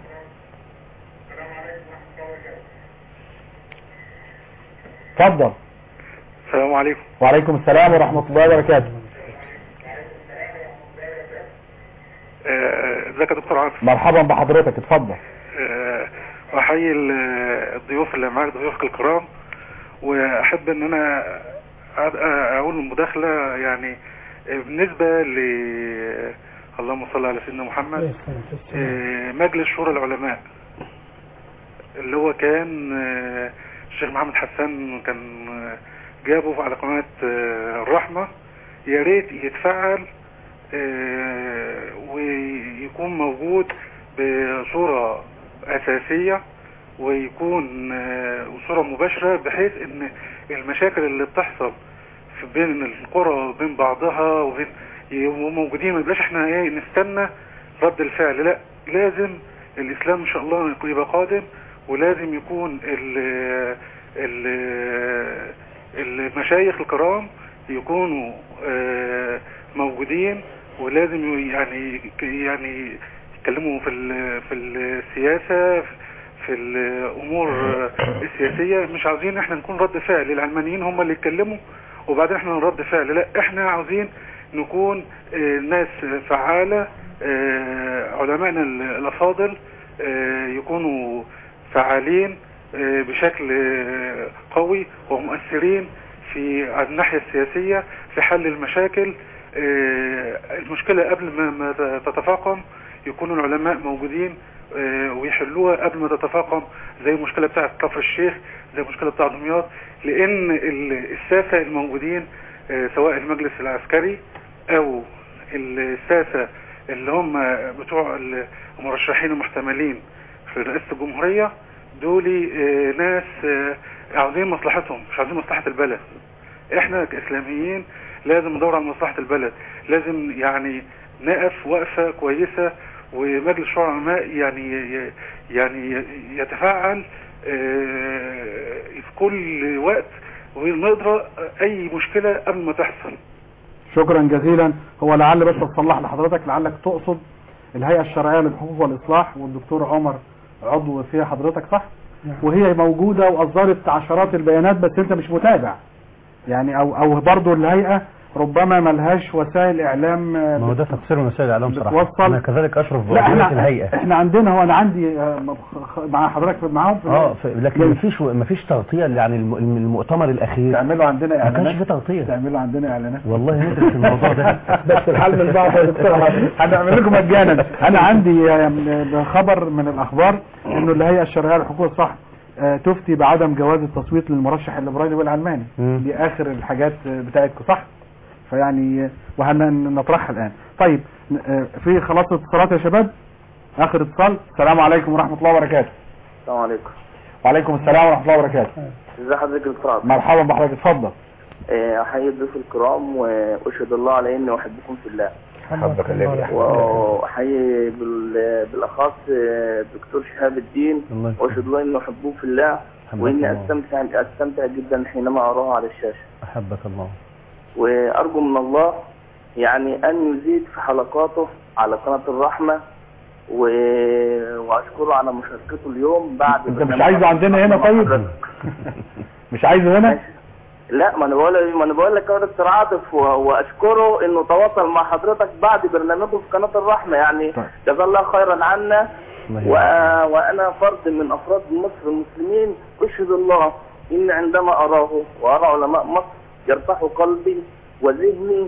اتفضل السلام عليكم وعليكم السلام ورحمة الله وبركاته آه، ازيك يا دكتور عاطف مرحبا بحضرتك اتفضل آه، واحيي ال- الضيوف اللي معاك ضيوفك الكرام واحب ان انا أ- اقول مداخله يعني بالنسبه ل اللهم صل على سيدنا محمد آه، مجلس شورى العلماء اللي هو كان آه، الشيخ محمد حسان كان آه، جابه على قناة آه، الرحمة يا ريت يتفعل آه، ويكون موجود بصورة أساسية ويكون آه، صورة مباشرة بحيث ان المشاكل اللي بتحصل في بين القرى وبين بعضها وبين يبقوا موجودين ما يبقاش احنا ايه نستنى رد الفعل لا لازم الاسلام ان شاء الله يبقى قادم ولازم يكون ال ال المشايخ الكرام يكونوا آه، موجودين ولازم يعني يعني يتكلموا في ال- في السياسة في الامور السياسية مش عاوزين احنا نكون رد فعل العلمانيين هم اللي يتكلموا وبعدين احنا نرد فعل لا احنا عاوزين نكون آه، ناس فعالة آه، علمائنا ال- الافاضل آه، يكونوا فعالين آه، بشكل آه، قوي ومؤثرين في على الناحية السياسية في حل المشاكل آه، المشكلة قبل ما ما تتفاقم يكون العلماء موجودين آه، ويحلوها قبل ما تتفاقم زي المشكلة بتاعت كفر الشيخ زي المشكلة بتاعت دمياط لأن ال- الساسة الموجودين آه، سواء المجلس العسكري أو الساسة اللي هم بتوع المرشحين المحتملين في رئاسة الجمهورية دول آه، ناس آه، عاوزين مصلحتهم مش عاوزين مصلحة البلد احنا كإسلاميين لازم ندور على مصلحة البلد لازم يعني نقف وقفة كويسة ومجلس شورى العلماء يعني ي- يعني يتفاعل آه، في كل وقت ونقدر اي مشكلة قبل ما تحصل شكرا جزيلا هو لعل بس اصلح لحضرتك لعلك تقصد الهيئة الشرعية للحقوق والإصلاح والدكتور عمر عضو فيها حضرتك صح نعم. وهي موجودة وأصدرت عشرات البيانات بس أنت مش متابع يعني أو أو برضه الهيئة ربما ملهاش وسائل إعلام آه، ما هو ده تقصير من وسائل الاعلام صراحه بتوصل- انا كذلك اشرف لا بوجودية احنا الهيئه احنا عندنا هو انا عندي آه، مخ- مع حضرتك معاهم في اه ف- لكن مفيش مفيش تغطيه يعني الم- الم- المؤتمر الاخير تعملوا عندنا ما كانش اعلانات في تغطيه تعملوا عندنا اعلانات والله ندرس الموضوع ده بس الحل من بعض يا دكتور عمر. هنعمل لكم مجانا انا عندي آه، خبر من الاخبار انه الهيئه الشرعيه للحقوق والصح آه، تفتي بعدم جواز التصويت للمرشح الليبرالي والعلماني مم. دي اخر الحاجات آه، بتاعتكم صح فيعني وهنطرحها الان طيب آه، في خلاص اتصالات يا شباب اخر اتصال السلام عليكم ورحمه الله وبركاته السلام عليكم وعليكم السلام ورحمه الله وبركاته ازي حضرتك يا دكتور عبد مرحبا بحضرتك اتفضل آه، احيي الضيوف الكرام واشهد الله على اني احبكم في الله حبك الله يحفظك. واحيي بال- بالاخص آه، الدكتور شهاب الدين الله يكرمك. واشهد الله اني احبه في الله حبك واني الله. استمتع استمتع جدا حينما اراه على الشاشه احبك الله وارجو من الله يعني ان يزيد في حلقاته على قناه الرحمه و... واشكره على مشاركته اليوم بعد انت مش عايزه عندنا هنا طيب مش عايزه هنا لا ما انا بقول ما انا بقول لك يا دكتور عاطف و- واشكره انه تواصل مع حضرتك بعد برنامجه في قناه الرحمه يعني جزا الله خيرا عنا و... وانا فرد من افراد مصر المسلمين اشهد الله ان عندما اراه وارى علماء مصر يرتاح قلبي وذهني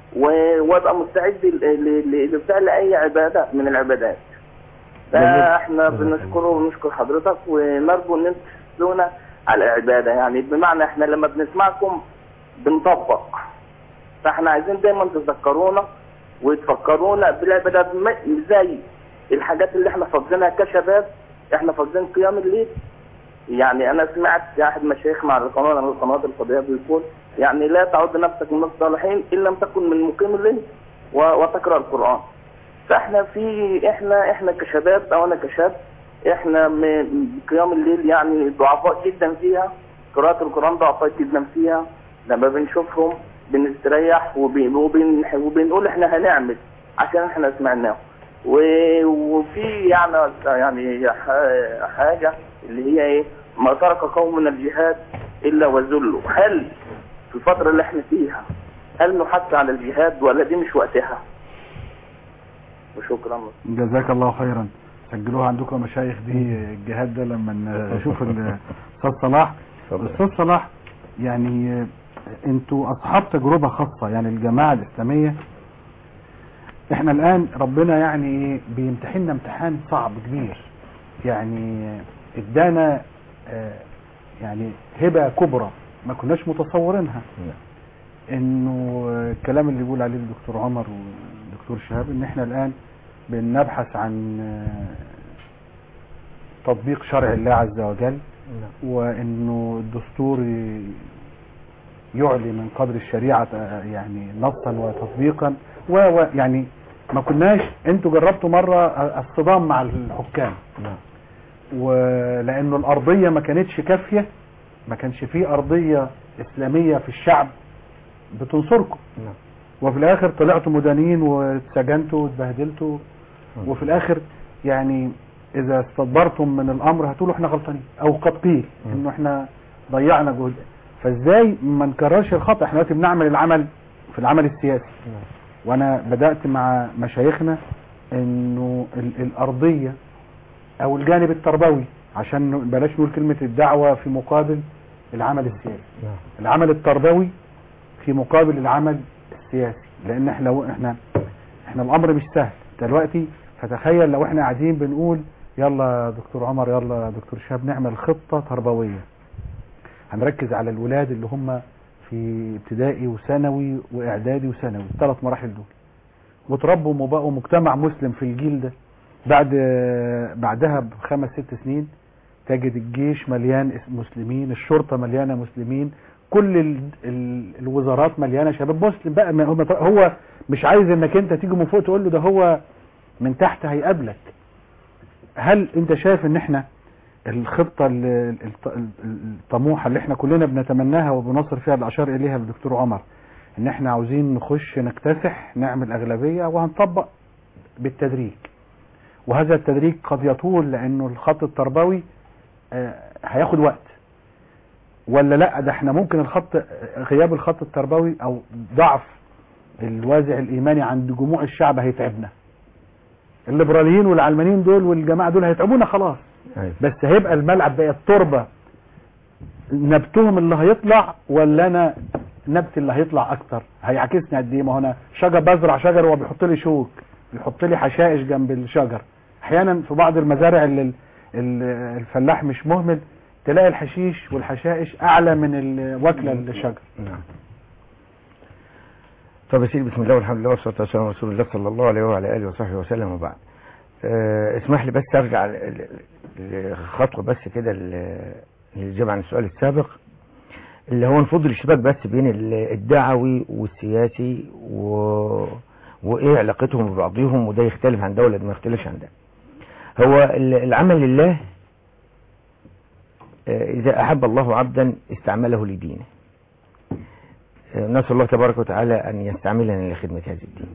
و- وابقى مستعد ل- ل- ل- لفعل اي عباده من العبادات فاحنا بنشكره ونشكر حضرتك ونرجو ان انتم تسلونا على العباده يعني بمعنى احنا لما بنسمعكم بنطبق فاحنا عايزين دايما تذكرونا وتفكرونا بالعبادات م- زي الحاجات اللي احنا فاقدينها كشباب احنا فاقدين قيام الليل يعني انا سمعت احد مشايخنا على القناه من القنوات الفضائيه بيقول يعني لا تعد نفسك من الصالحين ان لم تكن من مقيم الليل و- وتقرا القران فاحنا في احنا احنا كشباب او انا كشاب احنا من قيام الليل يعني ضعفاء جدا فيها قراءة القرآن ضعفاء جدا فيها لما بنشوفهم بنستريح وبن وبن وبنقول احنا هنعمل عشان احنا سمعناه و- وفي يعني يعني ح- حاجة اللي هي ايه ما ترك قوم من الجهاد الا وذلوا هل في الفترة اللي احنا فيها هل نحث على الجهاد ولا دي مش وقتها وشكرا جزاك الله خيرا سجلوها عندكم يا مشايخ دي الجهاد ده لما نشوف الاستاذ صلاح الاستاذ صلاح يعني انتوا اصحاب تجربة خاصة يعني الجماعة الاسلامية احنا الان ربنا يعني ايه بيمتحننا امتحان صعب كبير يعني ادانا آه، يعني هبة كبرى ما كناش متصورينها انه الكلام اللي بيقول عليه الدكتور عمر والدكتور شهاب ان احنا الان بنبحث عن آه، تطبيق شرع الله عز وجل وانه الدستور ي- يعلي من قدر الشريعة آه، يعني نصا وتطبيقا و و- يعني ما كناش انتوا جربتوا مرة الصدام مع الحكام ولانه الارضية ما كانتش كافية ما كانش فيه ارضية اسلامية في الشعب بتنصركم وفي الاخر طلعتوا مدانين واتسجنتوا واتبهدلتوا وفي الاخر يعني اذا استدبرتم من الامر هتقولوا احنا غلطانين او قد قيل انه احنا ضيعنا جهد فازاي ما نكررش الخطا احنا دلوقتي بنعمل العمل في العمل السياسي وانا بدات مع مشايخنا انه ال- الارضيه او الجانب التربوي عشان ن- بلاش نقول كلمه الدعوه في مقابل العمل السياسي العمل التربوي في مقابل العمل السياسي لان احنا لو احنا احنا الامر مش سهل دلوقتي فتخيل لو احنا قاعدين بنقول يلا يا دكتور عمر يلا يا دكتور شهاب نعمل خطة تربوية هنركز على الولاد اللي هم في ابتدائي وثانوي واعدادي وثانوي الثلاث مراحل دول وتربوا وبقوا مجتمع مسلم في الجيل ده بعد بعدها بخمس ست سنين تجد الجيش مليان اس- مسلمين الشرطة مليانة مسلمين كل ال ال الوزارات مليانة شباب مسلم بقى ما هو هو مش عايز انك انت تيجي من فوق تقول له ده هو من تحت هيقابلك هل انت شايف ان احنا الخطة ال- الط- ال- الطموحة اللي احنا كلنا بنتمناها وبنصر فيها اللي اشار اليها الدكتور عمر ان احنا عاوزين نخش نكتسح نعمل اغلبية وهنطبق بالتدريج وهذا التدريج قد يطول لانه الخط التربوي آه، هياخد وقت ولا لا ده احنا ممكن الخط غياب الخط التربوي او ضعف الوازع الايماني عند جموع الشعب هيتعبنا الليبراليين والعلمانيين دول والجماعه دول هيتعبونا خلاص بس هيبقى الملعب بقى التربه نبتهم اللي هيطلع ولا انا نبت اللي هيطلع اكتر هيعكسني قد ايه ما هو انا شجر بزرع شجر وهو بيحط لي شوك بيحط لي حشائش جنب الشجر احيانا في بعض المزارع اللي ال- ال- الفلاح مش مهمل تلاقي الحشيش والحشائش اعلى من ال- وكله الشجر نعم طب يا سيدي بسم الله والحمد لله والصلاه والسلام على رسول الله صلى الله عليه وعلى اله وصحبه وسلم وبعد آه، اسمح لي بس ارجع ل- ل- لخطوه بس كده ل- للاجابه عن السؤال السابق اللي هو نفض الاشتباك بس بين ال- الدعوي والسياسي و... وايه علاقتهم ببعضهم وده يختلف عن ده ولا ده ما يختلفش عن ده هو ال- العمل لله آه، اذا احب الله عبدا استعمله لدينه آه، نسال الله تبارك وتعالى ان يستعملنا لخدمه هذا الدين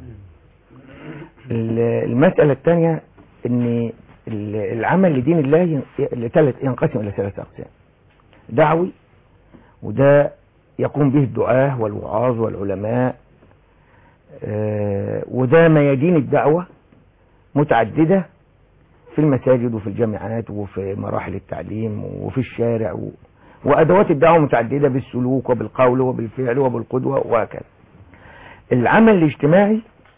ال- المساله الثانيه ان ال- العمل لدين الله ين- لثلاث ينقسم الى ثلاث اقسام دعوي وده يقوم به الدعاة والوعاظ والعلماء آه، وده ميادين الدعوة متعددة في المساجد وفي الجامعات وفي مراحل التعليم وفي الشارع و... وأدوات الدعوة متعددة بالسلوك وبالقول وبالفعل وبالقدوة وهكذا العمل الاجتماعي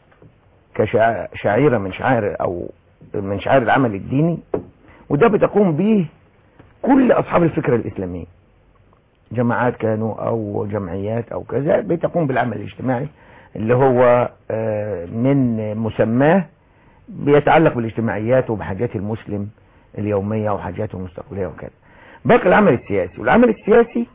كشعيرة من شعائر او من شعائر العمل الديني وده بتقوم به كل اصحاب الفكرة الاسلامية جماعات كانوا او جمعيات او كذا بتقوم بالعمل الاجتماعي اللي هو آه، من مسماه بيتعلق بالاجتماعيات وبحاجات المسلم اليومية وحاجاته المستقبلية وكذا باقي العمل السياسي والعمل السياسي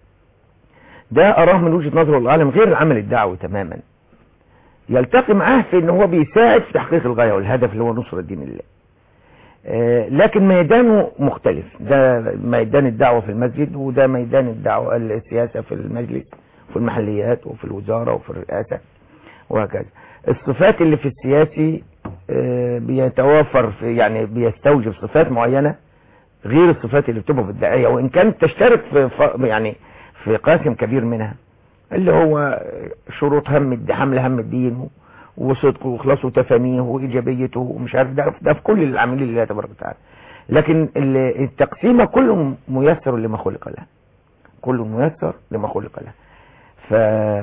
ده أراه من وجهة نظره العالم غير العمل الدعوي تماما يلتقي معاه في ان هو بيساعد في تحقيق الغاية والهدف اللي هو نصرة دين الله آه، لكن ميدانه مختلف ده ميدان الدعوة في المسجد وده ميدان الدعوة السياسة في المجلس وفي المحليات وفي الوزارة وفي الرئاسة وهكذا الصفات اللي في السياسي آه، بيتوافر في يعني بيستوجب صفات معينة غير الصفات اللي بتبقى في الداعية وإن كانت تشترك في ف- يعني في قاسم كبير منها اللي هو شروط هم الد- حمل هم الدين وصدقه وإخلاصه وتفانيه وإيجابيته ومش عارف ده ده في كل العاملين لله تبارك وتعالى لكن ال- التقسيمة كله ميسر لما خلق له كله ميسر لما خلق له ف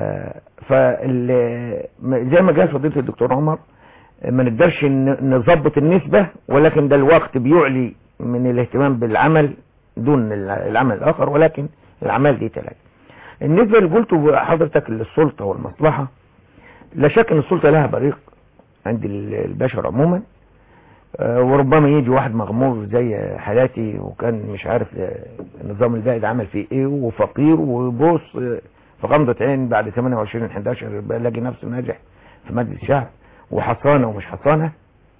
فال... م- زي ما قال فضيله الدكتور عمر ما نقدرش ن- نظبط النسبة ولكن ده الوقت بيعلي من الاهتمام بالعمل دون الع- العمل الآخر ولكن الأعمال دي ثلاثة النسبة اللي قلته حضرتك للسلطة والمصلحة لا شك ان السلطة لها بريق عند ال- البشر عموما آه، وربما يجي واحد مغمور زي حالاتي وكان مش عارف آه، النظام البائد عمل فيه ايه وفقير وبوص آه، في غمضة عين بعد 28 11 بلاقي نفسه ناجح في مجلس الشعب وحصانة ومش حصانة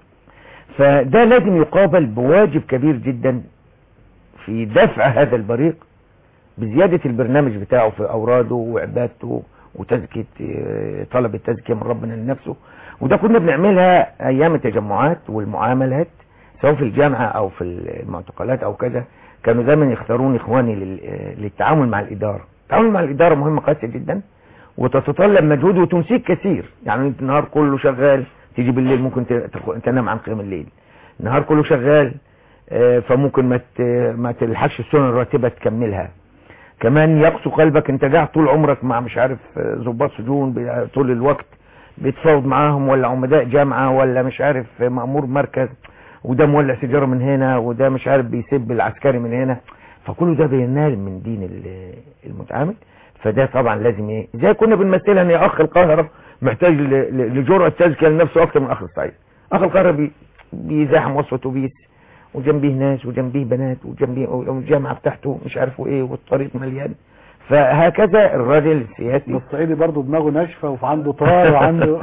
فده لازم يقابل بواجب كبير جدا في دفع هذا البريق بزيادة البرنامج بتاعه في أوراده وعبادته وتزكية آه، طلب التزكية من ربنا لنفسه وده كنا بنعملها أيام التجمعات والمعاملات سواء في الجامعة أو في المعتقلات أو كذا كانوا دايما يختارون إخواني لل- آه، للتعامل مع الإدارة التعامل مع الإدارة مهمة قاسية جدا وتتطلب مجهود وتنسيك كثير يعني انت النهار كله شغال تيجي بالليل ممكن ت- تخ- تنام عن قيام الليل النهار كله شغال آه، فممكن ما ت- ما تلحقش السنن الراتبة تكملها كمان يقسو قلبك انت قاعد طول عمرك مع مش عارف آه، ضباط سجون ب- طول الوقت بتفاوض معاهم ولا عمداء جامعة ولا مش عارف آه، مأمور مركز وده مولع سيجارة من هنا وده مش عارف بيسب العسكري من هنا فكله ده بينال من دين ال- المتعامل فده طبعا لازم ايه زي كنا بنمثلها ان اخ القاهرة محتاج ل- ل- لجرأة تزكية لنفسه اكتر من اخ الصعيد اخ القاهرة بي بيزاحم وسط اتوبيس وجنبيه ناس وجنبيه بنات وجنبيه والجامعة بتاعته مش عارف ايه والطريق مليان فهكذا الراجل السياسي والصعيدي برضه دماغه ناشفه وعنده طار وعنده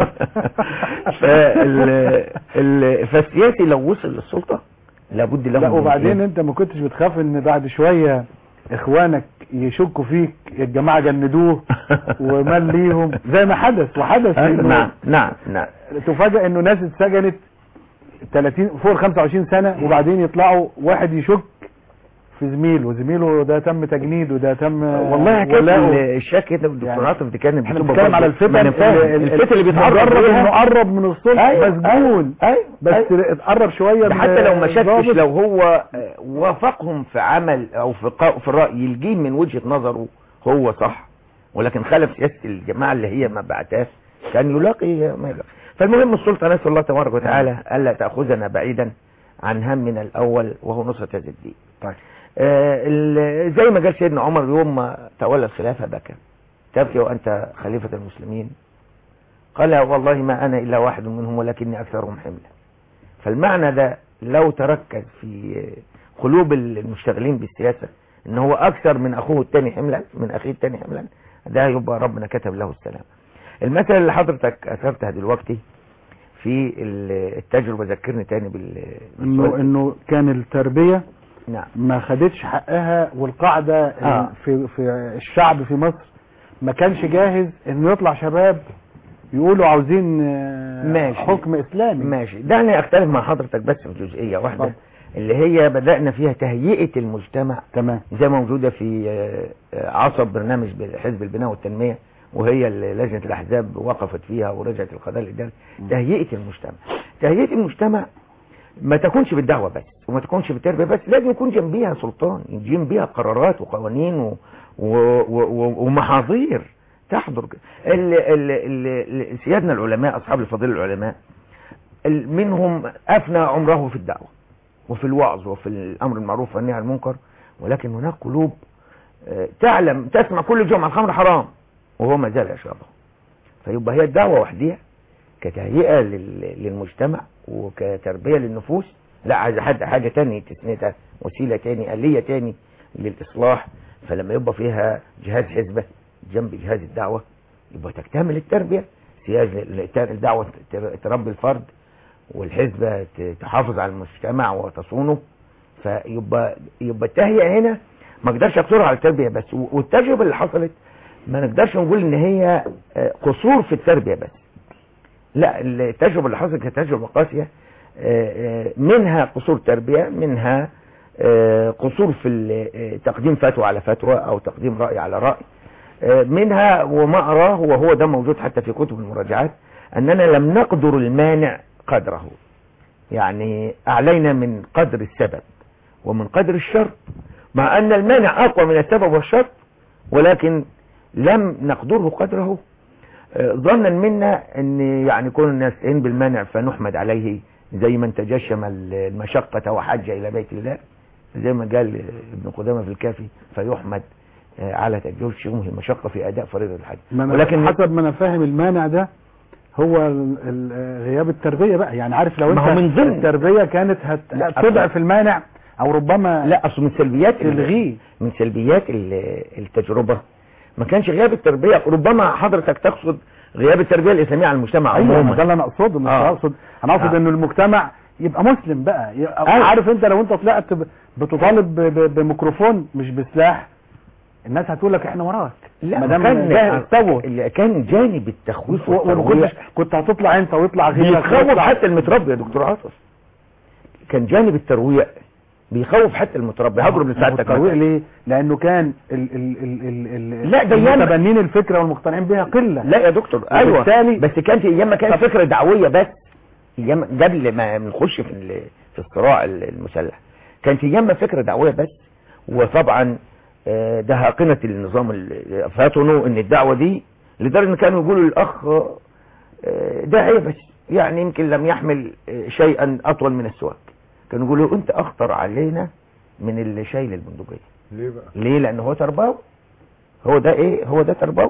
فال... ال... فالسياسي لو وصل للسلطة لابد له لا من وبعدين إيه؟ انت ما كنتش بتخاف ان بعد شوية اخوانك يشكوا فيك الجماعة جندوه ومال ليهم زي ما حدث وحدث آه، إنه نعم نعم نعم تفاجئ انه ناس اتسجنت 30 فوق ال 25 سنة وبعدين يطلعوا واحد يشك في زميله وزميله ده تم تجنيده ده تم والله كان ولاؤه. الشك ده الدكتور عاطف دي كانت احنا بتبقى بنتكلم على برضه- الفتن ما انا فاهم ال- ال- الفتن اللي بيتعرض مجرد ليها انه قرب من السلطة أيوة، مسجون أيوة، بس أيوة. اتقرب شوية ده من حتى لو ما شكش الضابط. لو هو آه، وافقهم في عمل او في قا- في الرأي يلجيه من وجهة نظره هو صح ولكن خالف سياسة الجماعة اللي هي ما بعتها كان يلاقي ما يلاقي فالمهم السلطة نسأل الله تبارك وتعالى ألا تأخذنا بعيدا عن همنا الأول وهو نصرة هذا الدين طيب آه ال- زي ما قال سيدنا عمر يوم ما تولى الخلافة بكى تبكي وأنت خليفة المسلمين قال والله ما أنا إلا واحد منهم ولكني أكثرهم حملا فالمعنى ده لو تركز في قلوب المشتغلين بالسياسة ان هو اكثر من اخوه التاني حملا من اخيه التاني حملا ده يبقى ربنا كتب له السلام المثل اللي حضرتك اثرتها دلوقتي في ال- التجربة ذكرني تاني بال انه بالسؤال. انه كان التربية نعم ما خدتش حقها والقاعدة آه. في في الشعب في مصر ما كانش جاهز انه يطلع شباب يقولوا عاوزين آه، ماشي. حكم اسلامي ماشي دعني اختلف مع حضرتك بس في جزئية واحدة اتفضل. اللي هي بدأنا فيها تهيئة المجتمع تمام زي ما موجودة في آه، آه، عصب برنامج حزب البناء والتنمية وهي اللي لجنة الأحزاب وقفت فيها ورجعت القضاء الإداري تهيئة المجتمع تهيئة المجتمع ما تكونش بالدعوة بس وما تكونش بالتربية بس لازم يكون جنبيها سلطان جنبيها قرارات وقوانين و... و... و... و... ومحاضير تحضر ال ال ال ال سيادنا العلماء أصحاب الفضيلة العلماء ال- منهم أفنى عمره في الدعوة وفي الوعظ وفي الأمر المعروف والنهي عن المنكر ولكن هناك قلوب آه، تعلم تسمع كل جمعة الخمر حرام وهو ما زال يشربه فيبقى هي الدعوة وحديها كتهيئة لل- للمجتمع وكتربية للنفوس لا عايز حد حاجة تاني تسندها وسيلة تاني آلية تاني للإصلاح فلما يبقى فيها جهاز حزبة جنب جهاز الدعوة يبقى تكتمل التربية سياج الدعوة تر- تربي الفرد والحزبة ت- تحافظ على المجتمع وتصونه فيبقى يبقى التهيئة هنا ما اقدرش اقصرها على التربية بس و- والتجربة اللي حصلت ما نقدرش نقول ان هي آه، قصور في التربية بس لا التجربة اللي حصلت كانت تجربة قاسية آه، آه، منها قصور تربية منها آه، قصور في ال- آه، تقديم فتوى على فتوى او تقديم رأي على رأي آه، منها وما أراه وهو ده موجود حتى في كتب المراجعات أننا لم نقدر المانع قدره يعني أعلينا من قدر السبب ومن قدر الشرط مع أن المانع أقوى من السبب والشرط ولكن لم نقدره قدره آه، ظنا منا أن يعني كون الناس إن بالمانع فنحمد عليه زي من تجشم المشقة وحج إلى بيت الله زي ما قال ابن قدامة في الكافي فيحمد آه، على تجشمه المشقة في أداء فريضة الحج ما أنا ولكن حسب ما انا فاهم المانع ده هو ال- ال- غياب التربية بقى يعني عارف لو ما انت هو من ضمن- التربية كانت لا، هتضعف المانع او ربما لا اصل من سلبيات ال- تلغيه من سلبيات ال- التجربة ما كانش غياب التربية ربما حضرتك تقصد غياب التربية الإسلامية على المجتمع ايوه ما عموما ده اللي انا اقصده مش آه. اقصد انا اقصد آه. انه المجتمع يبقى مسلم بقى يبقى أيوة. عارف انت لو انت طلعت ب- بتطالب ب- ب- بميكروفون مش بسلاح الناس هتقول لك احنا وراك لا ما ما دام كان جاهز استوى اللي كان جانب التخويف و- وما والترويع كنتش كنت هتطلع انت ويطلع غيرك بيخوف ويطلع- حتى المتربي يا دكتور عاطف كان جانب الترويع بيخوف حتى المتربي هضرب ما هو لساعتك الترويع مثلا. ليه؟ لانه كان ال ال ال ال ال لا، ده ياما. المتبنين الفكره والمقتنعين بها قله لا يا دكتور ايوه وبالتالي- بس كان في ايام ما كانت فكره دعويه بس ايام قبل ما نخش في ال- في الصراع ال- المسلح كانت ايام ما فكره دعويه بس وطبعا آه، ده هاقنه النظام ال- فاتنوا ان الدعوه دي لدرجه ان كانوا يقولوا للاخ آه، داعيه بس يعني يمكن لم يحمل آه، شيئا اطول من السواك كانوا يقولوا انت اخطر علينا من اللي شايل البندقيه ليه بقى ليه لان هو تربوي هو ده ايه هو ده تربوي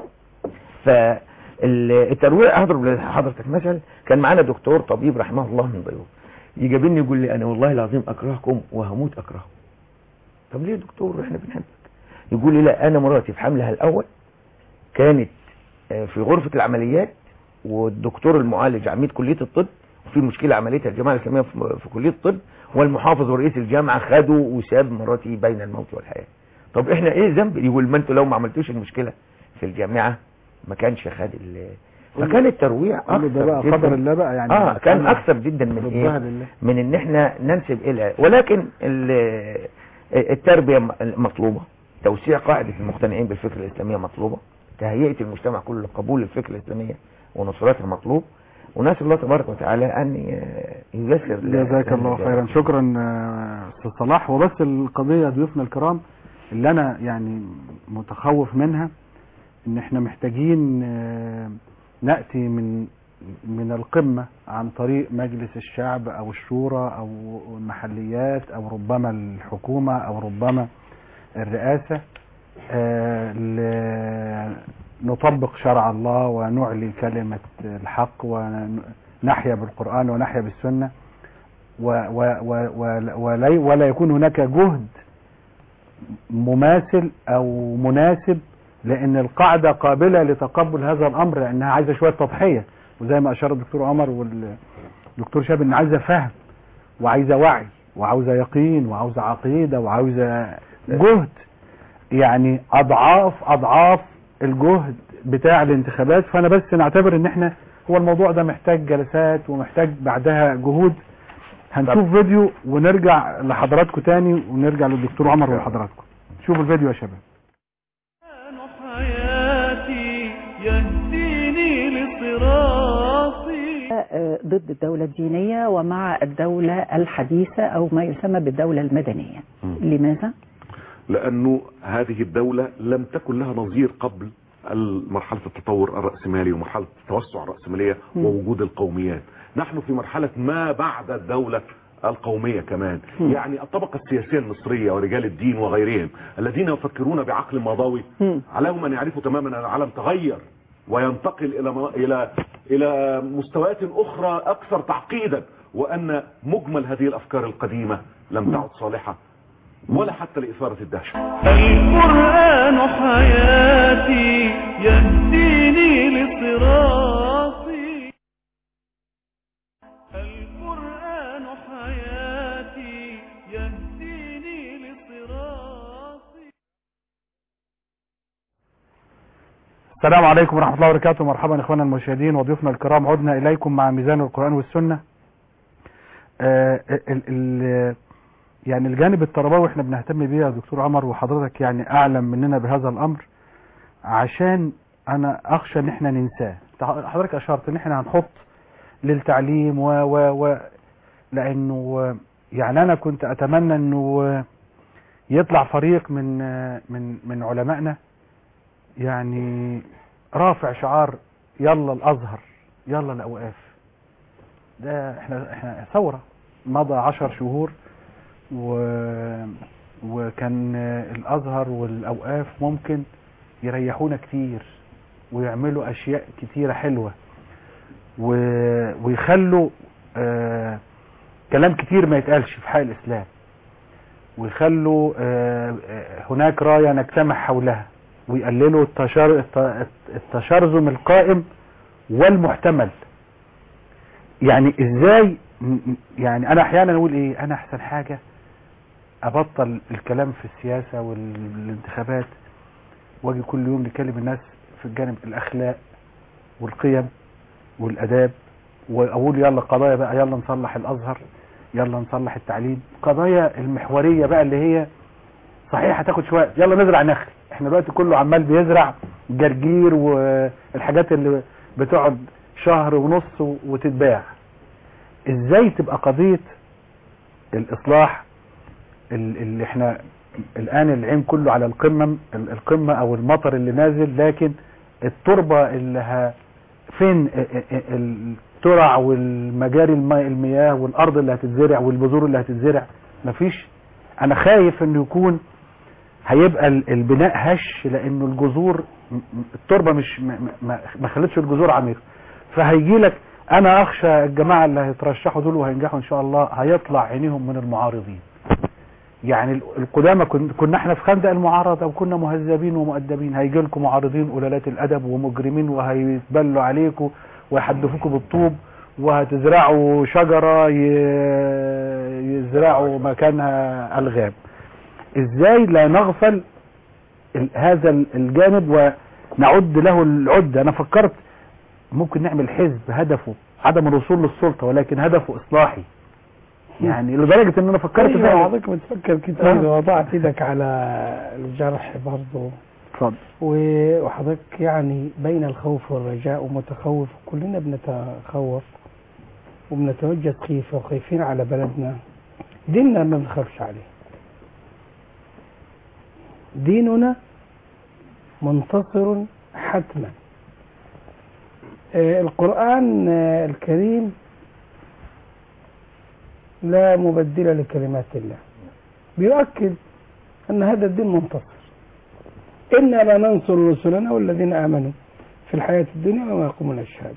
فالترويع اضرب لحضرتك مثل كان معانا دكتور طبيب رحمه الله من ضيوف يجابني يقول لي انا والله العظيم اكرهكم وهموت اكرهكم طب ليه يا دكتور احنا بنحبك يقول لي لا انا مراتي في حملها الاول كانت آه، في غرفة العمليات والدكتور المعالج عميد كلية الطب وفي مشكلة عمليتها الجماعة الإسلامية في في كلية الطب والمحافظ ورئيس الجامعة خدوا وساب مراتي بين الموت والحياة طب احنا ايه ذنب يقول ما انتوا لو ما عملتوش المشكلة في الجامعة ما كانش خد ال فكان الترويع كل ده بقى اكثر قدر جداً. الله بقى يعني اه كان أنا اكثر جدا من ردها ايه لله. من ان احنا ننسب الى ولكن ال- التربية م- مطلوبة توسيع قاعدة المقتنعين بالفكر الإسلامية مطلوبة تهيئة المجتمع كله لقبول الفكر الإسلامية ونصرتها مطلوب ونسأل الله تبارك وتعالى أن ي- ييسر جزاك الله خيرا شكرا آه، استاذ صلاح وبس القضيه ضيوفنا الكرام اللي انا يعني متخوف منها ان احنا محتاجين آه، ناتي من من القمه عن طريق مجلس الشعب او الشورى او المحليات او ربما الحكومه او ربما الرئاسه آه، ل- نطبق شرع الله ونعلي كلمه الحق ونحيا بالقران ونحيا بالسنه و و و و ولا, ولا يكون هناك جهد مماثل او مناسب لان القاعده قابله لتقبل هذا الامر لانها عايزه شويه تضحيه وزي ما اشار الدكتور عمر والدكتور شاب ان عايزه فهم وعايزه وعي وعاوزه يقين وعاوزه عقيده وعاوزه جهد يعني اضعاف اضعاف الجهد بتاع الانتخابات فانا بس نعتبر ان احنا هو الموضوع ده محتاج جلسات ومحتاج بعدها جهود هنشوف فيديو ونرجع لحضراتكم تاني ونرجع للدكتور عمر ولحضراتكم شوفوا الفيديو يا شباب حياتي يهديني لصراطي آه، ضد الدولة الدينية ومع الدولة الحديثة أو ما يسمى بالدولة المدنية لماذا؟ لأنه هذه الدولة لم تكن لها نظير قبل مرحلة التطور الرأسمالي ومرحلة التوسع الرأسمالية مم. ووجود القوميات نحن في مرحلة ما بعد الدولة القومية كمان مم. يعني الطبقة السياسية المصرية ورجال الدين وغيرهم الذين يفكرون بعقل ماضوي عليهم أن يعرفوا تماما أن العالم تغير وينتقل إلى م- إلى إلى مستويات أخرى أكثر تعقيدا وأن مجمل هذه الأفكار القديمة لم تعد صالحة ولا حتى لإثارة الدهشة القرآن حياتي يهديني لصراطي القرآن حياتي يهديني لصراطي السلام عليكم ورحمة الله وبركاته مرحبا اخوانا المشاهدين وضيوفنا الكرام عدنا اليكم مع ميزان القرآن والسنة آه، ال ال يعني الجانب التربوي احنا بنهتم بيه يا دكتور عمر وحضرتك يعني اعلم مننا بهذا الامر عشان انا اخشى ان احنا ننساه تع- حضرتك اشرت ان احنا هنحط للتعليم و و و لانه يعني انا كنت اتمنى انه يطلع فريق من من من علمائنا يعني رافع شعار يلا الازهر يلا الاوقاف ده احنا احنا ثوره مضى عشر شهور و وكان الازهر والاوقاف ممكن يريحونا كتير ويعملوا اشياء كتيره حلوه و... ويخلوا آه كلام كتير ما يتقالش في حق الاسلام ويخلوا آه آه، هناك رايه نجتمع حولها ويقللوا التشار... الت- التشرذم القائم والمحتمل يعني ازاي م- م- يعني انا احيانا اقول ايه انا احسن حاجة ابطل الكلام في السياسة والانتخابات واجي كل يوم نكلم الناس في الجانب الاخلاق والقيم والاداب واقول يلا قضايا بقى يلا نصلح الازهر يلا نصلح التعليم قضايا المحورية بقى اللي هي صحيح هتاخد شوية يلا نزرع نخل احنا دلوقتي كله عمال بيزرع جرجير والحاجات اللي بتقعد شهر ونص و- وتتباع ازاي تبقى قضية الاصلاح ال- اللي احنا الان العين كله على القمة ال- القمة او المطر اللي نازل لكن التربة اللي ها فين ا- ا- ا- الترع والمجاري الماء المياه والارض اللي هتتزرع والبذور اللي هتتزرع مفيش انا خايف انه يكون هيبقى ال- البناء هش لانه الجذور م- م- التربه مش م- م- ما ما خلتش الجذور عميقه فهيجي لك انا اخشى الجماعه اللي هيترشحوا دول وهينجحوا ان شاء الله هيطلع عينيهم من المعارضين يعني ال- القدامى كن- كنا احنا في خندق المعارضه وكنا مهذبين ومؤدبين هيجي لكم معارضين قلالات الادب ومجرمين وهيتبلوا عليكم ويحدفوكم بالطوب وهتزرعوا شجره ي- يزرعوا مكانها الغام ازاي لا نغفل ال- هذا ال- الجانب ونعد له العدة انا فكرت ممكن نعمل حزب هدفه عدم الوصول للسلطة ولكن هدفه اصلاحي يعني لدرجة ان انا فكرت ايوه فعلا حضرتك بتفكر كتير آه. ووضعت ايدك على الجرح برضه اتفضل و- وحضرتك يعني بين الخوف والرجاء ومتخوف كلنا بنتخوف وبنتوجه خيفة وخايفين على بلدنا ديننا ما بنخافش عليه ديننا منتصر حتما آه، القرآن آه، الكريم لا مبدل لكلمات الله بيؤكد أن هذا الدين منتصر إنا لننصر رسلنا والذين آمنوا في الحياة الدنيا وما يقومون الشهادة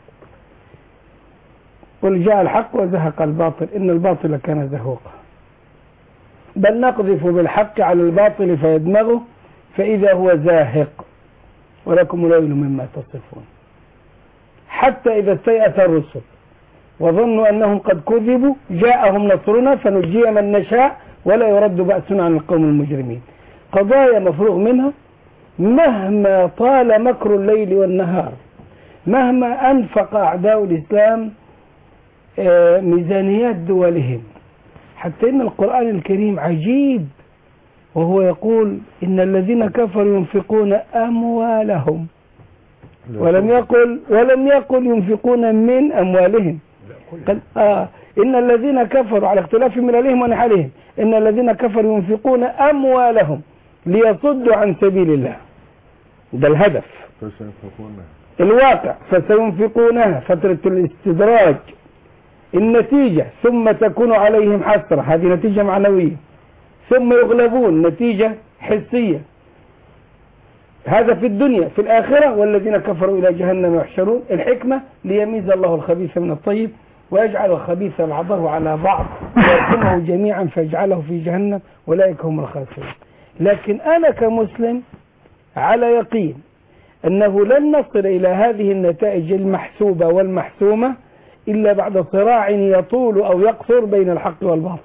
قل جاء الحق وزهق الباطل إن الباطل كان زهوقا بل نقذف بالحق على الباطل فيدمغه فإذا هو زاهق ولكم الويل مما تصفون حتى إذا استيأس الرسل وظنوا أنهم قد كذبوا جاءهم نصرنا فنجي من نشاء ولا يرد بأسنا عن القوم المجرمين قضايا مفروغ منها مهما طال مكر الليل والنهار مهما أنفق أعداء الإسلام آه، ميزانيات دولهم حتى إن القرآن الكريم عجيب وهو يقول إن الذين كفروا ينفقون أموالهم ولم يقل ولم يقل ينفقون من أموالهم قال آه إن الذين كفروا على اختلاف مللهم ونحلهم إن الذين كفروا ينفقون أموالهم ليصدوا عن سبيل الله ده الهدف الواقع فسينفقونها فترة الاستدراج النتيجة ثم تكون عليهم حسرة هذه نتيجة معنوية ثم يغلبون نتيجة حسية هذا في الدنيا في الآخرة والذين كفروا إلى جهنم يحشرون الحكمة ليميز الله الخبيث من الطيب ويجعل الخبيث بعضه على بعض ويقسمه جميعا فيجعله في جهنم أولئك هم الخاسرون لكن أنا كمسلم على يقين أنه لن نصل إلى هذه النتائج المحسوبة والمحسومة إلا بعد صراع يطول أو يقصر بين الحق والباطل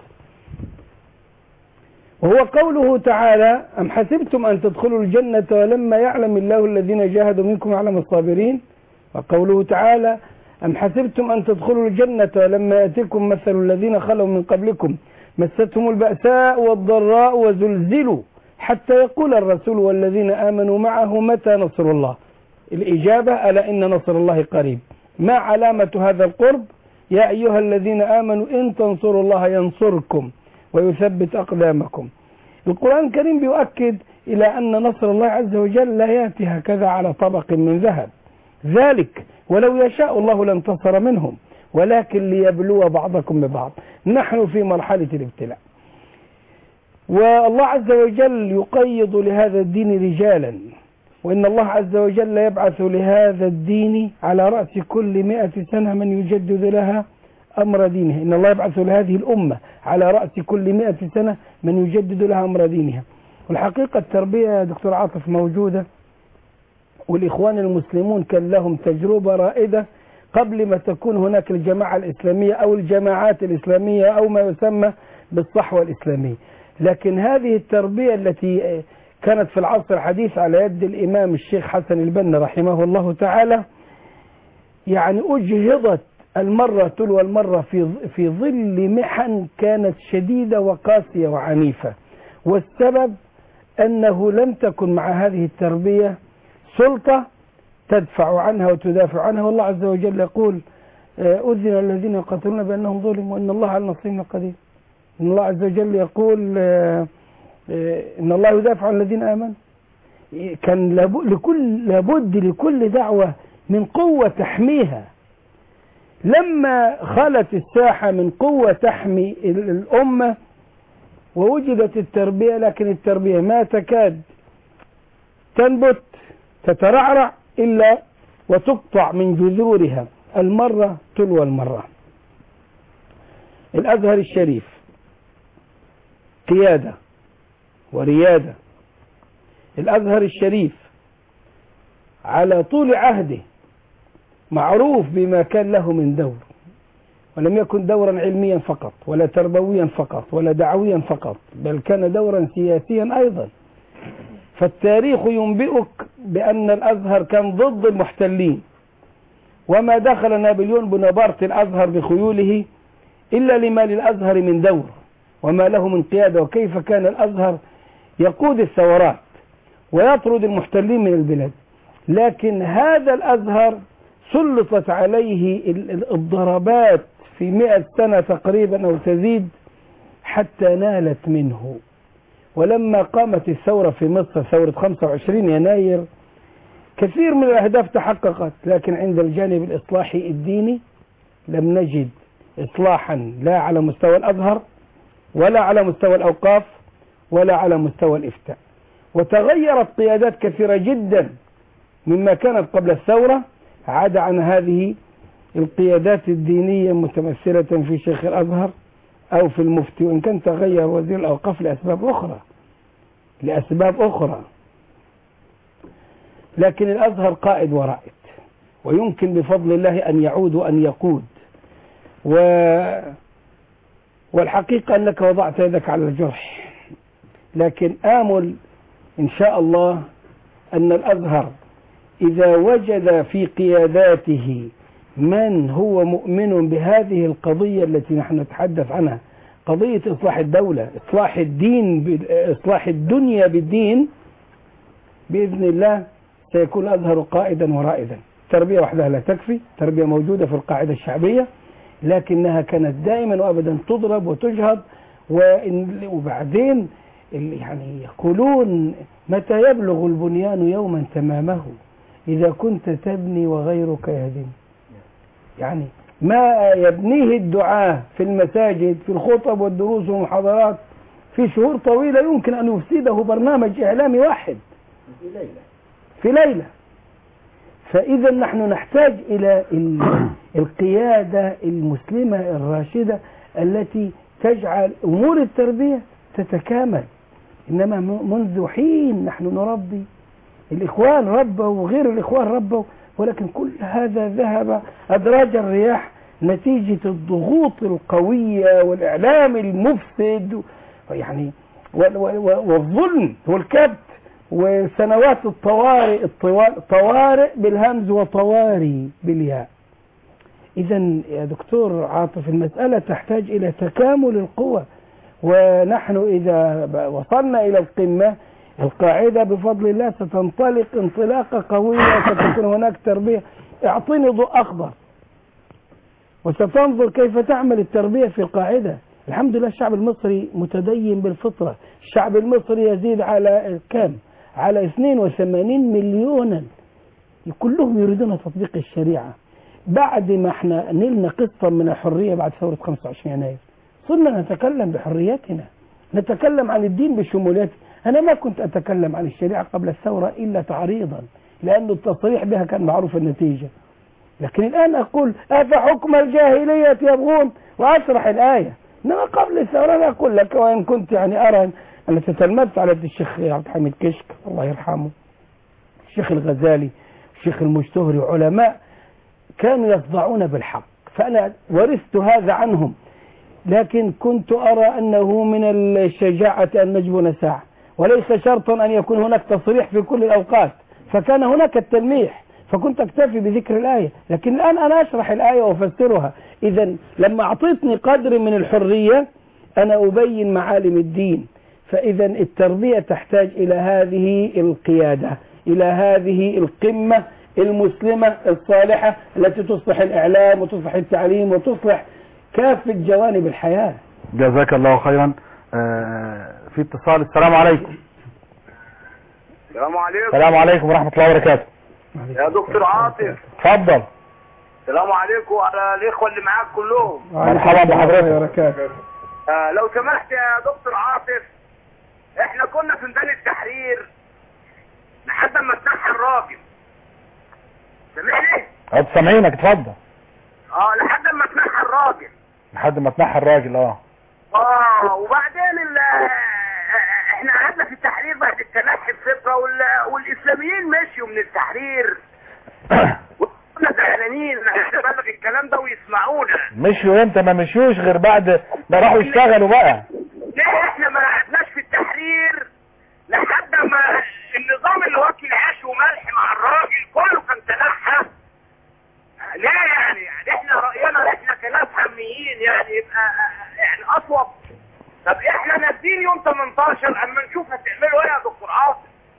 وهو قوله تعالى أم حسبتم أن تدخلوا الجنة ولما يعلم الله الذين جاهدوا منكم يعلم الصابرين وقوله تعالى أم حسبتم أن تدخلوا الجنة ولما يأتكم مثل الذين خلوا من قبلكم مستهم البأساء والضراء وزلزلوا حتى يقول الرسول والذين آمنوا معه متى نصر الله الإجابة ألا إن نصر الله قريب ما علامة هذا القرب يا أيها الذين آمنوا إن تنصروا الله ينصركم ويثبت أقدامكم القرآن الكريم بيؤكد إلى أن نصر الله عز وجل لا يأتي هكذا على طبق من ذهب ذلك ولو يشاء الله لانتصر منهم ولكن ليبلو بعضكم ببعض نحن في مرحلة الابتلاء والله عز وجل يقيض لهذا الدين رجالا وإن الله عز وجل يبعث لهذا الدين على رأس كل مئة سنة من يجدد لها أمر دينها إن الله يبعث لهذه الأمة على رأس كل مئة سنة من يجدد لها أمر دينها والحقيقة التربية يا دكتور عاطف موجودة والإخوان المسلمون كان لهم تجربة رائدة قبل ما تكون هناك الجماعة الإسلامية أو الجماعات الإسلامية أو ما يسمى بالصحوة الإسلامية لكن هذه التربية التي كانت في العصر الحديث على يد الإمام الشيخ حسن البنا رحمه الله تعالى يعني أجهضت المرة تلو المرة في في ظل محن كانت شديدة وقاسية وعنيفة والسبب أنه لم تكن مع هذه التربية سلطة تدفع عنها وتدافع عنها والله عز وجل يقول أذن الذين يقاتلون بأنهم ظلموا وإن الله على نصرهم قدير إن الله عز وجل يقول إن الله يدافع عن الذين آمنوا كان لكل لابد لكل دعوة من قوة تحميها لما خلت الساحة من قوة تحمي الأمة ووجدت التربية لكن التربية ما تكاد تنبت تترعرع إلا وتقطع من جذورها المرة تلو المرة الأزهر الشريف قيادة وريادة الأزهر الشريف على طول عهده معروف بما كان له من دور ولم يكن دورا علميا فقط ولا تربويا فقط ولا دعويا فقط بل كان دورا سياسيا أيضا فالتاريخ ينبئك بأن الأزهر كان ضد المحتلين وما دخل نابليون بونابرت الأزهر بخيوله إلا لما للأزهر من دور وما له من قيادة وكيف كان الأزهر يقود الثورات ويطرد المحتلين من البلاد لكن هذا الأزهر سلطت عليه الضربات في مئة سنة تقريبا أو تزيد حتى نالت منه ولما قامت الثورة في مصر ثورة 25 يناير كثير من الأهداف تحققت لكن عند الجانب الإصلاحي الديني لم نجد إصلاحا لا على مستوى الأزهر ولا على مستوى الأوقاف ولا على مستوى الإفتاء وتغيرت قيادات كثيرة جدا مما كانت قبل الثورة عدا عن هذه القيادات الدينية متمثلة في شيخ الأزهر أو في المفتي وإن كان تغير وزير الأوقاف لأسباب أخرى لأسباب أخرى لكن الأزهر قائد ورائد ويمكن بفضل الله أن يعود وأن يقود و والحقيقة أنك وضعت يدك على الجرح لكن آمل إن شاء الله أن الأزهر إذا وجد في قياداته من هو مؤمن بهذه القضية التي نحن نتحدث عنها قضية إصلاح الدولة إصلاح الدين إصلاح الدنيا بالدين بإذن الله سيكون الأزهر قائدا ورائدا تربية وحدها لا تكفي تربية موجودة في القاعدة الشعبية لكنها كانت دائما وأبدا تضرب وتجهض وبعدين ال- يعني يقولون متى يبلغ البنيان يوما تمامه إذا كنت تبني وغيرك يهدم يعني ما يبنيه الدعاة في المساجد في الخطب والدروس والمحاضرات في شهور طويلة يمكن أن يفسده برنامج إعلامي واحد في ليلة فإذا نحن نحتاج إلى ال- القيادة المسلمة الراشدة التي تجعل أمور التربية تتكامل إنما م- منذ حين نحن نربي الإخوان ربوا وغير الإخوان ربوا ولكن كل هذا ذهب أدراج الرياح نتيجة الضغوط القوية والإعلام المفسد يعني وال- وال- والظلم والكبت وسنوات الطوارئ الطوا- طوارئ بالهمز وطواري بالياء إذا يا دكتور عاطف المسألة تحتاج إلى تكامل القوى ونحن إذا ب- وصلنا إلى القمة القاعدة بفضل الله ستنطلق انطلاقة قوية وستكون هناك تربية اعطيني ضوء أخضر وستنظر كيف تعمل التربية في القاعدة الحمد لله الشعب المصري متدين بالفطرة الشعب المصري يزيد على كم على 82 مليونا كلهم يريدون تطبيق الشريعة بعد ما احنا نلنا قسطا من الحرية بعد ثورة 25 يناير صرنا نتكلم بحريتنا نتكلم عن الدين بشموليته أنا ما كنت أتكلم عن الشريعة قبل الثورة إلا تعريضا لأن التصريح بها كان معروف النتيجة لكن الآن أقول أفحكم الجاهلية يبغون وأشرح الآية إنما قبل الثورة أنا أقول لك وإن كنت يعني أرى أن تتلمذت على يد الشيخ عبد الحميد كشك الله يرحمه الشيخ الغزالي الشيخ المجتهري علماء كانوا يخضعون بالحق فأنا ورثت هذا عنهم لكن كنت أرى أنه من الشجاعة أن نجبن ساعة وليس شرطا أن يكون هناك تصريح في كل الأوقات فكان هناك التلميح فكنت أكتفي بذكر الآية لكن الآن أنا أشرح الآية وأفسرها إذا لما أعطيتني قدر من الحرية أنا أبين معالم الدين فإذا التربية تحتاج إلى هذه القيادة إلى هذه القمة المسلمة الصالحة التي تصلح الإعلام وتصلح التعليم وتصلح كافة جوانب الحياة جزاك الله خيرا آه، في اتصال السلام عليكم السلام عليكم السلام عليكم ورحمة الله وبركاته يا دكتور عاطف اتفضل السلام عليكم وعلى الاخوه اللي معاك كلهم مرحبا بحضرتك آه لو سمحت يا دكتور عاطف احنا كنا في ميدان التحرير لحد ما اتنحى الراجل سامعني؟ أنت سامعينك اتفضل اه لحد ما اتنحى الراجل لحد ما تنحى الراجل اه اه وبعدين ال احنا قعدنا في التحرير بعد التنحي بفتره وال... والاسلاميين مشيوا من التحرير كنا زعلانين احنا بلغ الكلام ده ويسمعونا مشيوا امتى ما مشيوش غير بعد ما راحوا يشتغلوا بقى ليه احنا ما قعدناش في التحرير لحد ما النظام اللي واكل عيش وملح مع الراجل كله كان تنحى ليه يعني يعني احنا راينا احنا كناس حميين يعني يبقى يعني اصوب طب احنا نازلين يوم 18 اما نشوف هتعملوا ايه يا دكتور عاصم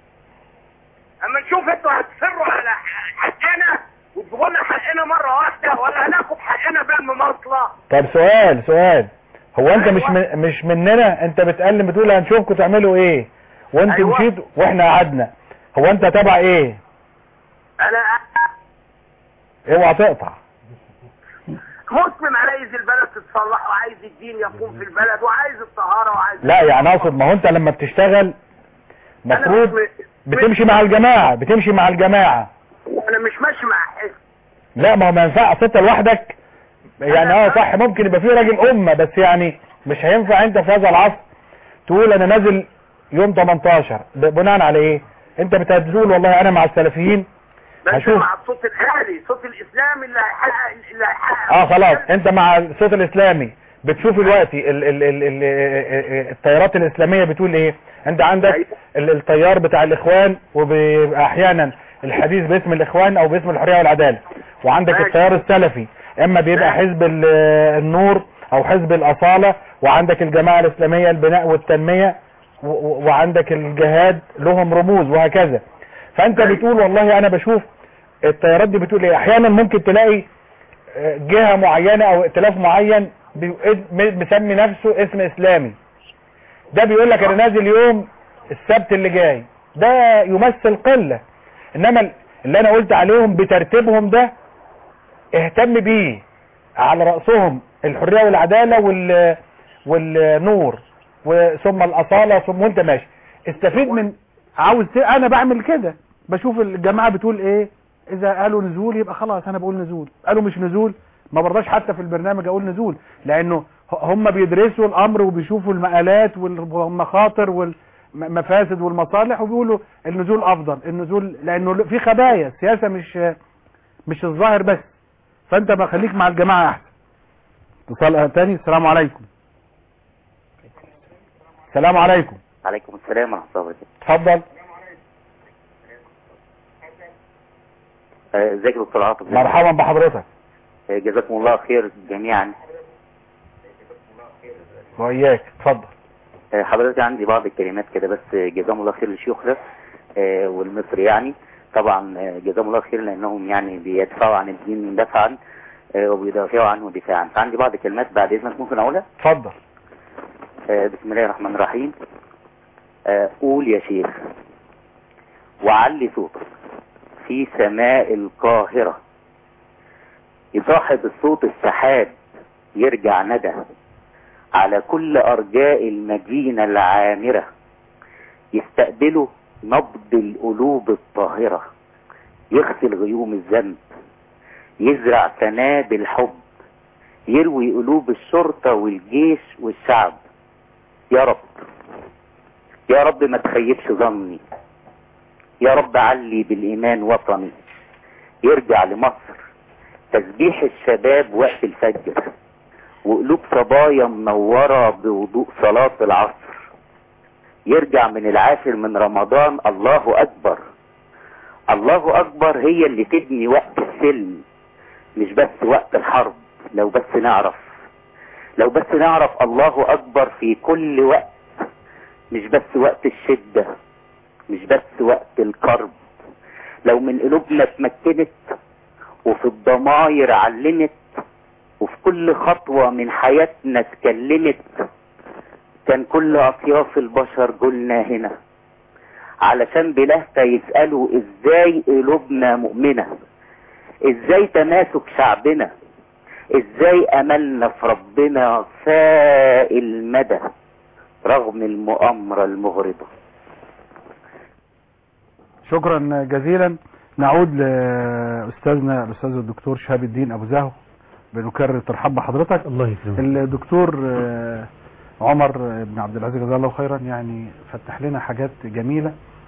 اما نشوف انتوا هتصروا على حقنا وتجيبوا لنا حقنا مره واحده ولا هناخد حقنا بالمماطله طب سؤال سؤال هو انت مش من مش مننا انت بتقلم بتقول هنشوفكم تعملوا ايه وانت أيوة. مشيت واحنا قعدنا هو انت تبع ايه انا اوعى تقطع مسلم عايز البلد تتصلح وعايز الدين يقوم في البلد وعايز الطهاره وعايز لا يعني اقصد ما هو انت لما بتشتغل مفروض بتمشي مع الجماعة بتمشي مع الجماعة انا مش ماشي مع حزب لا ما هو ما ينفعش انت لوحدك يعني اه صح ممكن يبقى في راجل امة بس يعني مش هينفع انت في هذا العصر تقول انا نازل يوم 18 ب- بناء على ايه انت بتقول والله انا مع السلفيين بس هشوف مع الصوت العالي صوت الاسلام اللي هيحقق اللي هيحقق اه خلاص انت مع الصوت الاسلامي بتشوف دلوقتي ال ال ال ال التيارات الاسلامية بتقول ايه انت عندك ال- التيار بتاع الاخوان وبيبقى احيانا الحديث باسم الاخوان او باسم الحرية والعدالة وعندك ماشي. التيار السلفي اما بيبقى حزب ال- النور او حزب الاصالة وعندك الجماعة الاسلامية البناء والتنمية و- و- وعندك الجهاد لهم رموز وهكذا فانت بتقول والله انا بشوف التيارات دي بتقول ايه احيانا ممكن تلاقي آه، جهة معينة او ائتلاف معين بي- م- مسمي نفسه اسم اسلامي ده بيقول لك انا نازل يوم السبت اللي جاي ده يمثل قلة انما اللي انا قلت عليهم بترتيبهم ده اهتم بيه على رأسهم الحرية والعدالة وال والنور وثم الأصالة ثم وانت ماشي استفيد من عاوز ت... انا بعمل كده بشوف الجماعة بتقول ايه اذا قالوا نزول يبقى خلاص انا بقول نزول قالوا مش نزول ما برضاش حتى في البرنامج اقول نزول لانه هم بيدرسوا الامر وبيشوفوا المقالات والمخاطر والمفاسد والمصالح وبيقولوا النزول افضل النزول لانه في خبايا السياسة مش مش الظاهر بس فانت ما خليك مع الجماعة احسن اتصال تاني السلام عليكم السلام عليكم عليكم السلام ورحمة الله وبركاته اتفضل آه، ازيك يا دكتور عاطف مرحبا بحضرتك آه، جزاكم الله خير جميعا وإياك اتفضل آه، حضرتك عندي بعض الكلمات كده بس آه، جزاهم الله خير للشيوخ ده آه، والمصري يعني طبعا آه، جزاهم الله خير لانهم يعني بيدفعوا عن الدين دفعا آه، وبيدافعوا عنه دفاعا فعندي بعض الكلمات بعد اذنك ممكن اقولها اتفضل آه، بسم الله الرحمن الرحيم آه، قول يا شيخ وعلي صوتك في سماء القاهرة يصاحب الصوت السحاب يرجع ندى على كل أرجاء المدينة العامرة يستقبله نبض القلوب الطاهرة يغسل غيوم الذنب يزرع سناب الحب يروي قلوب الشرطة والجيش والشعب يا رب يا رب ما تخيبش ظني يا رب علي بالإيمان وطني يرجع لمصر تسبيح الشباب وقت الفجر وقلوب صبايا منورة بوضوء صلاة العصر يرجع من العاشر من رمضان الله أكبر الله أكبر هي اللي تبني وقت السلم مش بس وقت الحرب لو بس نعرف لو بس نعرف الله أكبر في كل وقت مش بس وقت الشدة مش بس وقت الكرب لو من قلوبنا اتمكنت وفي الضماير علمت وفي كل خطوة من حياتنا اتكلمت كان كل أطياف البشر قلنا هنا علشان بلهفة يسألوا ازاي قلوبنا مؤمنة ازاي تماسك شعبنا ازاي املنا في ربنا سائل مدى رغم المؤامرة المغرضة شكرا جزيلا نعود لاستاذنا الاستاذ الدكتور شهاب الدين ابو زهو بنكرر ترحب بحضرتك الله يكرمك الدكتور آه، عمر بن عبد العزيز جزاه الله خيرا يعني فتح لنا حاجات جميله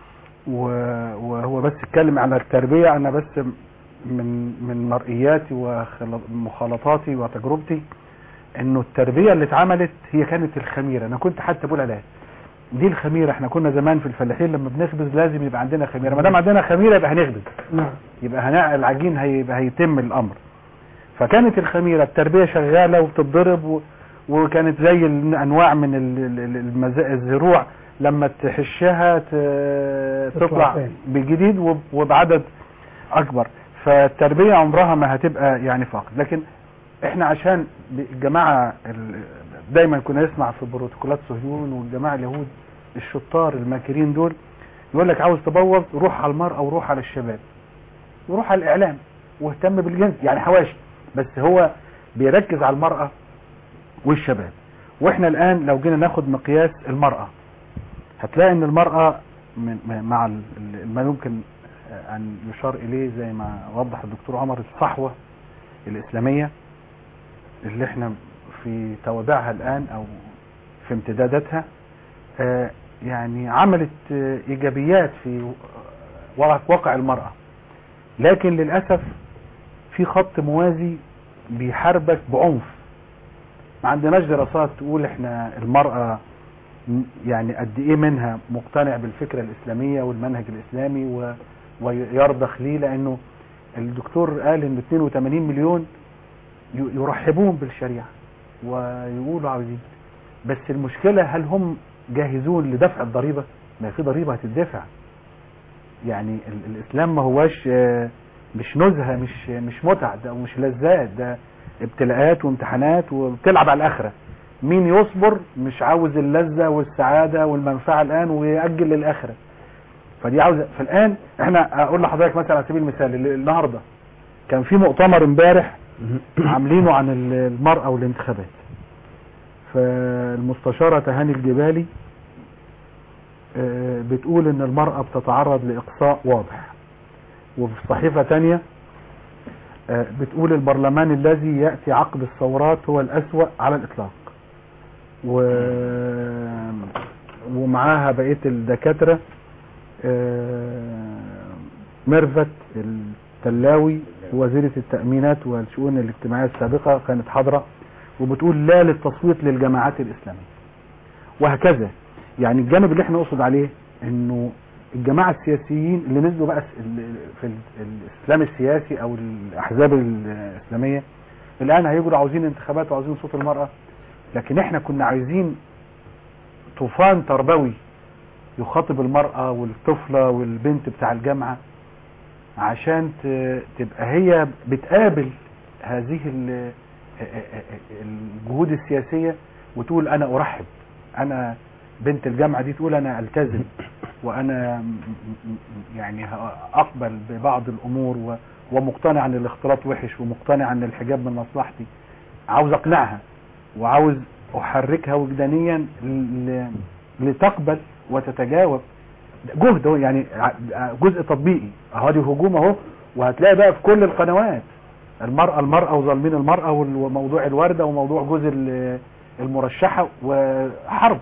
و- وهو بس اتكلم على التربيه انا بس من من مرئياتي ومخالطاتي وتجربتي انه التربيه اللي اتعملت هي كانت الخميره انا كنت حتى بقول عليها دي الخميره احنا كنا زمان في الفلاحين لما بنخبز لازم يبقى عندنا خميره ما دام عندنا خميره يبقى هنخبز نعم يبقى هنع العجين هيبقى هيتم الامر فكانت الخميره التربيه شغاله وبتتضرب و... وكانت زي الانواع من ال- ال- ال- المز... الزروع لما تحشها ت... تطلع تطلع تاني. بجديد وب... وبعدد اكبر فالتربيه عمرها ما هتبقى يعني فقط لكن احنا عشان الجماعه ال... دايما كنا نسمع في بروتوكولات صهيون والجماعه اليهود الشطار الماكرين دول يقول لك عاوز تبوظ روح على المرأة وروح على الشباب وروح على الإعلام واهتم بالجنس يعني حواشي بس هو بيركز على المرأة والشباب واحنا الآن لو جينا ناخد مقياس المرأة هتلاقي ان المرأة من من- مع ال- ال- ما يمكن أن يشار إليه زي ما وضح الدكتور عمر الصحوة الإسلامية اللي احنا في توابعها الآن أو في امتداداتها آه، يعني عملت آه، إيجابيات في واقع- واقع المرأة لكن للأسف في خط موازي بيحاربك بعنف ما عندناش دراسات تقول احنا المرأة م- يعني قد ايه منها مقتنع بالفكرة الإسلامية والمنهج الإسلامي و- ويرضخ ليه لأنه الدكتور قال ان 82 مليون ي- يرحبون بالشريعة ويقولوا عاوزين بس المشكلة هل هم جاهزون لدفع الضريبة ما في ضريبة هتدفع يعني ال- الاسلام ما هواش آه، مش نزهة مش مش متع ده مش لذات ده ابتلاءات وامتحانات وبتلعب على الاخرة مين يصبر مش عاوز اللذة والسعادة والمنفعة الآن ويأجل للآخرة فدي عاوزة فالآن احنا أقول لحضرتك مثلا على سبيل المثال ال- النهاردة كان في مؤتمر امبارح عاملينه عن ال- المرأة والانتخابات فالمستشارة تهاني الجبالي آه، بتقول ان المرأة بتتعرض لإقصاء واضح وفي صحيفة تانية آه، بتقول البرلمان الذي يأتي عقب الثورات هو الأسوأ على الإطلاق و... ومعاها بقية الدكاترة آه، ميرفت التلاوي وزيرة التأمينات والشؤون الاجتماعية السابقة كانت حاضرة وبتقول لا للتصويت للجماعات الإسلامية وهكذا يعني الجانب اللي احنا نقصد عليه انه الجماعة السياسيين اللي نزلوا بقى س- ال- في ال- الاسلام السياسي او الاحزاب الاسلامية الان هيجروا عاوزين انتخابات وعاوزين صوت المرأة لكن احنا كنا عايزين طوفان تربوي يخاطب المرأة والطفلة والبنت بتاع الجامعة عشان ت- تبقى هي بتقابل هذه ال- الجهود السياسية وتقول انا ارحب انا بنت الجامعة دي تقول انا التزم وانا م- م- يعني ه- اقبل ببعض الامور و- ومقتنع ان الاختلاط وحش ومقتنع ان الحجاب من مصلحتي عاوز اقنعها وعاوز احركها وجدانيا ل- لتقبل وتتجاوب جهد هو يعني ع- جزء تطبيقي اهو دي هجوم اهو وهتلاقي بقى في كل القنوات المرأة المرأة وظالمين المرأة وال- وموضوع الوردة وموضوع جوز ال- المرشحة وحرب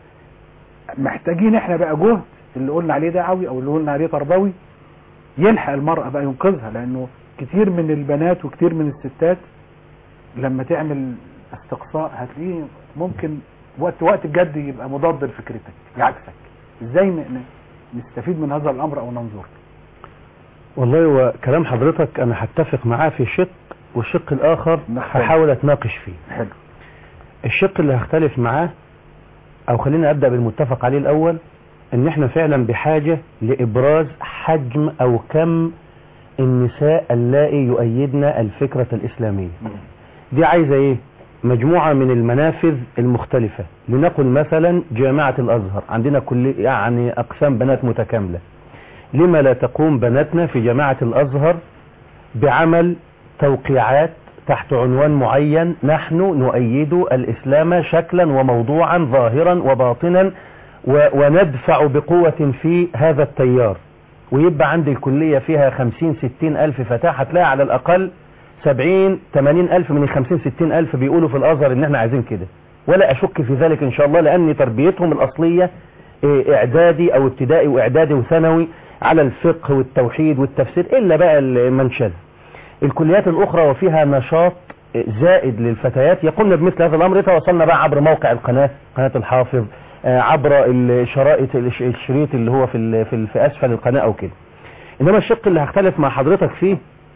محتاجين احنا بقى جهد اللي قلنا عليه دعوي او اللي قلنا عليه تربوي يلحق المرأة بقى ينقذها لانه كتير من البنات وكتير من الستات لما تعمل استقصاء هتلاقيه ممكن وقت وقت الجد يبقى مضاد لفكرتك يعكسك ازاي ن- ن- نستفيد من هذا الامر او ننظر والله هو كلام حضرتك انا هتفق معاه في شق والشق الاخر هحاول اتناقش فيه حلو الشق اللي هختلف معاه او خلينا ابدا بالمتفق عليه الاول ان احنا فعلا بحاجة لابراز حجم او كم النساء اللائي يؤيدن الفكرة الاسلامية دي عايزة ايه مجموعة من المنافذ المختلفة لنقل مثلا جامعة الازهر عندنا كل يعني اقسام بنات متكاملة لما لا تقوم بناتنا في جامعة الازهر بعمل توقيعات تحت عنوان معين نحن نؤيد الإسلام شكلا وموضوعا ظاهرا وباطنا و- وندفع بقوة في هذا التيار ويبقى عند الكلية فيها خمسين ستين ألف فتاة هتلاقي على الأقل سبعين تمانين ألف من الخمسين ستين ألف بيقولوا في الأزهر إن احنا عايزين كده ولا أشك في ذلك إن شاء الله لأن تربيتهم الأصلية إيه، إعدادي أو ابتدائي وإعدادي وثانوي على الفقه والتوحيد والتفسير إلا بقى المنشد الكليات الأخرى وفيها نشاط زائد للفتيات يقومن بمثل هذا الأمر يتواصلنا بقى عبر موقع القناة قناة الحافظ آه، عبر الشرائط الش- الشريط اللي هو في ال- في, ال- في أسفل القناة أو كده إنما الشق اللي هختلف مع حضرتك فيه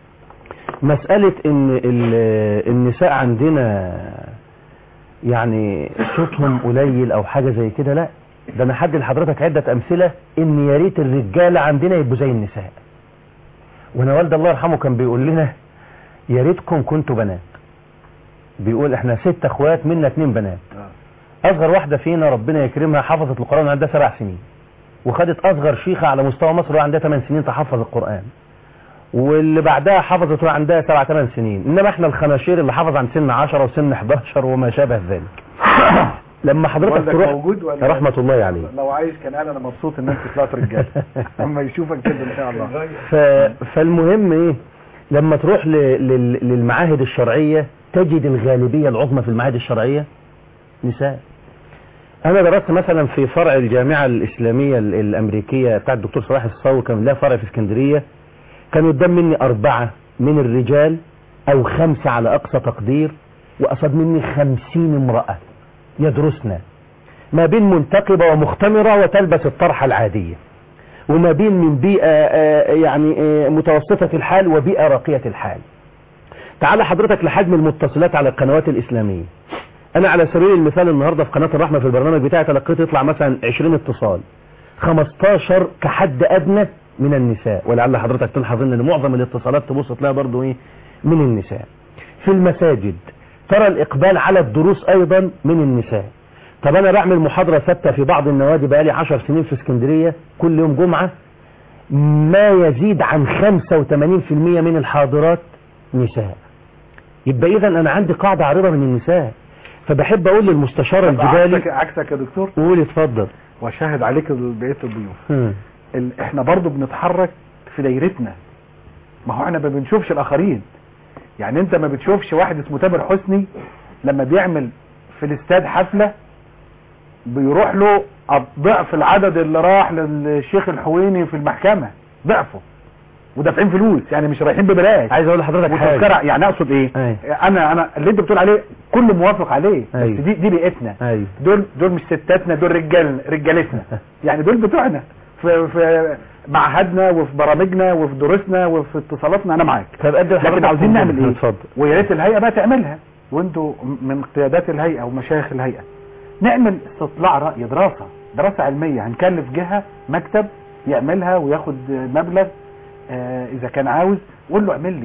مسألة إن ال- النساء عندنا يعني صوتهم قليل أو حاجة زي كده لا ده أنا حد لحضرتك عدة أمثلة إن يا ريت الرجالة عندنا يبقوا زي النساء وانا والد الله يرحمه كان بيقول لنا يا ريتكم كنتوا بنات بيقول احنا ست اخوات منا اتنين بنات اصغر واحدة فينا ربنا يكرمها حفظت القرآن عندها سبع سنين وخدت اصغر شيخة على مستوى مصر وعندها 8 سنين تحفظ القرآن واللي بعدها حفظت وعندها سبع 8 سنين انما احنا الخناشير اللي حفظ عن سن 10 وسن 11 وما شابه ذلك لما حضرتك والدك تروح موجود ولا رحمة الله عليه لو عايش كان قال انا مبسوط ان انت طلعت رجال اما يشوفك كده ان شاء الله ف... فالمهم ايه لما تروح ل... لل... للمعاهد الشرعية تجد الغالبية العظمى في المعاهد الشرعية نساء انا درست مثلا في فرع الجامعة الاسلامية ال- الامريكية بتاع الدكتور صلاح الصاوي كان لها فرع في اسكندرية كان قدام مني اربعة من الرجال او خمسة على اقصى تقدير وقصد مني خمسين امرأة يدرسنا ما بين منتقبة ومختمرة وتلبس الطرحة العادية وما بين من بيئة آه، يعني آه، متوسطة الحال وبيئة راقية الحال تعال حضرتك لحجم المتصلات على القنوات الإسلامية أنا على سبيل المثال النهاردة في قناة الرحمة في البرنامج بتاعي تلقيت يطلع مثلا 20 اتصال 15 كحد أدنى من النساء ولعل حضرتك تلحظ ان معظم الاتصالات تبص تلاقي برضو ايه من النساء في المساجد ترى الإقبال على الدروس أيضا من النساء طب أنا بعمل محاضرة ثابتة في بعض النوادي بقالي عشر سنين في اسكندرية كل يوم جمعة ما يزيد عن 85% من الحاضرات نساء يبقى إذا أنا عندي قاعدة عريضة من النساء فبحب أقول للمستشار عكسك, الجبالي عكسك يا دكتور قول اتفضل وشاهد عليك بقيه الضيوف هم. ال... احنا برضو بنتحرك في دايرتنا ما هو احنا ما بنشوفش الاخرين يعني انت ما بتشوفش واحد اسمه تامر حسني لما بيعمل في الاستاد حفلة بيروح له ضعف العدد اللي راح للشيخ الحويني في المحكمة ضعفه ودافعين فلوس يعني مش رايحين ببلاش عايز اقول لحضرتك حاجة وتذكرة يعني اقصد ايه أيوة. انا انا اللي انت بتقول عليه كله موافق عليه أيوة. بس دي دي بيئتنا ايوه دول دول مش ستاتنا دول رجال رجالتنا يعني دول بتوعنا في في معهدنا وفي برامجنا وفي دروسنا وفي اتصالاتنا انا معاك طب قد لكن عاوزين نعمل ايه اتفضل ويا ريت الهيئه بقى تعملها وانتوا من قيادات الهيئه ومشايخ الهيئه نعمل استطلاع راي دراسه دراسه علميه هنكلف جهه مكتب يعملها وياخد مبلغ آه اذا كان عاوز وقول له اعمل لي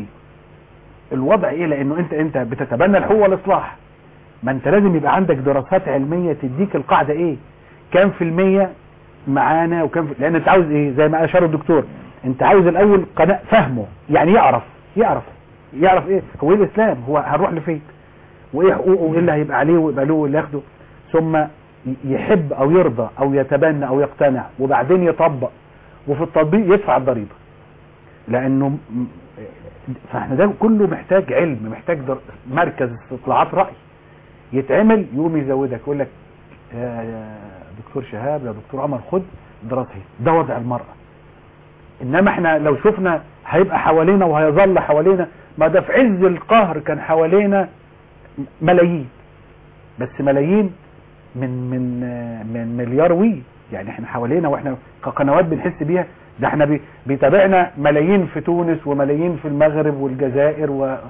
الوضع ايه لانه انت انت بتتبنى الحقوق والاصلاح ما انت لازم يبقى عندك دراسات علميه تديك القاعده ايه كام في الميه معانا وكام في... لان انت عاوز ايه زي ما اشار الدكتور انت عاوز الاول قناة فهمه يعني يعرف يعرف يعرف ايه هو ايه الاسلام هو هنروح لفين وايه حقوقه وايه اللي هيبقى عليه ويبقى له واللي ياخده ثم يحب او يرضى او يتبنى او يقتنع وبعدين يطبق وفي التطبيق يدفع الضريبه لانه م- فاحنا ده كله محتاج علم محتاج در... مركز استطلاعات راي يتعمل يقوم يزودك يقول لك يا يا دكتور شهاب يا دكتور عمر خد دراسه ده وضع المراه انما احنا لو شفنا هيبقى حوالينا وهيظل حوالينا ما ده في عز القهر كان حوالينا ملايين بس ملايين من من من مليار وي يعني احنا حوالينا واحنا كقنوات بنحس بيها ده احنا بي- بيتابعنا ملايين في تونس وملايين في المغرب والجزائر و آه،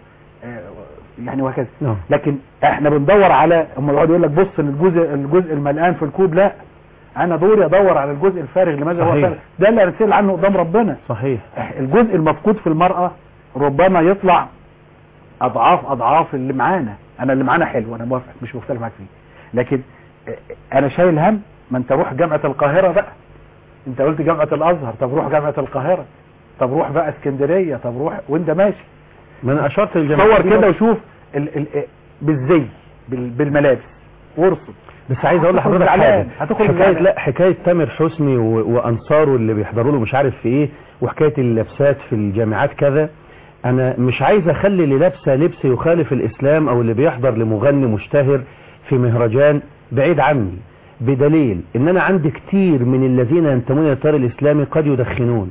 يعني وهكذا نعم. لكن احنا بندور على هم يقعد يقول لك بص الجزء الجزء الملآن في الكوب لا انا دوري ادور على الجزء الفارغ لماذا هو صحيح. فارغ ده اللي هنسال عنه قدام ربنا صحيح الجزء المفقود في المرأة ربما يطلع اضعاف اضعاف اللي معانا انا اللي معانا حلو انا موافق مش مختلف معاك فيه لكن انا شايل هم ما انت روح جامعة القاهرة بقى انت قلت جامعة الازهر طب روح جامعة القاهرة طب روح بقى اسكندرية طب روح وانت ماشي ما انا اشرت للجماعة صور كده وشوف ال ال بالزي بال بالملابس وارصد بس عايز اقول هتخرج لحضرتك زعلان، حاجه هتخرج حكايه زعلان. لا حكايه تامر حسني و- وانصاره اللي بيحضروا له مش عارف في ايه وحكايه اللبسات في الجامعات كذا انا مش عايز اخلي اللي لابسه لبس يخالف الاسلام او اللي بيحضر لمغني مشتهر في مهرجان بعيد عني بدليل ان انا عندي كتير من الذين ينتمون الى التيار الاسلامي قد يدخنون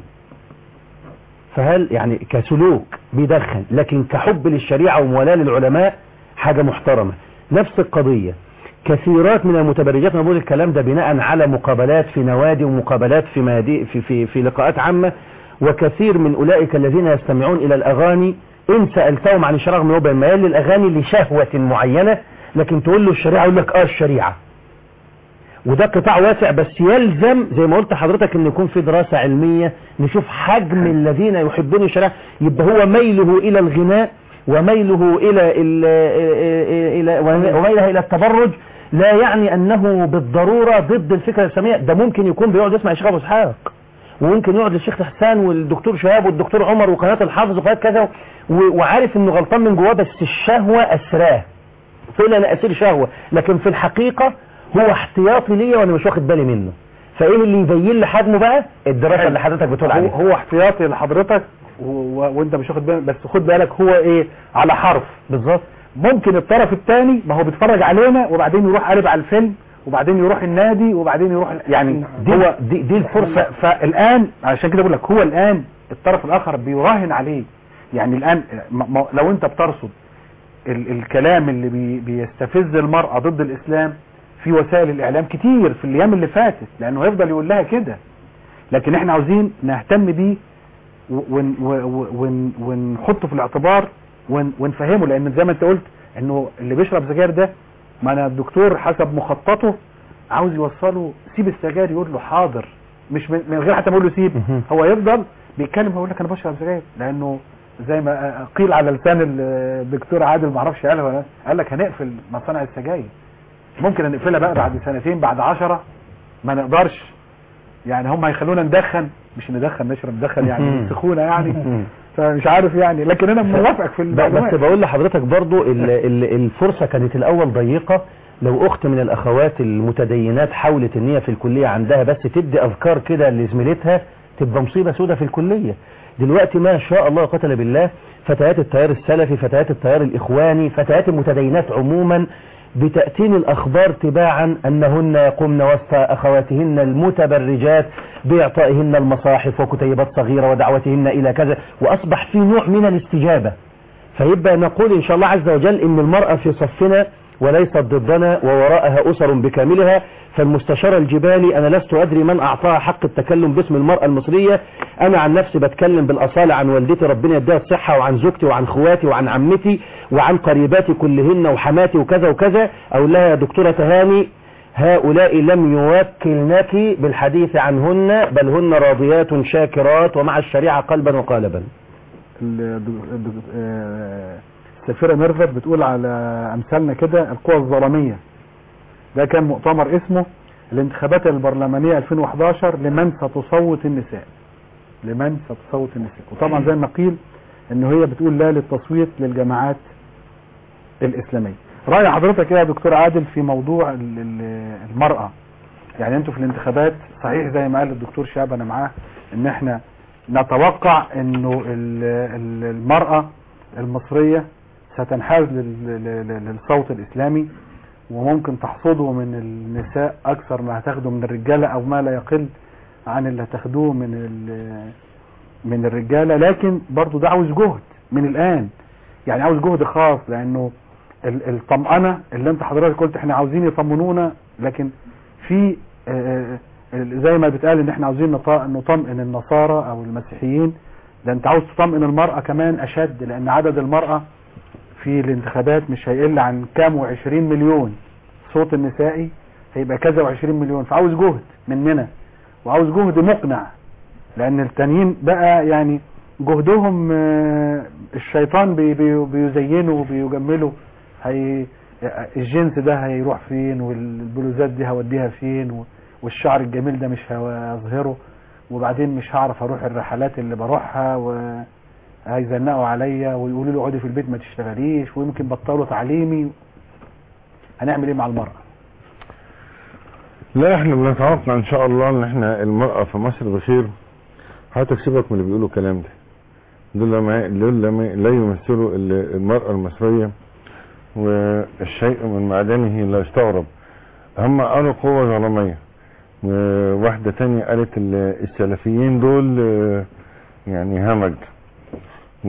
فهل يعني كسلوك بيدخن لكن كحب للشريعة وموالاة للعلماء حاجة محترمة نفس القضية كثيرات من المتبرجات انا بقول الكلام ده بناء على مقابلات في نوادي ومقابلات في مادي في في في لقاءات عامة وكثير من اولئك الذين يستمعون الى الاغاني ان سالتهم عن الشرع من هو ميال للاغاني لشهوة معينة لكن تقول له الشريعة يقول لك اه الشريعة وده قطاع واسع بس يلزم زي ما قلت حضرتك ان يكون في دراسة علمية نشوف حجم الذين يحبون الشريعة يبقى هو ميله الى الغناء وميله الى ال الى وميله الى التبرج لا يعني انه بالضرورة ضد الفكرة الاسلامية ده ممكن يكون بيقعد يسمع الشيخ ابو اسحاق وممكن يقعد للشيخ حسان والدكتور شهاب والدكتور عمر وقناة الحافظ وقناة كذا و- وعارف انه غلطان من جواه بس الشهوة اسراه قيل انا اسير شهوة لكن في الحقيقة هو احتياطي ليا وانا مش واخد بالي منه فايه اللي يبين لي حجمه بقى الدراسة اللي حضرتك بتقول هو, عليها هو احتياطي لحضرتك و... و... وانت مش واخد بالك بس خد بالك هو ايه على حرف بالظبط ممكن الطرف الثاني ما هو بيتفرج علينا وبعدين يروح قالب على الفيلم وبعدين يروح النادي وبعدين يروح يعني دي هو دي, دي الفرصة ف... فالان عشان كده بقول لك هو الان الطرف الاخر بيراهن عليه يعني الان ما... ما... لو انت بترصد ال... الكلام اللي بي... بيستفز المرأة ضد الاسلام في وسائل الاعلام كتير في الايام اللي فاتت لانه هيفضل يقول لها كده لكن احنا عاوزين نهتم بيه ون- ون- ون- ونحطه في الاعتبار ون- ونفهمه لان زي ما انت قلت انه اللي بيشرب سجاير ده ما انا الدكتور حسب مخططه عاوز يوصله سيب السجاير يقول له حاضر مش من من غير حتى ما اقول له سيب مهم. هو يفضل بيتكلم هو يقول لك انا بشرب سجاير لانه زي ما قيل على لسان الدكتور عادل ما اعرفش قالها ولا قال لك هنقفل مصانع السجاير ممكن نقفلها بقى بعد سنتين بعد عشرة ما نقدرش يعني هم هيخلونا ندخن مش ندخن نشرب ندخن يعني سخونه يعني فمش عارف يعني لكن انا موافقك في ب- المعلومات بس بقول لحضرتك برضو ال- ال- الفرصة كانت الأول ضيقة لو أخت من الأخوات المتدينات حاولت إن هي في الكلية عندها بس تدي أذكار كده لزميلتها تبقى مصيبة سودة في الكلية دلوقتي ما شاء الله قتل بالله فتيات التيار السلفي فتيات التيار الإخواني فتيات المتدينات عموما بتأتين الأخبار تباعا أنهن يقمن وسط أخواتهن المتبرجات بإعطائهن المصاحف وكتيبات صغيرة ودعوتهن إلى كذا وأصبح في نوع من الاستجابة فيبقى نقول إن شاء الله عز وجل إن المرأة في صفنا وليست ضدنا ووراءها أسر بكاملها فالمستشار الجبالي أنا لست أدري من أعطاها حق التكلم باسم المرأة المصرية أنا عن نفسي بتكلم بالأصالة عن والدتي ربنا يديها الصحة وعن زوجتي وعن خواتي وعن عمتي وعن قريباتي كلهن وحماتي وكذا وكذا أقول لها يا دكتورة تهاني هؤلاء لم يوكلنك بالحديث عنهن بل هن راضيات شاكرات ومع الشريعة قلبا وقالبا الدك- الدك- آه، السفيرة ميرفت بتقول على أمثالنا كده القوى الظلامية ده كان مؤتمر اسمه الانتخابات البرلمانية 2011 لمن ستصوت النساء لمن ستصوت النساء وطبعا زي ما قيل ان هي بتقول لا للتصويت للجماعات الإسلامية رأي حضرتك ايه يا دكتور عادل في موضوع ال- ال- المرأة يعني انتوا في الانتخابات صحيح زي ما قال الدكتور شهاب انا معاه ان احنا نتوقع انه ال- ال- المرأة المصرية ستنحاز لل- لل- للصوت الاسلامي وممكن تحصده من النساء اكثر ما هتاخده من الرجالة او ما لا يقل عن اللي هتاخدوه من ال- من الرجالة لكن برضو ده عاوز جهد من الان يعني عاوز جهد خاص لانه ال- الطمأنة اللي انت حضرتك قلت احنا عاوزين يطمنونا لكن في آه، آه، زي ما بتقال ان احنا عاوزين نط- نطمئن النصارى او المسيحيين ده انت عاوز تطمئن المرأة كمان اشد لان عدد المرأة في الانتخابات مش هيقل عن كام وعشرين مليون صوت النسائي هيبقى كذا وعشرين مليون فعاوز جهد مننا وعاوز جهد مقنع لان التانيين بقى يعني جهدهم آه، الشيطان بي بي بيزينه وبيجمله هي الجنس ده هيروح فين والبلوزات دي هوديها فين و- والشعر الجميل ده مش هظهره وبعدين مش هعرف اروح الرحلات اللي بروحها وهيزنقوا عليا ويقولوا لي اقعدي في البيت ما تشتغليش ويمكن بطلوا تعليمي هنعمل ايه مع المرأة لا احنا بنتوقع ان شاء الله ان احنا المرأة في مصر بخير حضرتك سيبك من اللي بيقولوا الكلام ده دول لما دول لما لا يمثلوا ال- المرأة المصرية والشيء من معدنه لا يستغرب هم قالوا قوة ظلمية وواحدة تانية قالت ال- السلفيين دول آه، يعني همج و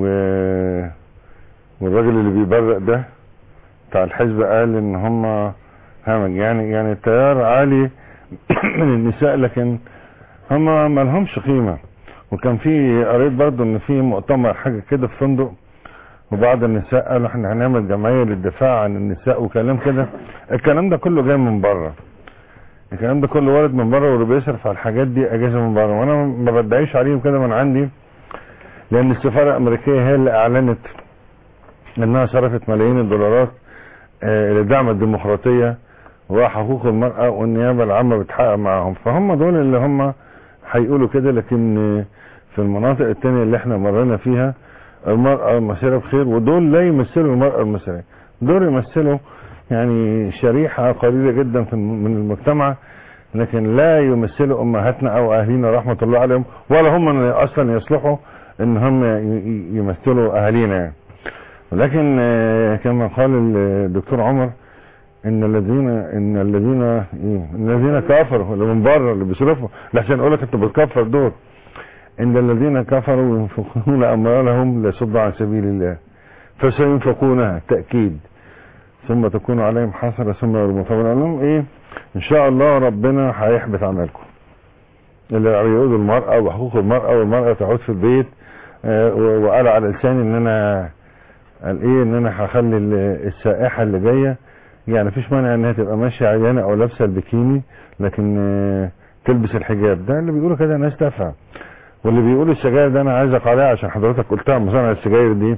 والراجل اللي بيبرق ده بتاع الحزب قال ان هم همج يعني يعني التيار عالي من النساء لكن هم ما لهمش قيمة وكان في قريت برضو ان في مؤتمر حاجة كده في فندق وبعض النساء قالوا احنا هنعمل جمعية للدفاع عن النساء وكلام كده الكلام ده كله جاي من بره الكلام ده كله وارد من بره واللي بيصرف على الحاجات دي اجازة من بره وانا ما بدعيش عليهم كده من عندي لان السفارة الامريكية هي اللي اعلنت انها صرفت ملايين الدولارات آه، لدعم الديمقراطية وحقوق المرأة والنيابة العامة بتحقق معاهم فهم دول اللي هم هيقولوا كده لكن آه، في المناطق التانية اللي احنا مرينا فيها المرأة المصرية بخير ودول لا يمثلوا المرأة المصرية دول يمثلوا يعني شريحة قليلة جدا في الم- من المجتمع لكن لا يمثلوا امهاتنا او اهالينا رحمة الله عليهم ولا هم اصلا يصلحوا ان هم ي- ي- يمثلوا اهالينا يعني ولكن آه، كما قال الدكتور عمر ان الذين ان الذين ايه ان الذين كفروا اللي من بره اللي بيصرفوا لحسن اقول لك انت بتكفر دول ان الذين كفروا ينفقون اموالهم ليصدوا عن سبيل الله فسينفقونها تاكيد ثم تكون عليهم حسره ثم يرمون طب أنا اقول لهم ايه ان شاء الله ربنا هيحبط عملكم اللي يعود المرأة وحقوق المرأة والمرأة تعود في البيت آه، و- وقال على لساني ان انا قال ايه ان انا هخلي ال- السائحة اللي جاية يعني مفيش مانع انها تبقى ماشية عيانة او لابسة البكيني لكن آه، تلبس الحجاب ده اللي بيقولوا كده ناس تافهة واللي بيقول السجاير ده انا عايزك عليها عشان حضرتك قلتها مصانع السجاير دي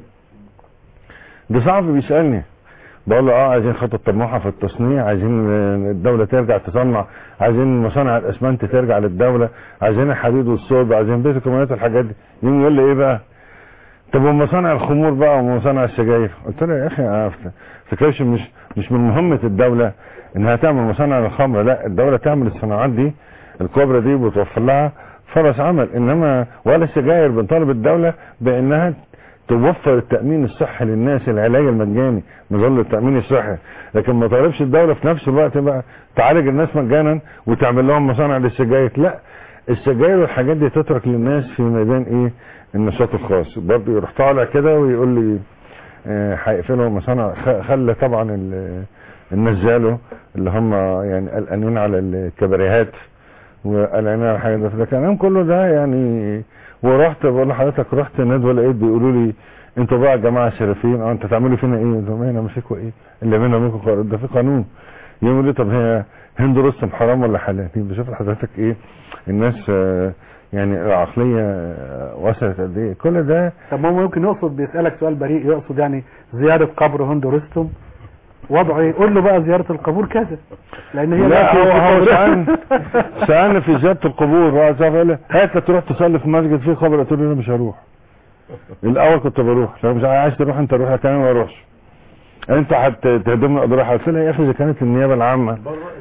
ده صعب بيسالني بقول له اه عايزين خطه طموحه في التصنيع عايزين آه، الدوله ترجع تصنع عايزين مصانع الاسمنت ترجع للدوله عايزين الحديد والصلب عايزين بيت الكمامات والحاجات دي يوم يقول لي ايه بقى طب ومصانع الخمور بقى ومصانع السجاير قلت له يا اخي انا فكرش مش مش من مهمه الدوله انها تعمل مصانع الخمر لا الدوله تعمل الصناعات دي الكبرى دي وتوفر لها فرص عمل انما ولا السجاير بنطالب الدوله بانها توفر التأمين الصحي للناس العلاج المجاني نظل التأمين الصحي لكن ما طالبش الدولة في نفس الوقت بقى تعالج الناس مجانا وتعمل لهم مصانع للسجاير لا السجاير والحاجات دي تترك للناس في ميدان ايه النشاط الخاص برضه يروح طالع كده ويقول لي آه، هيقفلوا مصانع خ- خلى طبعا ال- النزاله اللي هم يعني قلقانين على الكباريهات وقلقانين على الحاجات دي فالكلام كله ده يعني ورحت بقول لحضرتك رحت ندوه لقيت بيقولوا لي انتوا بقى يا جماعه الشرفيين اه انتوا تعملوا فينا ايه؟ قلت لهم احنا ماسكوا ايه؟ اللي بينا منكم قانون ده في قانون يقول لي طب هي هند رستم حرام ولا حلال؟ بشوف حضرتك ايه الناس آه، يعني العقليه آه، وصلت قد ايه؟ كل ده طب ما هو ممكن يقصد بيسألك سؤال بريء يقصد يعني زيارة قبر هند رستم وضعه ايه قول له بقى زيارة القبور كذا لان هي لا في- هو في هو قبر- سألني سألني في زيارة القبور بقى سأل قال لي هات تروح تصلي في مسجد فيه قبر قلت له انا مش هروح الاول كنت بروح لو مش عايز تروح انت روح لكن انا ما اروحش انت هتهدمني اضرحها قلت لها يا اخي اذا كانت النيابه العامه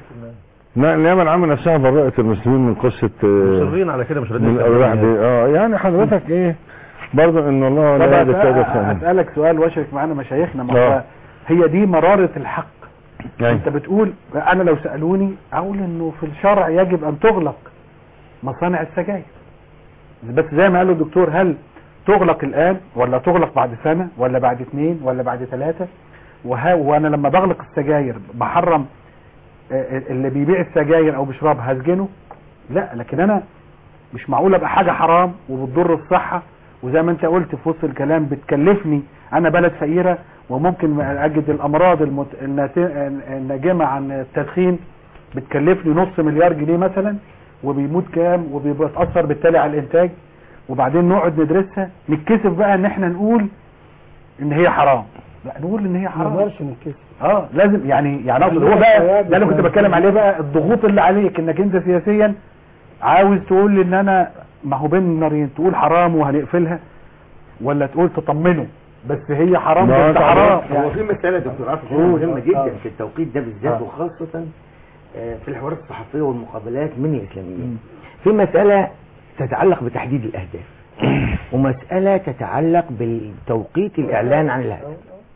لا النيابه العامه نفسها برأت المسلمين من قصه آه، مصرين على كده مش راضيين من الاضراح دي اه يعني حضرتك ايه برضه ان الله طب لا يهدي الكيد أسأل- الخائن اسالك سؤال واشرك معانا مشايخنا ما آه. هو هي دي مرارة الحق يعني انت بتقول انا لو سألوني اقول انه في الشرع يجب ان تغلق مصانع السجاير بس زي ما قال الدكتور هل تغلق الان ولا تغلق بعد سنة ولا بعد اثنين ولا بعد ثلاثة وها وانا لما بغلق السجاير بحرم آه، اللي بيبيع السجاير او بيشربها هسجنه لا لكن انا مش معقول ابقى حاجة حرام وبتضر الصحة وزي ما انت قلت في وسط الكلام بتكلفني انا بلد فقيرة وممكن اجد الامراض المت... النات- الناجمة عن التدخين بتكلفني نص مليار جنيه مثلا وبيموت كام وبيتأثر بالتالي على الانتاج وبعدين نقعد ندرسها نتكسف بقى ان احنا نقول ان هي حرام لا نقول ان هي ما حرام نقدرش نتكسف اه لازم يعني يعني اقصد هو بقى ده اللي كنت بتكلم عليه بقى الضغوط اللي عليك انك انت سياسيا عاوز تقول لي ان انا ما هو بين النارين تقول حرام وهنقفلها ولا تقول تطمنه بس هي حرام ما بس هو حرام هو في مسألة يا دكتور عاطف هنا قول. مهمة جدا آه. في التوقيت ده بالذات آه. وخاصة آه، في الحوارات الصحفية والمقابلات من الإسلاميين في مسألة تتعلق بتحديد الأهداف ومسألة تتعلق بالتوقيت الإعلان عن الهدف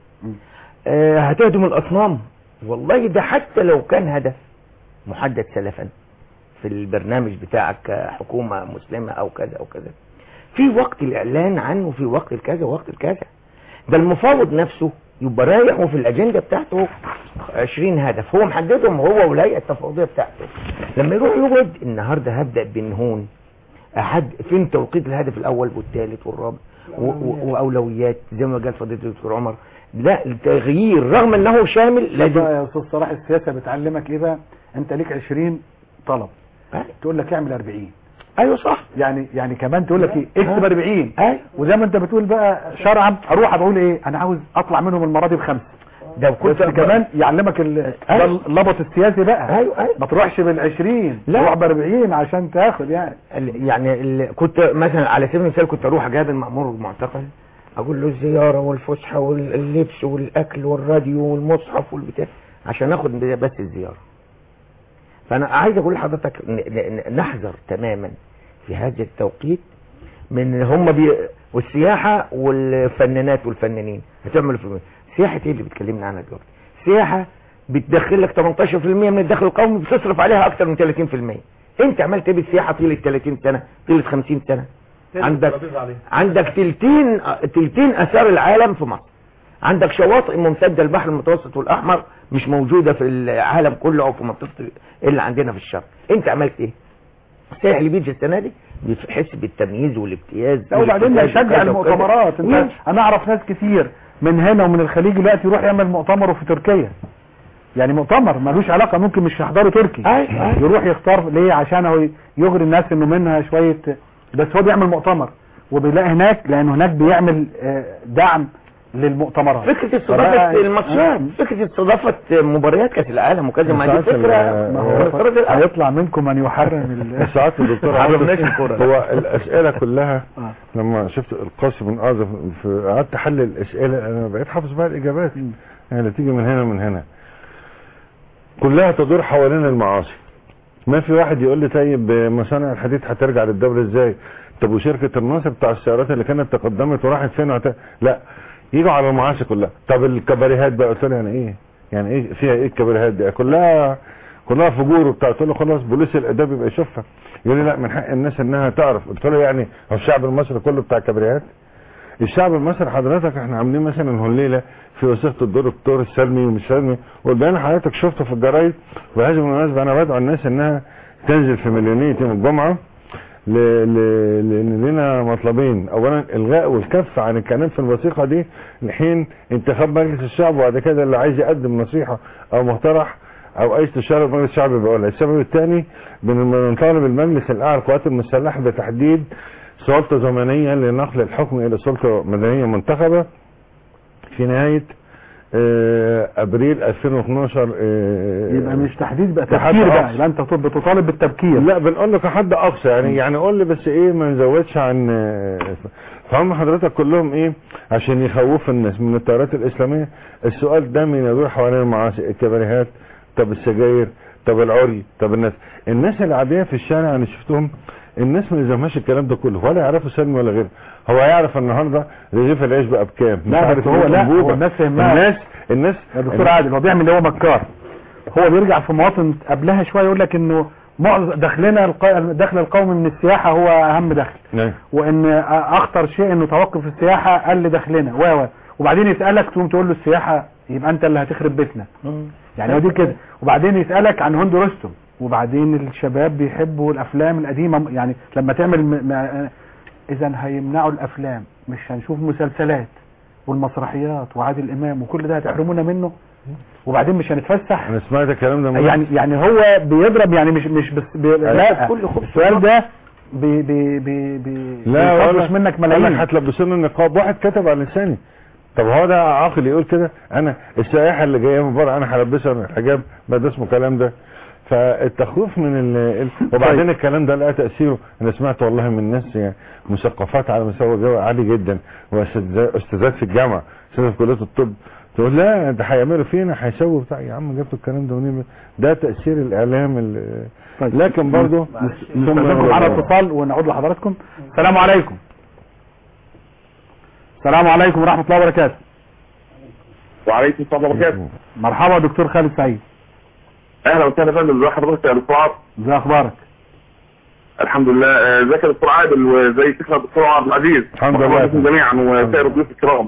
آه، هتهدم الأصنام والله ده حتى لو كان هدف محدد سلفا في البرنامج بتاعك كحكومة مسلمة أو كذا أو كذا في وقت الإعلان عنه في وقت الكذا ووقت الكذا ده المفاوض نفسه يبقى رايح وفي الأجندة بتاعته 20 هدف هو محددهم هو والهيئة التفاوضية بتاعته لما يروح يقعد النهاردة هبدأ بنهون أحد فين توقيت الهدف الأول والثالث والرابع و- و- وأولويات زي ما قال فضيلة الدكتور عمر لا التغيير رغم أنه شامل لازم لازم يا استاذ صلاح السياسه بتعلمك ايه بقى انت ليك 20 طلب تقول لك اعمل 40 ايوه صح يعني يعني كمان تقول لك ايه اكتب 40 ايوه وزي ما انت بتقول بقى شرعا اروح اقول ايه انا عاوز اطلع منهم المره دي بخمسه ده بس كنت كمان يعلمك ال- ده اللبط السياسي بقى ايوه ايوه ما تروحش بال 20 لا. روح ب 40 عشان تاخد يعني ال- يعني ال- كنت مثلا على سبيل المثال كنت اروح اجاب المأمور المعتقل اقول له الزيارة والفسحة واللبس والاكل والراديو والمصحف والبتاع عشان اخد بس الزيارة فانا عايز اقول لحضرتك ن- ن- نحذر تماما في هذا التوقيت من هم بي والسياحة والفنانات والفنانين هتعملوا في سياحة ايه اللي بتكلمنا عنها دلوقتي سياحة بتدخل لك 18% من الدخل القومي بتصرف عليها اكتر من 30% انت عملت ايه بالسياحة طيلة 30 سنة طيلة 50 سنة عندك عندك تلتين تلتين اثار العالم في مصر عندك شواطئ ممتدة البحر المتوسط والاحمر مش موجودة في العالم كله او في منطقة اللي عندنا في الشرق انت عملت ايه السائح اللي بيجي السنة دي بيحس بالتمييز والامتياز لا وبعدين والامتياز يشجع وكذا وكذا. المؤتمرات انت ماشي. انا اعرف ناس كتير من هنا ومن الخليج دلوقتي يروح يعمل مؤتمره في تركيا يعني مؤتمر ملوش علاقه ممكن مش يحضره تركي أي- أي. يروح يختار ليه عشان هو يغري الناس انه منها شويه بس هو بيعمل مؤتمر وبيلاقي هناك لان هناك بيعمل آه، دعم للمؤتمرات فكرة استضافة فبقى- الماتشات فكرة استضافة مباريات كأس العالم وكذا ما دي ساعات ال- فكرة ما هو هو افترض الأمر. هيطلع منكم من يحرم ال- ساعات الدكتور حرمناش عاطف الكورة. هو الاسئله كلها آه. لما شفت القاسم بن اعظم في قعدت احلل الاسئله انا بقيت حافظ بقى الاجابات يعني اللي تيجي من هنا من هنا كلها تدور حوالين المعاصي ما في واحد يقول لي طيب مصانع الحديد هترجع للدوله ازاي طب وشركه الناصر بتاع السيارات اللي كانت تقدمت وراحت فين وهت... لا يجوا على المعاصي كلها طب الكباريهات بقى قلت له يعني ايه يعني ايه فيها ايه الكباريهات دي كلها كلها فجور وبتاع قلت له خلاص بوليس الاداب يبقى يشوفها يقول لي لا من حق الناس انها تعرف قلت له يعني هو الشعب المصري كله بتاع كباريهات الشعب المصري حضرتك احنا عاملين مثلا هليله في وثيقه الدور الدكتور السلمي ومش سلمي والبيان حضرتك شفته في الجرايد وبهذه المناسبه انا بدعو الناس انها تنزل في مليونيه يوم الجمعه ل... ل... لان لنا مطلبين اولا الغاء والكف عن الكلام في الوثيقه دي لحين انتخاب مجلس الشعب وبعد كده اللي عايز يقدم نصيحه او مقترح او اي استشاره مجلس الشعب بيقولها السبب الثاني بنطالب المجلس الاعلى للقوات المسلحه بتحديد سلطه زمنيه لنقل الحكم الى سلطه مدنيه منتخبه في نهايه آه، ابريل 2012 آه، يبقى مش تحديد بقى لحد تفكير بقى أقصى. يبقى انت بتطالب بالتبكير لا بنقول لك حد اقصى يعني يعني قول لي بس ايه ما نزودش عن آه، فهم حضرتك كلهم ايه عشان يخوفوا الناس من التيارات الاسلاميه السؤال ده من يدور حوالين المعاصي الكباريهات طب السجاير طب العري طب الناس الناس العاديه في الشارع انا شفتهم الناس ما يلزمهاش الكلام ده كله ولا يعرفوا سلم ولا غيره هو يعرف النهارده رغيف العيش بقى بكام لا مش عارف بس هو إيه لا موجودة. هو الناس فهمها الناس الناس يا دكتور عادل هو بيعمل اللي هو مكار هو بيرجع في مواطن قبلها شويه يقول لك انه معظم دخلنا الق- الدخل القومي من السياحه هو اهم دخل نعم. وان اخطر شيء انه توقف السياحه قل دخلنا و و وبعدين يسالك تقوم تقول له السياحه يبقى انت اللي هتخرب بيتنا يعني هو دي كده وبعدين يسالك عن هند رستم وبعدين الشباب بيحبوا الافلام القديمه يعني لما تعمل م... م... اذا هيمنعوا الافلام مش هنشوف مسلسلات والمسرحيات وعادل امام وكل ده هتحرمونا منه وبعدين مش هنتفسح انا سمعت الكلام ده مرة. يعني يعني هو بيضرب يعني مش مش بس بي لا كل خبز السؤال ده بي بي بي بي لا بيطفش ولا منك قال ملايين لك هتلبسونا النقاب واحد كتب على لساني طب هو ده عاقل يقول كده انا السائحه اللي جايه من بره انا هلبسها الحجاب ما ده اسمه كلام ده فالتخويف من ال... ال- وبعدين الكلام ده لقى تاثيره انا سمعت والله من ناس يعني مثقفات على مستوى جو عالي جدا واستاذات في الجامعه استاذات في كليه الطب تقول لا ده هيعملوا فينا هيسووا بتاع يا عم جبتوا الكلام ده منين ده تاثير الاعلام ال... لكن برضه نستخدمكم معانا اتصال ونعود لحضراتكم السلام عليكم السلام عليكم ورحمه الله وبركاته وعليكم السلام وبركاته مرحبا دكتور خالد سعيد اهلا وسهلا يا فندم ازي حضرتك يا دكتور عاطف ازي اخبارك الحمد لله آه، ازيك يا دكتور عادل وزي شيخنا الدكتور عبد العزيز الحمد مرحبا لله. بكم جميعا وسائر الضيوف الكرام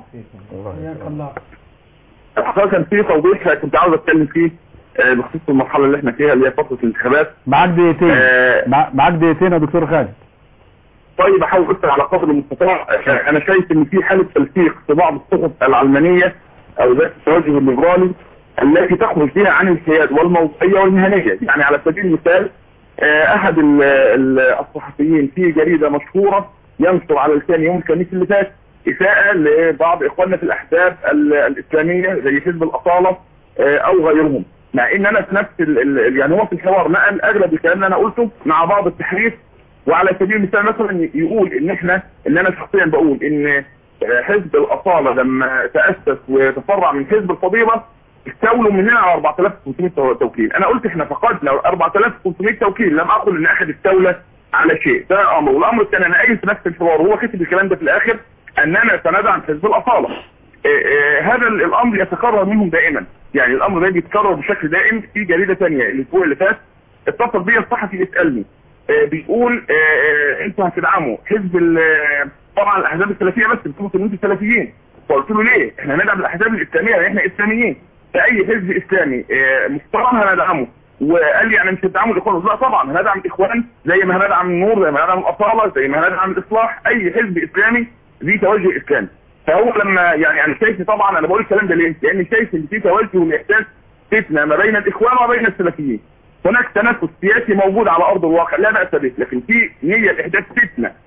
الحقيقه كان في توضيح كنت عاوز اتكلم فيه آه، بخصوص المرحله اللي احنا فيها اللي هي فتره الانتخابات معاك دقيقتين آه، مع- معاك دقيقتين يا دكتور خالد طيب احاول بس على قدر المستطاع آه، انا شايف ان في حاله تلفيق في بعض الصحف العلمانيه او ذات التوجه الليبرالي التي تخرج فيها عن الحياد والموضوعيه والمهنيه يعني على سبيل المثال آه، احد ال- ال- الصحفيين في جريده مشهوره ينشر على لسان يوم الخميس اللي فات اساءه لبعض اخواننا في الاحزاب ال- الاسلاميه زي حزب الاصاله آه، او غيرهم مع ان انا في نفس ال- ال- يعني هو في الحوار نقل اغلب الكلام اللي انا قلته مع بعض التحريف وعلى سبيل المثال مثلا يقول ان احنا ان انا شخصيا بقول ان حزب الاصاله لما تاسس وتفرع من حزب الفضيله استولوا مننا على 4500 تو- توكيل انا قلت احنا فقدنا 4500 توكيل لم اقل ان احد استولى على شيء ده امر والامر الثاني انا قايل في نفس الحوار وهو كتب الكلام ده في الاخر اننا سندعم حزب الاصاله إيه إيه هذا ال- الامر يتكرر منهم دائما يعني الامر ده بيتكرر بشكل دائم في جريده ثانيه الاسبوع اللي فات اتصل بي الصحفي يسالني آه، بيقول آه، آه، انتوا هتدعموا حزب ال- آه، طبعا الاحزاب السلفيه بس بتقولوا ان انتوا سلفيين فقلت له ليه؟ احنا هندعم الاحزاب الاسلاميه لان احنا اسلاميين فاي حزب اسلامي آه، محترم هندعمه وقال لي يعني مش هتدعموا الاخوان قلت له لا طبعا هندعم الاخوان زي ما هندعم النور زي ما هندعم الاصاله زي ما هندعم الاصلاح اي حزب اسلامي ذي توجه اسلامي فهو لما يعني انا شايف طبعا انا بقول الكلام ده ليه؟ لان شايف ان في توجه واحساس فتنه ما بين الاخوان وما بين السلفيين هناك تنافس سياسي موجود على ارض الواقع لا باس به لكن في نيه لاحداث فتنه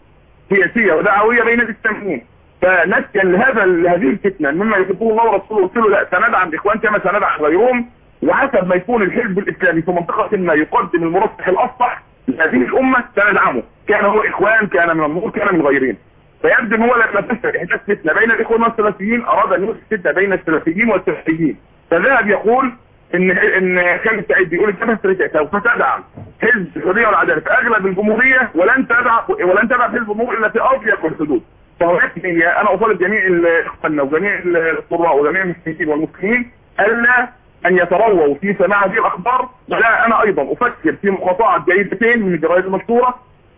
سياسيه ودعويه بين الاسلاميين فنسيا لهذا لهذه الفتنه مما يحبه الله ورسوله قلت له لا سندعم الاخوان كما سندعم غيرهم وحسب ما يكون الحزب الاسلامي في منطقه ما يقدم المرشح الاصلح لهذه الامه سندعمه كان هو اخوان كان من النور كان من غيرهم فيبدو ان هو لما تشهد احداث فتنه بين الاخوان والسلفيين اراد ان يحدث فتنه بين السلفيين والسلفيين فذهب يقول ان ان خالد سعيد بيقول الجبهه السلفيه سوف تدعم حزب الحريه والعداله في اغلب الجمهوريه ولن تدعم ولن تدعم حزب النور الا في اضيق الحدود فهو يكفي انا اطالب جميع اخواننا وجميع القراء وجميع المسلمين والمسلمين الا ان يترووا في سماع هذه الاخبار ولا انا ايضا افكر في مقاطعه جريدتين من الجرائد المشهوره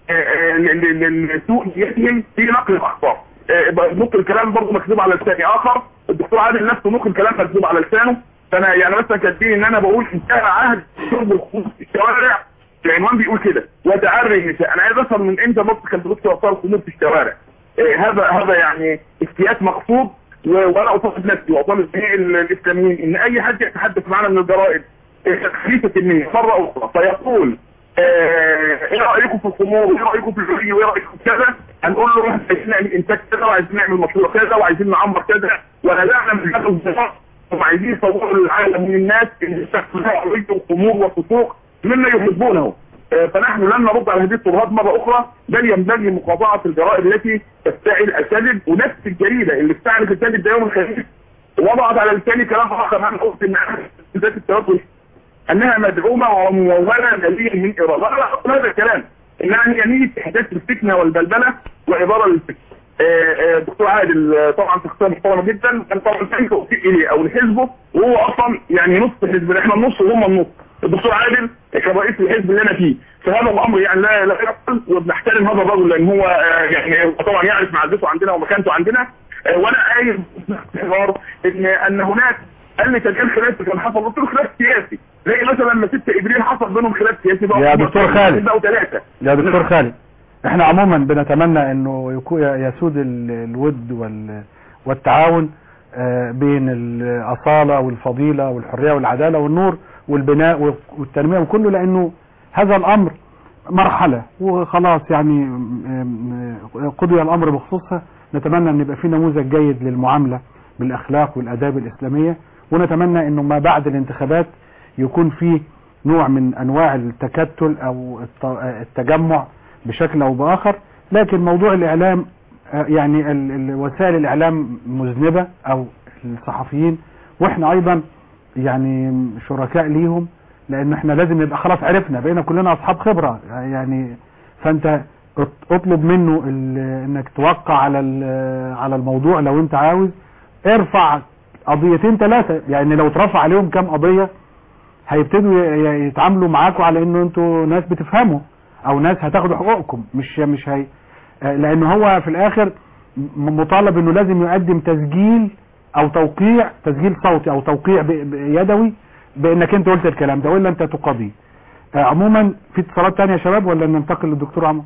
لسوء نيتهم في نقل الاخبار ممكن الكلام برضه مكذوب على لسان اخر الدكتور عادل نفسه ممكن كلام مكذوب على لسانه فانا يعني مثلا كاتبين ان انا بقول انتهى عهد شرب الخمور في الشوارع العنوان بيقول كده وتعري النساء انا عايز افهم من امتى مصر كانت بتطلع اطفال الخمور في الشوارع إيه هذا هذا يعني افتيات مقصود وانا اطالب نفسي واطالب جميع الاسلاميين ان اي حد يتحدث معنا من الجرائد خليفه النية مره اخرى فيقول ايه رايكم في الخمور وايه رايكم في الحريه وايه رايكم في كذا هنقول له احنا عايزين نعمل انتاج كذا وعايزين نعمل مشروع كذا وعايزين نعمر كذا ولا نعلم من هذا الظهر هم عايزين يصوروا للعالم من الناس ان الشخص ده حريه وخمور وفسوق مما يحبونه فنحن لن نرد على هذه الترهات مرة أخرى بل ينبغي مقاطعة الجرائد التي تفتعل الكذب ونفس الجريدة اللي افتعلت الكذب ده يوم الخميس وضعت على لساني كلام آخر أنا قلت إن ذات التوجه أنها مدعومة وممولة ماليا من إيران وأنا أقول هذا الكلام إنها هي نية إحداث الفتنة والبلبلة وإبارة للفتنة دكتور عادل طبعا شخصيه محترمه جدا كان طبعا كان توفيق اليه او لحزبه وهو اصلا يعني نص حزب احنا النص وهم النص الدكتور عادل كان رئيس الحزب اللي انا فيه فهذا الامر يعني لا لا يقبل وبنحترم هذا الرجل لان هو يعني هو طبعا يعرف معزته عندنا ومكانته عندنا وانا قايل باستمرار ان ان هناك قال لي تجارب خلاف كان حصل قلت له خلاف سياسي زي مثلا لما ست ابريل حصل بينهم خلاف سياسي بقى يا دكتور خالد بقوا ثلاثه يا دكتور خالد احنا عموما بنتمنى انه يكون يسود الود وال والتعاون بين الاصاله والفضيله والحريه والعداله والنور والبناء والتنميه وكله لانه هذا الامر مرحله وخلاص يعني قضي الامر بخصوصها نتمنى ان يبقى في نموذج جيد للمعامله بالاخلاق والاداب الاسلاميه ونتمنى انه ما بعد الانتخابات يكون في نوع من انواع التكتل او التجمع بشكل او باخر لكن موضوع الاعلام يعني وسائل الاعلام مذنبة او الصحفيين واحنا ايضا يعني شركاء ليهم لان احنا لازم نبقى خلاص عرفنا بقينا كلنا اصحاب خبرة يعني فانت اطلب منه انك توقع على على الموضوع لو انت عاوز ارفع قضيتين ثلاثة يعني لو اترفع عليهم كام قضية هيبتدوا يتعاملوا معاكم على انه انتوا ناس بتفهموا او ناس هتاخدوا حقوقكم مش مش هي لان هو في الاخر مطالب انه لازم يقدم تسجيل او توقيع تسجيل صوتي او توقيع يدوي بانك انت قلت الكلام ده والا انت تقاضيه عموما في اتصالات تانية يا شباب ولا ننتقل للدكتور عمر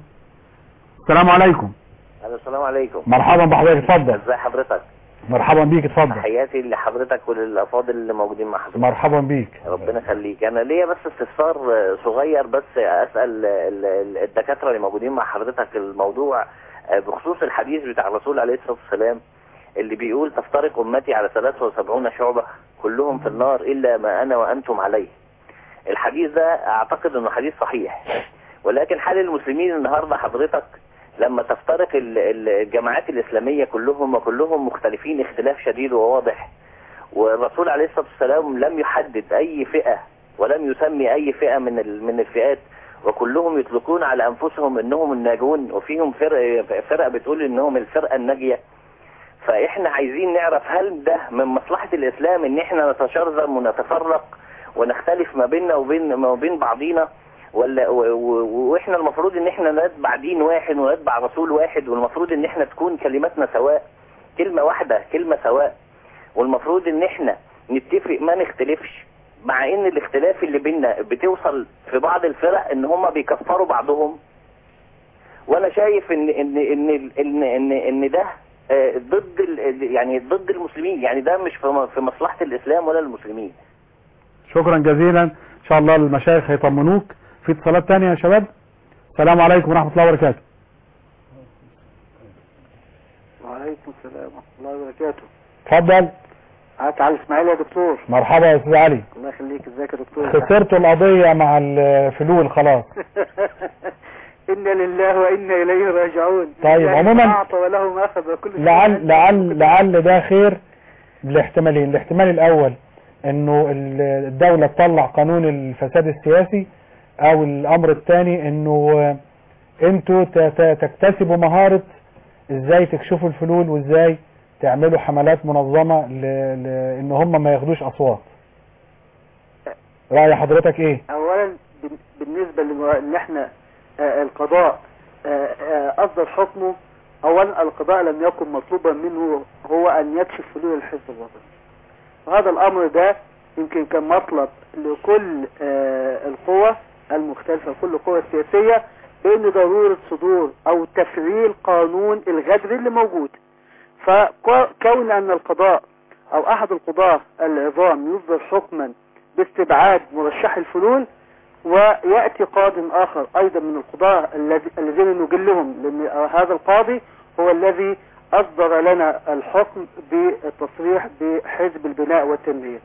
السلام عليكم السلام عليكم مرحبا بحضرتك اتفضل ازي حضرتك مرحبا بيك اتفضل تحياتي لحضرتك وللافاضل اللي موجودين مع حضرتك مرحبا بيك ربنا يخليك انا ليا بس استفسار صغير بس اسال الدكاتره اللي موجودين مع حضرتك الموضوع بخصوص الحديث بتاع الرسول عليه الصلاه والسلام اللي بيقول تفترق امتي على 73 شعبه كلهم في النار الا ما انا وانتم عليه الحديث ده اعتقد انه حديث صحيح ولكن حال المسلمين النهارده حضرتك لما تفترق الجماعات الإسلامية كلهم وكلهم مختلفين اختلاف شديد وواضح والرسول عليه الصلاة والسلام لم يحدد أي فئة ولم يسمي أي فئة من من الفئات وكلهم يطلقون على أنفسهم أنهم الناجون وفيهم فرق فرقة بتقول أنهم الفرقة الناجية فإحنا عايزين نعرف هل ده من مصلحة الإسلام أن إحنا نتشرذم ونتفرق ونختلف ما بيننا وبين ما بين بعضينا ولا واحنا المفروض ان احنا نتبع دين واحد ونتبع رسول واحد والمفروض ان احنا تكون كلماتنا سواء كلمة واحدة كلمة سواء والمفروض ان احنا نتفق ما نختلفش مع ان الاختلاف اللي بيننا بتوصل في بعض الفرق ان هم بيكفروا بعضهم وانا شايف ان ان ان ان ان, إن ده ضد يعني ضد المسلمين يعني ده مش في مصلحة الاسلام ولا المسلمين شكرا جزيلا ان شاء الله المشايخ هيطمنوك في اتصالات تانية يا شباب السلام عليكم ورحمة الله وبركاته السلام ورحمة الله وبركاته اتفضل معاك علي اسماعيل يا دكتور مرحبا يا استاذ علي الله يخليك ازيك يا دكتور خسرتوا القضية مع الفلول خلاص إنا لله وإنا إليه راجعون طيب، لله عموماً ما أعطى وله ما أخذ وكل شيء لعل عنده. لعل لعل ده خير لاحتمالين الاحتمال الاول انه ال- الدولة تطلع قانون الفساد السياسي او الامر الثاني انه آه، انتوا ت- ت- تكتسبوا مهارة ازاي تكشفوا الفلول وازاي تعملوا حملات منظمة ل... ل... ان هم ما ياخدوش اصوات رأي حضرتك ايه أولا بن- بالنسبة لمو- إن إحنا آه، القضاء آه، آه، أصدر حكمه أولا القضاء لم يكن مطلوبا منه هو أن يكشف فلول الحزب الوطني وهذا الأمر ده يمكن كان مطلب لكل آه، القوى المختلفة كل القوى السياسية بأن ضرورة صدور أو تفعيل قانون الغدر اللي موجود فكون أن القضاء أو أحد القضاة العظام يصدر حكما باستبعاد مرشح الفلول ويأتي قاض آخر أيضا من القضاة الذي- الذين نجلهم لأن هذا القاضي هو الذي أصدر لنا الحكم بالتصريح بحزب البناء والتنمية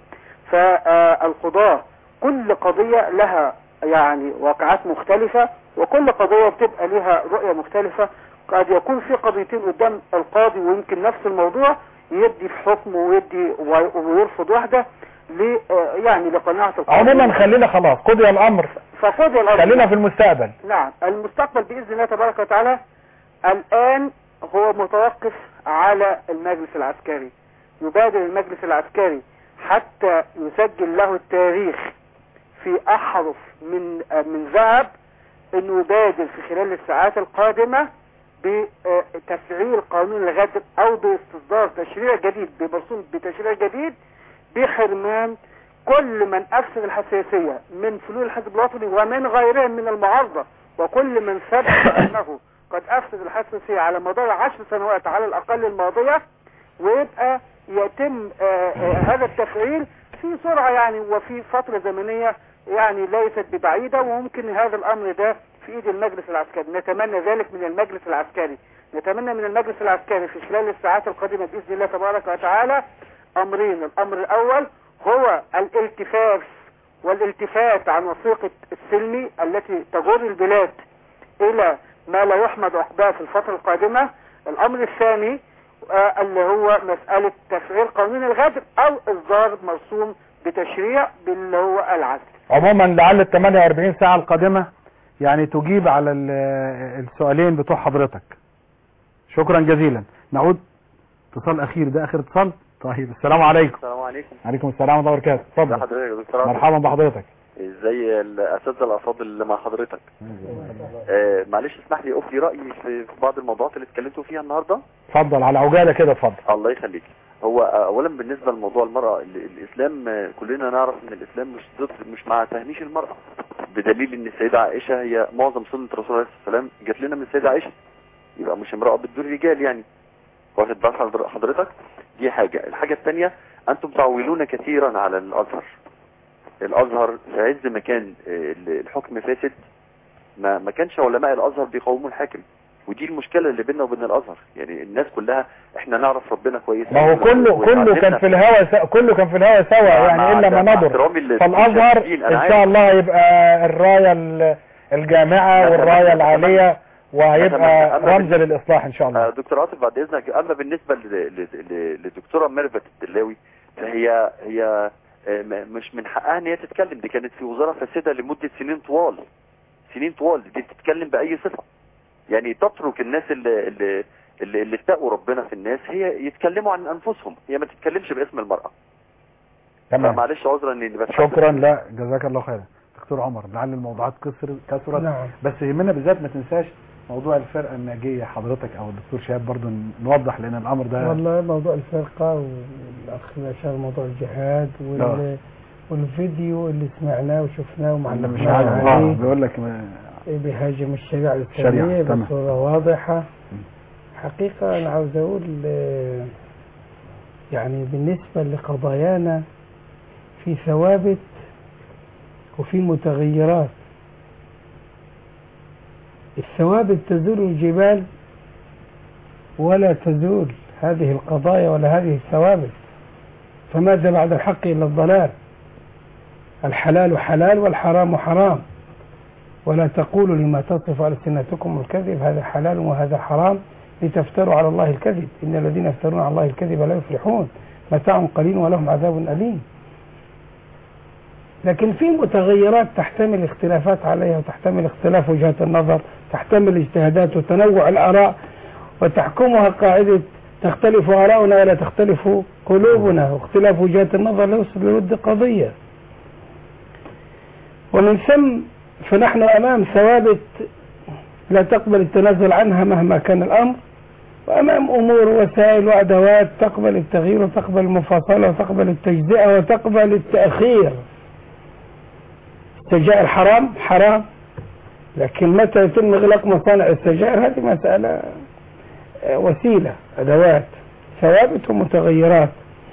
فالقضاة كل قضية لها يعني واقعات مختلفة وكل قضية بتبقى لها رؤية مختلفة قد يكون في قضيتين قدام القاضي ويمكن نفس الموضوع يدي في حكم ويدي ويرفض واحدة ل يعني لقناعة القاضي عموما خلينا خلاص قضي الامر فقضي الأمر خلينا في المستقبل نعم المستقبل بإذن الله تبارك وتعالى الآن هو متوقف على المجلس العسكري يبادر المجلس العسكري حتى يسجل له التاريخ في أحرف من من ذهب أنه يبادر في خلال الساعات القادمة بتفعيل قانون الغدر أو باستصدار تشريع جديد بمرسوم بتشريع جديد بحرمان كل من أفسد الحساسية من فلول الحزب الوطني ومن غيرهم من المعارضة وكل من ثبت أنه قد أفسد الحساسية على مدار عشر سنوات على الأقل الماضية ويبقى يتم آه، آه، هذا التفعيل في سرعة يعني وفي فترة زمنية يعني ليست ببعيدة وممكن هذا الأمر ده في إيد المجلس العسكري نتمنى ذلك من المجلس العسكري نتمنى من المجلس العسكري في خلال الساعات القادمة بإذن الله تبارك وتعالى أمرين الأمر الأول هو الالتفاف والالتفات عن وثيقة السلمي التي تجر البلاد إلى ما لا يحمد عقباه في الفترة القادمة الأمر الثاني آه، اللي هو مسألة تفعيل قانون الغدر أو إصدار مرسوم بتشريع باللي هو العزل عموما لعل ال 48 ساعة القادمة يعني تجيب على ال- السؤالين بتوع حضرتك شكرا جزيلا نعود اتصال اخير ده اخر اتصال طيب السلام عليكم السلام عليكم عليكم السلام ورحمه الله وبركاته ازي اتفضل حضرتك يا دكتور عاطف؟ مرحبا بحضرتك ازاي الاساتذه الافاضل اللي مع حضرتك آه معلش اسمح لي اقول لي رايي في في بعض الموضوعات اللي اتكلمتوا فيها النهارده اتفضل على عجاله كده اتفضل الله يخليك هو آه، اولا بالنسبه لموضوع المراه ال- الاسلام آه، كلنا نعرف ان الاسلام مش ضد مش مع تهميش المراه بدليل ان السيده عائشه هي معظم سنه الرسول عليه الصلاه والسلام جات لنا من السيده عائشه يبقى مش امراه بتدور رجال يعني واخد بال حضر- حضرتك دي حاجه الحاجه الثانيه انتم تعولون كثيرا على الازهر الازهر في عز ما كان آه، الحكم فاسد ما ما كانش علماء الازهر بيقاوموا الحاكم ودي المشكله اللي بيننا وبين الازهر يعني الناس كلها احنا نعرف ربنا كويس ما هو كله كله كان في الهوى س- كله كان في الهوى سوا مع- يعني مع- الا ما مع نضر احترامي لل- فالازهر للمشاهدين، أنا ان شاء عارف. الله يبقى الرايه ال- الجامعه نتمنى- والرايه نتمنى- العاليه وهيبقى نتمنى. أما رمز للاصلاح ان شاء الله آه، دكتور عاطف بعد اذنك اما بالنسبه ل- ل- ل- لدكتوره ميرفت الدلاوي فهي هي آه، م- مش من حقها ان هي تتكلم دي كانت في وزاره فاسده لمده سنين طوال سنين طوال دي بتتكلم باي صفه يعني تترك الناس اللي اللي اللي, اللي اتقوا ربنا في الناس هي يتكلموا عن انفسهم هي ما تتكلمش باسم المراه تمام معلش عذرا اني بتحدث شكرا لا جزاك الله خيرا دكتور عمر لعل الموضوعات كسر كثرت نعم. بس يهمنا بالذات ما تنساش موضوع الفرقه الناجيه حضرتك او الدكتور شهاب برضو نوضح لان الامر ده والله موضوع الفرقة والأخ أشار موضوع الجهاد وال... آه. والفيديو اللي سمعناه وشفناه اللي ومعلقناه مش عارف اه عليه بيقول لك ما- بيهاجم الشريعة الشريعة، الإسلامية تمام. بصورة واضحة حقيقة أنا عاوز أقول آه، يعني بالنسبة لقضايانا في ثوابت وفي متغيرات الثوابت تزول الجبال ولا تزول هذه القضايا ولا هذه الثوابت فماذا بعد الحق إلا الضلال الحلال حلال والحرام حرام ولا تقولوا لما تصف ألسنتكم الكذب هذا حلال وهذا حرام لتفتروا على الله الكذب إن الذين يفترون على الله الكذب لا يفلحون متاع قليل ولهم عذاب أليم لكن في متغيرات تحتمل اختلافات عليها وتحتمل اختلاف وجهات النظر تحتمل اجتهادات وتنوع الآراء وتحكمها قاعدة تختلف آراؤنا ولا تختلف قلوبنا واختلاف وجهات النظر لا يوصل لود قضية ومن ثم فنحن أمام ثوابت لا تقبل التنازل عنها مهما كان الأمر وأمام أمور وسائل وأدوات تقبل التغيير وتقبل المفاصلة وتقبل التجزئة وتقبل التأخير السجائر حرام حرام لكن متى يتم إغلاق مصانع السجائر هذه مسألة آه، وسيلة أدوات ثوابت ومتغيرات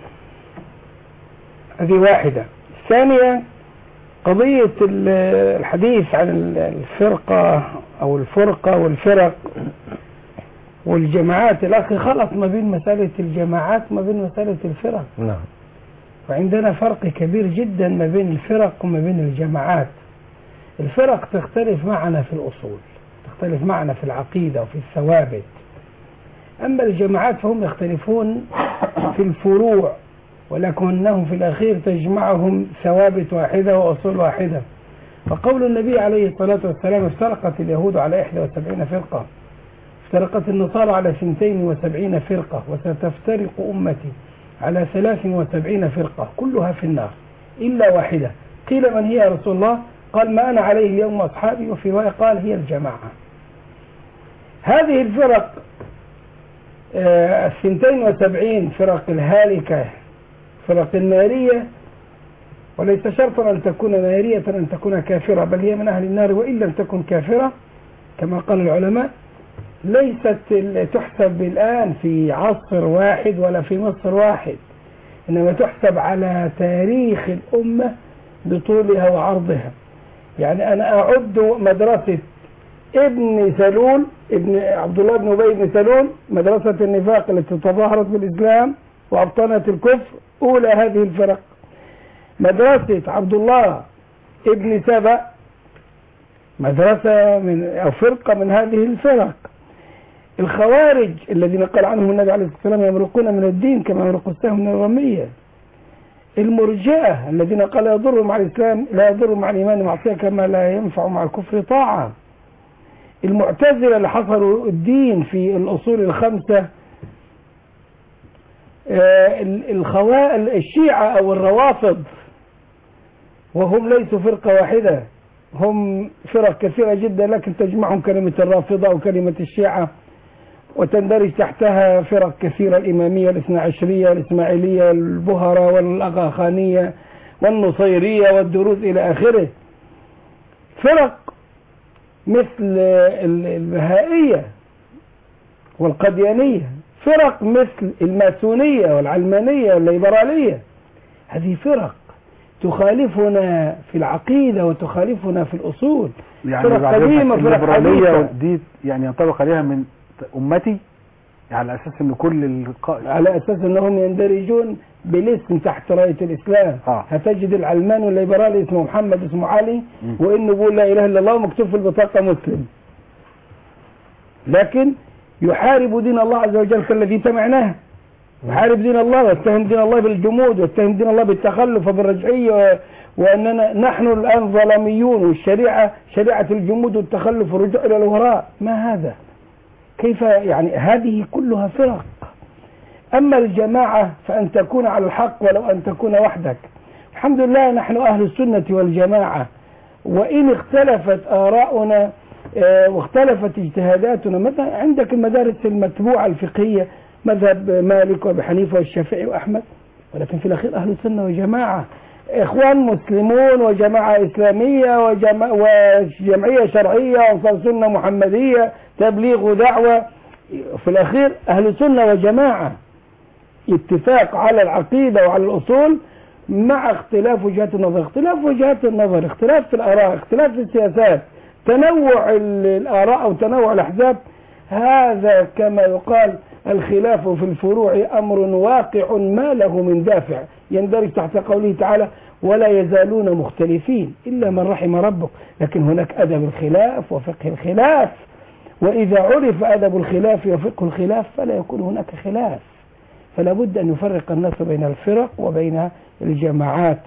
هذه واحدة الثانية قضية ال- الحديث عن ال- الفرقة أو الفرقة والفرق والجماعات الأخ خلط ما بين مسألة الجماعات وما بين مسألة الفرق نعم وعندنا فرق كبير جدا ما بين الفرق وما بين الجماعات الفرق تختلف معنا في الأصول تختلف معنا في العقيدة وفي الثوابت أما الجماعات فهم يختلفون في الفروع ولكنهم في الأخير تجمعهم ثوابت واحدة وأصول واحدة فقول النبي عليه الصلاة والسلام افترقت اليهود على 71 فرقة افترقت النصارى على 72 فرقة وستفترق أمتي على 73 فرقة كلها في النار إلا واحدة قيل من هي يا رسول الله قال ما أنا عليه اليوم أصحابي وفي رواية قال هي الجماعة هذه الفرق الثنتين وسبعين فرق الهالكة فرق النارية وليس شرطا أن تكون نارية أن تكون كافرة بل هي من أهل النار وإن لم تكن كافرة كما قال العلماء ليست تحسب الآن في عصر واحد ولا في مصر واحد إنما تحسب على تاريخ الأمة بطولها وعرضها يعني أنا أعد مدرسة ابن سلول ابن عبد الله بن أبي بن سلول مدرسة النفاق التي تظاهرت بالإسلام وأبطنت الكفر أولى هذه الفرق مدرسة عبد الله ابن سبأ مدرسة من أو فرقة من هذه الفرق الخوارج الذين قال عنهم النبي عليه الصلاة والسلام يمرقون من الدين كما يمرق السهم من الرمية المرجئة الذين قال يضر مع الإسلام لا يضر مع الإيمان معصية كما لا ينفع مع الكفر طاعة المعتزلة اللي حصروا الدين في الأصول الخمسة الخوا... الشيعة أو الروافض وهم ليسوا فرقة واحدة هم فرق كثيرة جدا لكن تجمعهم كلمة الرافضة أو كلمة الشيعة وتندرج تحتها فرق كثيرة الإمامية الاثنى عشرية الإسماعيلية البهرة والأغاخانية والنصيرية والدروز إلى آخره فرق مثل البهائية والقديانية فرق مثل الماسونية والعلمانية والليبرالية هذه فرق تخالفنا في العقيدة وتخالفنا في الأصول يعني فرق قديمة فرق الليبرالية حديثة دي يعني ينطبق عليها من أمتي يعني على أساس أن كل القائد على أساس أنهم يندرجون بالاسم تحت راية الإسلام آه. هتجد العلمان والليبرالي اسمه محمد اسمه علي وإنه بيقول لا إله إلا الله ومكتوب في البطاقة مسلم لكن يحارب دين الله عز وجل كالذي سمعناه يحارب دين الله ويتهم دين الله بالجمود ويتهم دين الله بالتخلف وبالرجعية و- وأننا نحن الآن ظلاميون والشريعة شريعة الجمود والتخلف والرجوع إلى الوراء ما هذا كيف يعني هذه كلها فرق أما الجماعة فأن تكون على الحق ولو أن تكون وحدك الحمد لله نحن أهل السنة والجماعة وإن اختلفت آراؤنا آه، واختلفت اجتهاداتنا مثلا عندك المدارس المتبوعة الفقهية مذهب مالك وابي حنيفة والشافعي وأحمد ولكن في الأخير أهل السنة وجماعة إخوان مسلمون وجماعة إسلامية وجماعة وجمعية شرعية وأنصار سنة محمدية تبليغ ودعوة في الأخير أهل سنة وجماعة اتفاق على العقيدة وعلى الأصول مع اختلاف وجهات النظر اختلاف وجهات النظر اختلاف في الآراء اختلاف في السياسات تنوع ال- الآراء أو تنوع الأحزاب هذا كما يقال الخلاف في الفروع أمر واقع ما له من دافع يندرج تحت قوله تعالى ولا يزالون مختلفين إلا من رحم ربك لكن هناك أدب الخلاف وفقه الخلاف وإذا عرف أدب الخلاف وفقه الخلاف فلا يكون هناك خلاف فلا بد أن يفرق الناس بين الفرق وبين الجماعات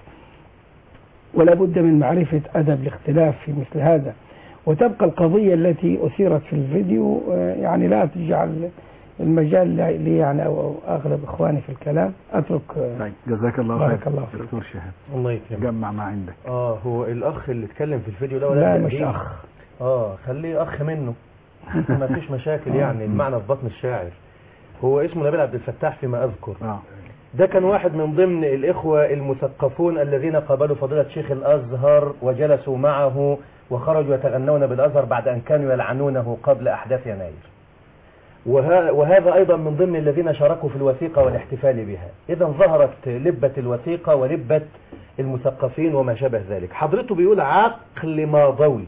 ولا بد من معرفة أدب الاختلاف في مثل هذا وتبقى القضية التي أثيرت في الفيديو آه، يعني لا تجعل المجال لي يعني أو أو أغلب إخواني في الكلام أترك آه، طيب جزاك الله خير بارك الله فيك. دكتور شهاب الله يكرمك جمع ما عندك اه هو الاخ اللي اتكلم في الفيديو ده لا ولا مش أخ اه خليه اخ منه ما فيش مشاكل يعني المعنى في بطن الشاعر هو اسمه نبيل عبد الفتاح فيما اذكر آه. ده كان واحد من ضمن الإخوة المثقفون الذين قابلوا فضيلة شيخ الأزهر وجلسوا معه وخرجوا يتغنون بالأزهر بعد أن كانوا يلعنونه قبل أحداث يناير وه- وهذا أيضا من ضمن الذين شاركوا في الوثيقة والاحتفال بها إذا ظهرت لبة الوثيقة ولبة المثقفين وما شابه ذلك حضرته بيقول عقل ماضوي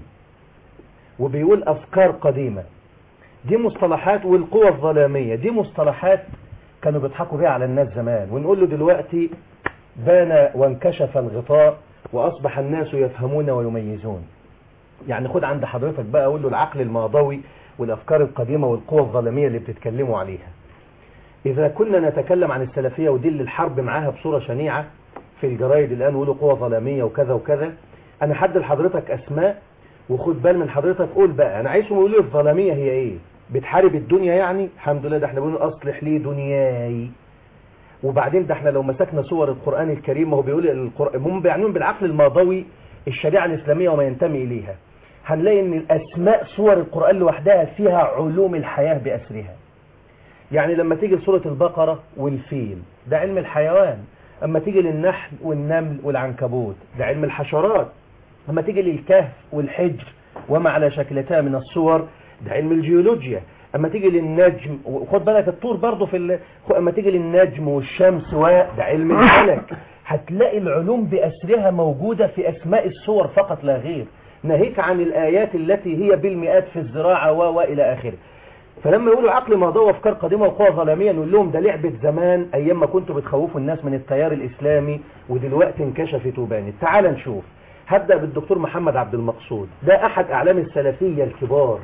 وبيقول أفكار قديمة دي مصطلحات والقوى الظلامية دي مصطلحات كانوا بيضحكوا بيها على الناس زمان ونقول له دلوقتي بان وانكشف الغطاء وأصبح الناس يفهمون ويميزون يعني خد عند حضرتك بقى أقول له العقل الماضوي والأفكار القديمة والقوى الظلامية اللي بتتكلموا عليها إذا كنا نتكلم عن السلفية ودي اللي الحرب معاها بصورة شنيعة في الجرايد الآن يقولوا قوى ظلامية وكذا وكذا أنا حد لحضرتك أسماء وخد بال من حضرتك قول بقى أنا عايزهم يقولوا الظلامية هي إيه بتحارب الدنيا يعني الحمد لله ده احنا بنقول أصلح لي دنياي وبعدين ده احنا لو مسكنا صور القرآن الكريم ما هو بيقول القرآن هم بيعنون بالعقل الماضوي الشريعة الإسلامية وما ينتمي إليها هنلاقي ان الأسماء صور القرآن لوحدها فيها علوم الحياة بأسرها يعني لما تيجي لسورة البقرة والفيل ده علم الحيوان اما تيجي للنحل والنمل والعنكبوت ده علم الحشرات اما تيجي للكهف والحجر وما على شكلتها من الصور ده علم الجيولوجيا اما تيجي للنجم وخد بالك الطور برضه في ال... اما تيجي للنجم والشمس وده علم الفلك هتلاقي العلوم بأسرها موجودة في أسماء الصور فقط لا غير ناهيك عن الآيات التي هي بالمئات في الزراعة و وإلى آخره فلما يقولوا عقل ماضي وافكار قديمه وقوى ظلاميه نقول لهم ده لعبه زمان ايام ما كنتوا بتخوفوا الناس من التيار الاسلامي ودلوقتي انكشفت وبانت تعال نشوف هبدا بالدكتور محمد عبد المقصود ده احد اعلام السلفيه الكبار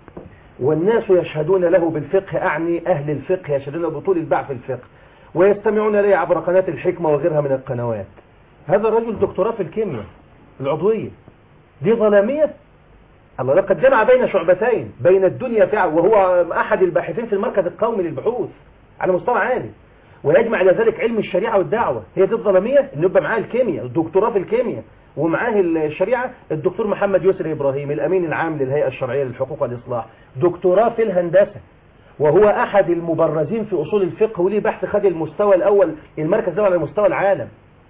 والناس يشهدون له بالفقه اعني اهل الفقه يشهدون له بطول الباع في الفقه ويستمعون اليه عبر قناه الحكمه وغيرها من القنوات هذا الرجل دكتوراه في الكيمياء العضويه دي ظلاميه الله لقد جمع بين شعبتين بين الدنيا فعلا وهو أحد الباحثين في المركز القومي للبحوث على مستوى عالي ويجمع إلى ذلك علم الشريعة والدعوة هي دي الظلامية اللي يبقى معاه الكيمياء الدكتوراه في الكيمياء ومعاه الشريعة الدكتور محمد يسري إبراهيم الأمين العام للهيئة الشرعية للحقوق والإصلاح دكتوراه في الهندسة وهو أحد المبرزين في أصول الفقه وليه بحث خد المستوى الأول المركز الأول على مستوى العالم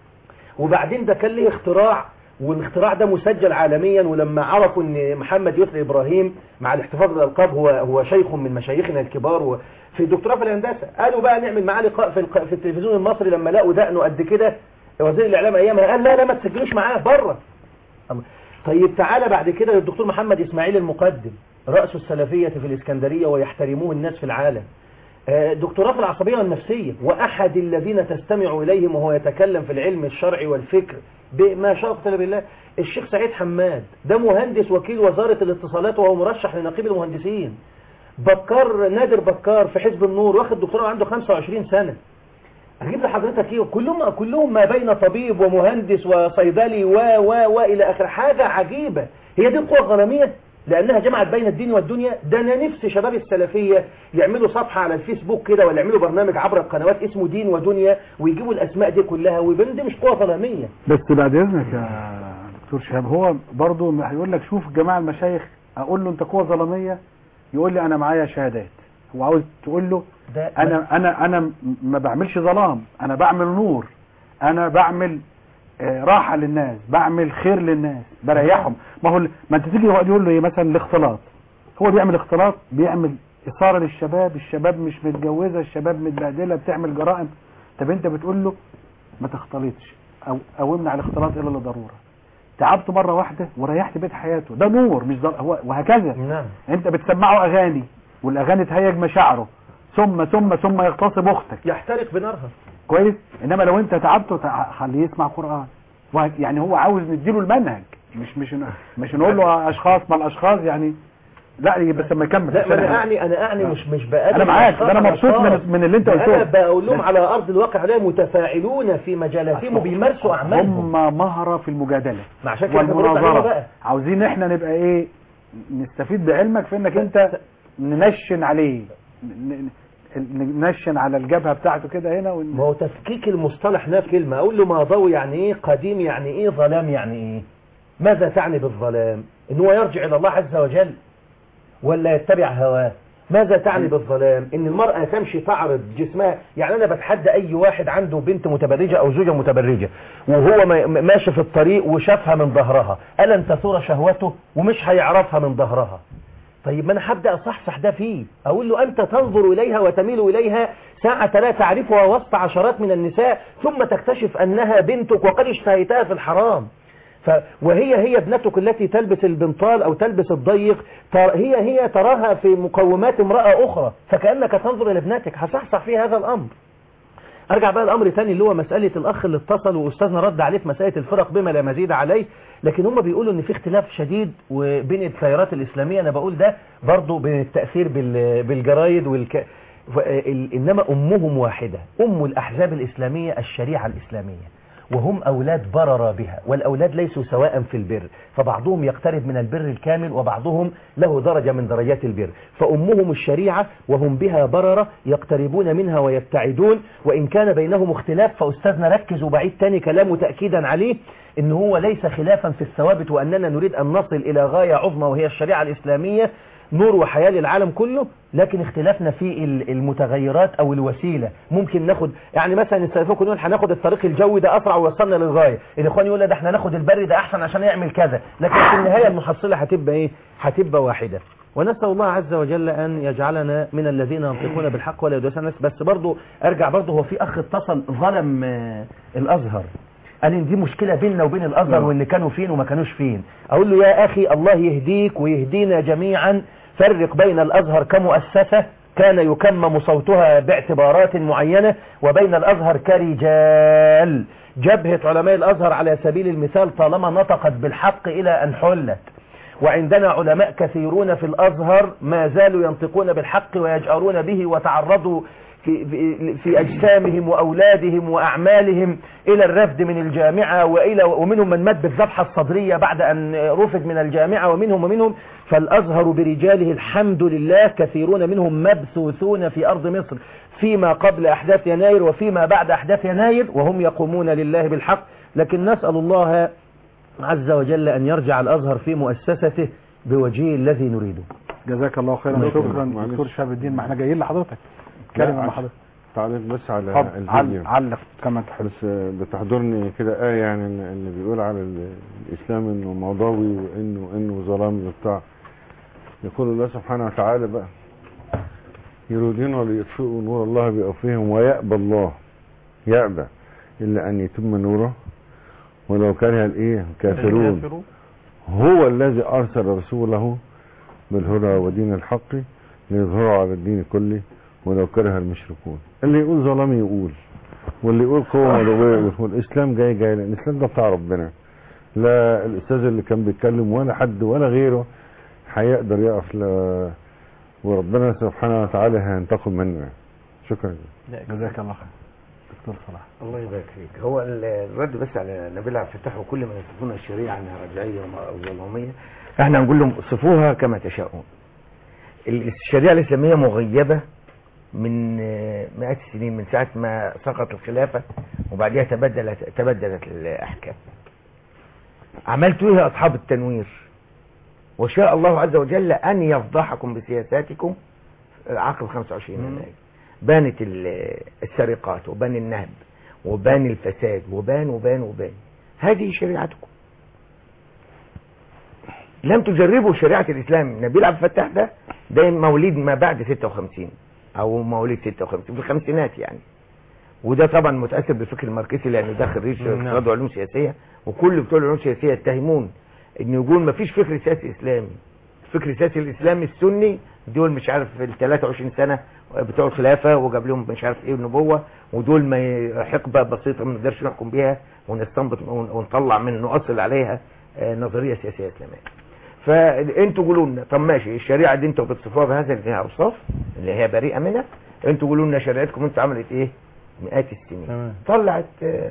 وبعدين ده كان ليه اختراع والاختراع ده مسجل عالميا ولما عرفوا ان محمد يسري ابراهيم مع الاحتفاظ بالالقاب هو هو شيخ من مشايخنا الكبار و في دكتوراه في الهندسه قالوا بقى نعمل معاه لقاء في, الق... في التلفزيون المصري لما لقوا دقنه قد كده وزير الاعلام ايامها قال لا لا ما تسجلوش معاه بره طيب تعالى بعد كده للدكتور محمد اسماعيل المقدم راس السلفيه في الاسكندريه ويحترموه الناس في العالم دكتوراه في العصبية والنفسية وأحد الذين تستمع إليهم وهو يتكلم في العلم الشرعي والفكر بما شاء قتل بالله الشيخ سعيد حماد ده مهندس وكيل وزارة الاتصالات وهو مرشح لنقيب المهندسين بكار نادر بكار في حزب النور واخد دكتوراه عنده 25 سنة أجيب لحضرتك ايه كلهم كلهم ما بين طبيب ومهندس وصيدلي و و والى اخر حاجة عجيبة هي دي القوة الغرامية لأنها جمعت بين الدين والدنيا ده أنا نفسي شباب السلفية يعملوا صفحة على الفيسبوك كده ولا يعملوا برنامج عبر القنوات اسمه دين ودنيا ويجيبوا الأسماء دي كلها ويبين دي مش قوة ظلامية بس بعد إذنك يا دكتور شهاب هو برضو هيقول لك شوف جماعة المشايخ أقول له أنت قوة ظلامية يقول لي أنا معايا شهادات هو عاوز تقول له أنا أنا أنا ما بعملش ظلام أنا بعمل نور أنا بعمل راحة للناس بعمل خير للناس بريحهم ما هو ما انت تيجي يقول له ايه مثلا الاختلاط هو بيعمل اختلاط بيعمل اثاره للشباب الشباب مش متجوزه الشباب متبهدله بتعمل جرائم طب انت بتقول له ما تختلطش او او امنع الاختلاط الا لضروره تعبت مره واحده وريحت بيت حياته ده نور مش ضر... هو وهكذا نعم انت بتسمعه اغاني والاغاني تهيج مشاعره ثم ثم ثم يغتصب اختك يحترق بنارها كويس انما لو انت تعبته تع- خليه يسمع قران وه- يعني هو عاوز نديله المنهج مش مش مش نقول له اشخاص ما الاشخاص يعني لا بس لما يكمل لا ما انا اعني انا اعني مش مش بقابل أنا معاك، الأشخاص ده أنا مبسوط من- الأشخاص. من اللي أنت ده قلته. انا بقول لهم بس- على ارض الواقع هؤلاء متفاعلون في مجالاتهم وبيمارسوا اعمالهم هم مهرة في المجادلة ما عشان كده إحنا بنرد عليهم والمناظرة بقى. عاوزين احنا نبقى ايه نستفيد بعلمك في انك انت ننشن عليه ن- ن- ننشن على الجبهة بتاعته كده هنا ون... ما هو تفكيك المصطلح ده في كلمة أقول له ماضوي يعني إيه قديم يعني إيه ظلام يعني إيه ماذا تعني بالظلام إن هو يرجع إلى الله عز وجل ولا يتبع هواه ماذا تعني بالظلام ان المرأة تمشي تعرض جسمها يعني انا بتحدى اي واحد عنده بنت متبرجة او زوجة متبرجة وهو ما- ماشي في الطريق وشافها من ظهرها ألن تثور شهوته ومش هيعرفها من ظهرها طيب ما انا هبدا اصحصح ده فيه اقول له انت تنظر اليها وتميل اليها ساعة لا تعرفها وسط عشرات من النساء ثم تكتشف انها بنتك وقد اشتهيتها في الحرام ف وهي هي ابنتك التي تلبس البنطال او تلبس الضيق تر- هي هي تراها في مقومات امرأة اخرى فكأنك تنظر الى ابنتك هصحصح في هذا الامر ارجع بقى الامر تاني اللي هو مسألة الاخ اللي اتصل واستاذنا رد عليه في مسألة الفرق بما لا مزيد عليه لكن هم بيقولوا ان في اختلاف شديد وبين التيارات الاسلامية انا بقول ده برضو بين التأثير بال- بالجرايد والك... ف- ال- انما امهم واحدة ام الاحزاب الاسلامية الشريعة الاسلامية وهم أولاد برر بها والأولاد ليسوا سواء في البر فبعضهم يقترب من البر الكامل وبعضهم له درجة من درجات البر فأمهم الشريعة وهم بها بررة يقتربون منها ويبتعدون وإن كان بينهم اختلاف فأستاذنا ركز وبعيد تاني كلامه تأكيدا عليه إن هو ليس خلافا في الثوابت وأننا نريد أن نصل إلى غاية عظمى وهي الشريعة الإسلامية نور وحياة للعالم كله لكن اختلافنا في ال- المتغيرات او الوسيلة ممكن ناخد يعني مثلا السلفيين يقول هناخد الطريق الجوي ده اسرع ويوصلنا للغاية الاخوان يقول لا ده احنا ناخد البري ده احسن عشان يعمل كذا لكن في النهاية المحصلة هتبقى ايه هتبقى واحدة ونسأل الله عز وجل أن يجعلنا من الذين ينطقون بالحق ولا يدرسون الناس بس برضو أرجع برضو هو في أخ اتصل ظلم آه، الأزهر قال ان دي مشكلة بيننا وبين الازهر نعم. وان كانوا فين وما كانوش فين اقول له يا اخي الله يهديك ويهدينا جميعا فرق بين الازهر كمؤسسة كان يكمم صوتها باعتبارات معينة وبين الازهر كرجال جبهة علماء الازهر على سبيل المثال طالما نطقت بالحق الى ان حلت وعندنا علماء كثيرون في الأزهر ما زالوا ينطقون بالحق ويجأرون به وتعرضوا في, في, في أجسامهم وأولادهم وأعمالهم إلى الرفد من الجامعة وإلى ومنهم من مات بالذبحة الصدرية بعد أن رفد من الجامعة ومنهم ومنهم فالأزهر برجاله الحمد لله كثيرون منهم مبثوثون في أرض مصر فيما قبل أحداث يناير وفيما بعد أحداث يناير وهم يقومون لله بالحق لكن نسأل الله عز وجل أن يرجع الأزهر في مؤسسته بوجهه الذي نريده جزاك الله خيرا الله شكرا يكرمك. دكتور شهاب الدين ما احنا جايين لحضرتك لا، كلمة مع عشان- حضرتك تعليق بس على اتفضل، عل- الفيديو علق كما تحب بس بتحضرني كده آية يعني إن- اللي بيقول على ال- الإسلام إنه موضوي وإنه إنه ظلام وبتاع يقول الله سبحانه وتعالى بقى يريدون ليطفئوا نور الله بأفواههم ويأبى الله يأبى إلا أن يتم نوره ولو كره الإيه الكافرون هو الذي أرسل رسوله بالهدى ودين الحق ليظهره على الدين كله ولو كره المشركون اللي يقول ظلام يقول واللي يقول قوة مدوية يقول والإسلام جاي جاي لأن الإسلام ده بتاع ربنا لا الأستاذ اللي كان بيتكلم ولا حد ولا غيره هيقدر يقف لا وربنا سبحانه وتعالى هينتقم منه شكرا جزاك الله خير دكتور صلاح الله يبارك فيك هو ال- الرد بس على نبيل عبد الفتاح وكل من يصفون الشريعه انها رجعيه او ظلاميه احنا هنقول لهم صفوها كما تشاءون الشريعه الاسلاميه مغيبه من آه، مئات السنين من ساعه ما سقط الخلافه وبعدها تبدلت تبدلت الاحكام عملت ايه يا اصحاب التنوير وشاء الله عز وجل ان يفضحكم بسياساتكم آه، عقب 25 يناير بانت ال- السرقات وبان النهب وبان الفساد وبان وبان وبان هذه شريعتكم لم تجربوا شريعة الإسلام نبيل عبد الفتاح ده ده مواليد ما بعد 56 أو مواليد 56 في الخمسينات يعني وده طبعا متأثر بالفكر الماركسي لأنه ده خريج نعم. اقتصاد وعلوم سياسية وكل بتوع العلوم السياسية يتهمون إن يقول ما فيش فكر سياسي إسلامي الفكر السياسي الإسلامي السني دول مش عارف في ال 23 سنه بتوع الخلافه وجاب لهم مش عارف ايه النبوه ودول ما ي- حقبه بسيطه ما نقدرش نحكم بيها ونستنبط ون- ونطلع من نؤصل عليها آه، نظريه سياسيه اسلاميه فانتوا قولوا لنا طب ماشي الشريعه دي انتوا بتصفوها بهذه الاوصاف اللي هي بريئه منها انتوا قولوا لنا شريعتكم انتوا عملت ايه مئات السنين طلعت آه،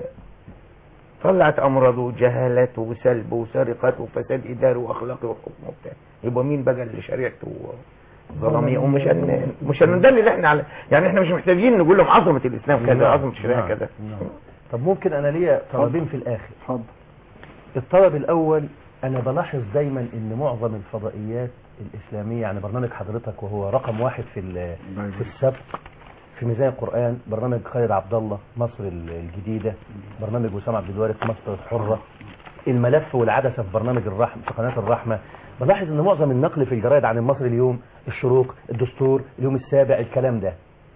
طلعت امراض وجهالات وسلب وسرقات وفساد اداري واخلاقي وحكم وبتاع يبقى مين بقى اللي شريعته ظلاميه ومش هن... مش هندلل احنا على يعني احنا مش محتاجين نقول لهم عظمه الاسلام كذا نعم، عظمه الشريعه نعم، كذا نعم. طب ممكن انا ليا طلبين في الاخر اتفضل الطلب الاول انا بلاحظ دايما ان معظم الفضائيات الاسلاميه يعني برنامج حضرتك وهو رقم واحد في ال- في السبق في ميزان القران برنامج خالد عبد الله مصر ال- الجديده برنامج وسام عبد الوارث مصر الحره الملف والعدسه في برنامج الرحمه في قناه الرحمه بلاحظ ان معظم النقل في الجرايد عن المصري اليوم الشروق الدستور اليوم السابع الكلام ده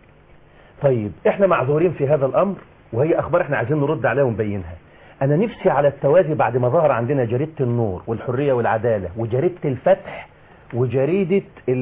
طيب احنا معذورين في هذا الامر وهي اخبار احنا عايزين نرد عليها ونبينها انا نفسي على التوازي بعد ما ظهر عندنا جريدة النور والحرية والعدالة وجريدة الفتح وجريدة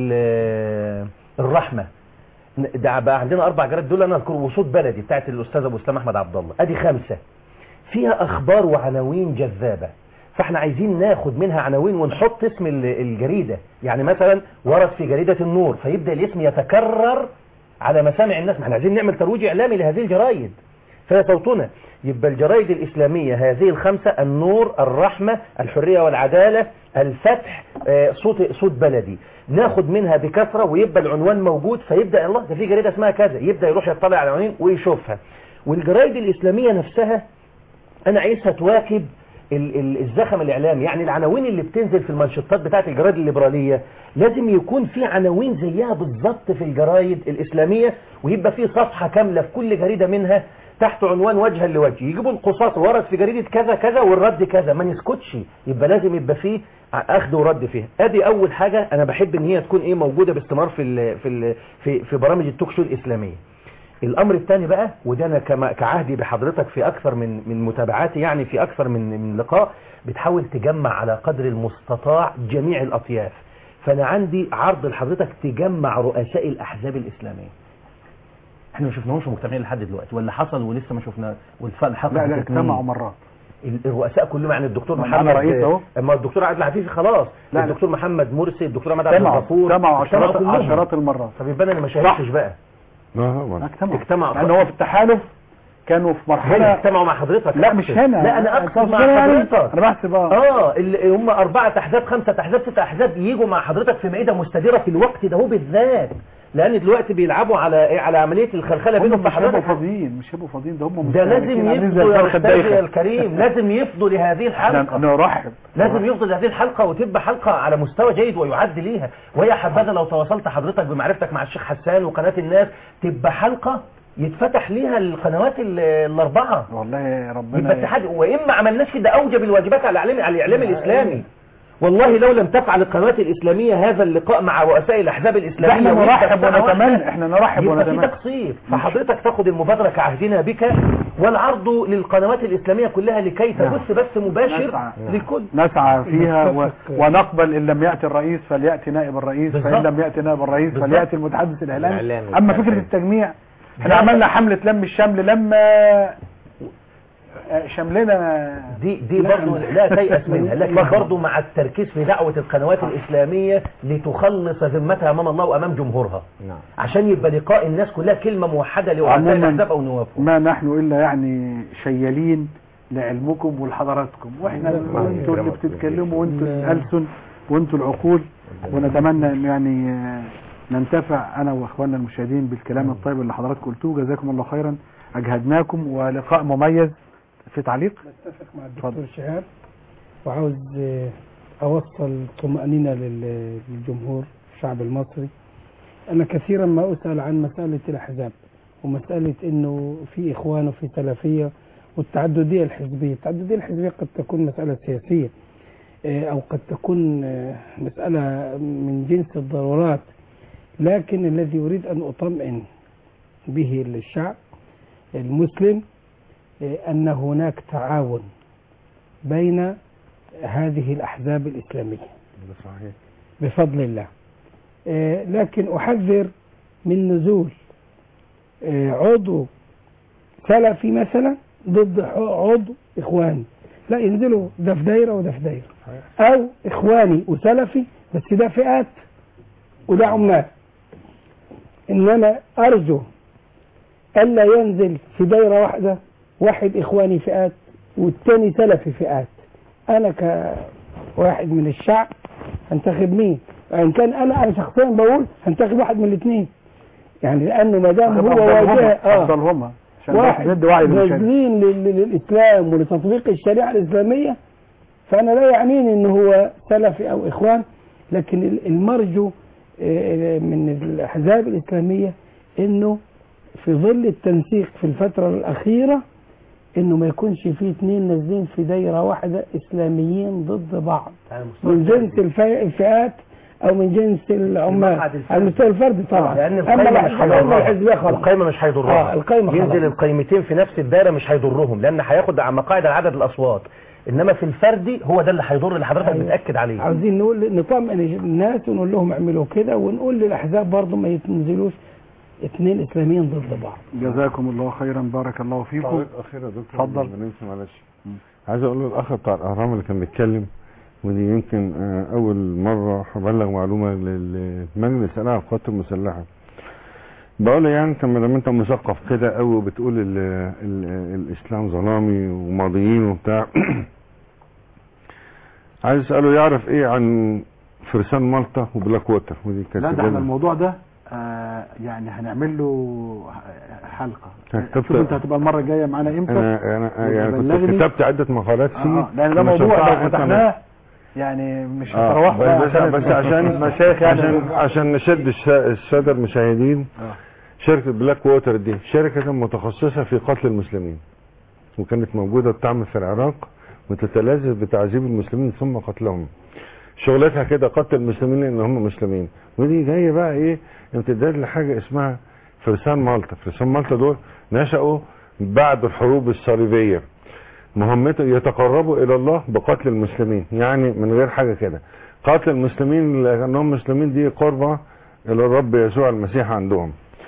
ال- الرحمة ده بقى عندنا اربع جرائد دول انا اذكر وصوت بلدي بتاعت الاستاذ ابو اسلام احمد عبد الله ادي خمسة فيها اخبار وعناوين جذابة فاحنا عايزين ناخد منها عناوين ونحط اسم ال- الجريدة يعني مثلا ورد في جريدة النور فيبدأ الاسم يتكرر على مسامع الناس ما احنا عايزين نعمل ترويج اعلامي لهذه الجرايد فهي صوتنا يبقى الجرايد الإسلامية هذه الخمسة النور الرحمة الحرية والعدالة الفتح آه، صوت صوت بلدي ناخد منها بكثرة ويبقى العنوان موجود فيبدأ الله ده في جريدة اسمها كذا يبدأ يروح يطلع على العنوان ويشوفها والجرايد الإسلامية نفسها أنا عايزها تواكب ال- ال- الزخم الإعلامي يعني العناوين اللي بتنزل في المنشطات بتاعت الجرايد الليبرالية لازم يكون في عناوين زيها بالظبط في الجرايد الإسلامية ويبقى في صفحة كاملة في كل جريدة منها تحت عنوان وجها لوجه يجيبوا القصاص ورد في جريدة كذا كذا والرد كذا ما نسكتش يبقى لازم يبقى فيه اخذ ورد فيها ادي اول حاجة انا بحب ان هي تكون ايه موجودة باستمرار في ال في ال في, في برامج التوك شو الاسلامية الامر الثاني بقى وده انا كما- كعهدي بحضرتك في اكثر من من متابعاتي يعني في اكثر من من لقاء بتحاول تجمع على قدر المستطاع جميع الاطياف فانا عندي عرض لحضرتك تجمع رؤساء الاحزاب الاسلاميه احنا ما شفناهمش مجتمعين لحد دلوقتي ولا حصل ولسه ما شفنا والحق لا لا اجتمعوا مرات ال- الرؤساء كلهم يعني الدكتور ما محمد أنا رئيس أهو. اما الدكتور عادل عفيفي خلاص لا، لا. الدكتور محمد مرسي الدكتور احمد عبد اجتمعوا الغفور اجتمعوا عشرات كلهم. عشرات المرات طب يبقى انا اللي ما شاركتش بقى اه اجتمعوا اجتمعوا لان هو في التحالف كانوا في هنا مرحله اجتمعوا مع حضرتك لا مش هنا لا انا أنت اقصد مع قصدي يعني حضرتك انا بحسب اه اه اللي هم أربعة أحزاب خمسة أحزاب ستة أحزاب يجوا مع حضرتك في مائدة مستديرة في الوقت ده هو بالذات لأن دلوقتي بيلعبوا على إيه على عملية الخلخلة بينهم هم مش هيبقوا بحضرتك فاضيين مش هيبقوا فاضيين ده هم ده مستهلكين، لازم عاملين زي يفضوا يا الفرخة أستاذي الدايخة. الكريم لازم يفضوا لهذه الحلقة احنا نرحب لازم يفضل هذه الحلقة وتبقى حلقة على مستوى جيد ويعد ليها وهي حبذا لو تواصلت حضرتك بمعرفتك مع الشيخ حسان وقناة الناس تبقى حلقة يتفتح ليها القنوات ال- الأربعة والله ربنا يبقى اتحاد وإن ما عملناش كده أوجب الواجبات على الإعلام على الإعلام الإسلامي والله لو لم تفعل القنوات الإسلامية هذا اللقاء مع رؤساء الأحزاب الإسلامية احنا وأنت نرحب في سنة ونتمنى واحدة، احنا نرحب يبقى في ونتمنى تقصير فحضرتك تاخد المبادرة كعهدنا بك والعرض للقنوات الإسلامية كلها لكي تبث بث مباشر نسعى. لكل نسعى فيها و... نتفق. ونقبل ان لم ياتي الرئيس فلياتي نائب الرئيس فان بالظبط. لم ياتي نائب الرئيس بالظبط. فلياتي المتحدث الاعلامي الإعلامي. اما فكره التجميع احنا ده- عملنا حمله لم الشمل لما آه، شملنا دي دي برضه لا تيأس منها لكن برضه مع التركيز في دعوة القنوات الإسلامية لتخلص ذمتها أمام الله وأمام جمهورها نعم عشان يبقى لقاء الناس كلها كلمة موحدة لرؤساء عموماً الأحزاب أو نوابهم ما نحن الا يعني شيالين لعلمكم ولحضراتكم واحنا الله وانتوا اللي يكرمك. بتتكلموا وانتوا الالسن وانتوا العقول ونتمنى ان يعني آه، ننتفع انا واخواننا المشاهدين بالكلام الطيب اللي حضراتكم قلتوه جزاكم الله خيرا اجهدناكم ولقاء مميز في تعليق اتفق مع الدكتور شهاب وعاوز آه، اوصل طمأنينة لل- للجمهور الشعب المصري انا كثيرا ما اسأل عن مسألة الاحزاب ومسألة انه في اخوان وفي سلفية والتعددية الحزبية التعددية الحزبية قد تكون مسألة سياسية آه، او قد تكون آه، مسألة من جنس الضرورات لكن الذي اريد ان اطمئن به للشعب المسلم آه، ان هناك تعاون بين هذه الاحزاب الاسلاميه صحيح بفضل الله آه، لكن أحذر من نزول آه، عضو سلفي مثلا ضد ح- عضو إخواني لا ينزلوا ده في دايرة وده في دايرة أو إخواني وسلفي بس ده فئات وده عمال إنما أرجو ألا ينزل في دايرة واحدة واحد إخواني فئات والتاني سلفي فئات أنا كواحد من الشعب هنتخب مين إن كان أنا أنا شخصيا بقول هنتخب واحد من الاثنين يعني لأنه ما دام هو واجهة آه افضلهما عشان واحد ندي وعي للمشاهد نازلين لل- للإسلام ولتطبيق الشريعة الإسلامية فأنا لا يعنيني إن هو سلفي أو إخوان لكن ال- المرجو آه، من الأحزاب الإسلامية إنه في ظل التنسيق في الفترة الأخيرة إنه ما يكونش فيه اثنين نازلين في دايرة واحدة إسلاميين ضد بعض من جنس الف- الفئات أو من جنس العمال المقعد الفردي. على المستوى الفردي طبعا لان أما القايمه مش الأحزاب هيضرها الحزبية خلاص القايمه مش هيضرها آه، القايمة خلاص. ينزل القايمتين في نفس الدايره مش هيضرهم لان هياخد على مقاعد عدد الاصوات انما في الفردي هو ده اللي هيضر اللي حضرتك أيوة. بتاكد عليه عاوزين نقول نطمئن الناس ونقول لهم اعملوا كده ونقول للاحزاب برضه ما يتنزلوش اثنين اسلاميين ضد بعض جزاكم الله خيرا بارك الله فيكم تعليق اخير يا دكتور اتفضل. قبل ما نمشي معلش عايز اقول له الاخ بتاع الاهرام اللي كان بيتكلم ودي يمكن آه، اول مره هبلغ معلومه للمجلس الاعلى للقوات المسلحه بقول له يعني انت ما دام انت مثقف كده قوي وبتقول ال ال الاسلام ظلامي وماضيين وبتاع عايز اساله يعرف ايه عن فرسان مالطا وبلاك ووتر ودي كانت لا ده احنا إجابة. الموضوع ده آه يعني هنعمل له حلقه كتبت- شوف انت هتبقى المره الجايه معانا امتى انا انا يعني كنت وبلغني. كتبت عده مقالات فيه آه، لان ده مش موضوع هينفع لو أنت فتحناه يعني مش آه، هتروح بقى بس, بس, بس عشان المشايخ يعني عشان عشان نشد الش- الساده المشاهدين آه. شركه بلاك ووتر دي شركه متخصصه في قتل المسلمين وكانت موجوده بتعمل في العراق وتتلذذ بتعذيب المسلمين ثم قتلهم شغلتها كده قتل المسلمين لان هم مسلمين ودي جايه بقى ايه امتداد لحاجه اسمها فرسان مالطا فرسان مالطا دول نشأوا بعد الحروب الصليبيه مهمته يتقربوا الى الله بقتل المسلمين يعني من غير حاجه كده قتل المسلمين لانهم مسلمين دي قربة الى الرب يسوع المسيح عندهم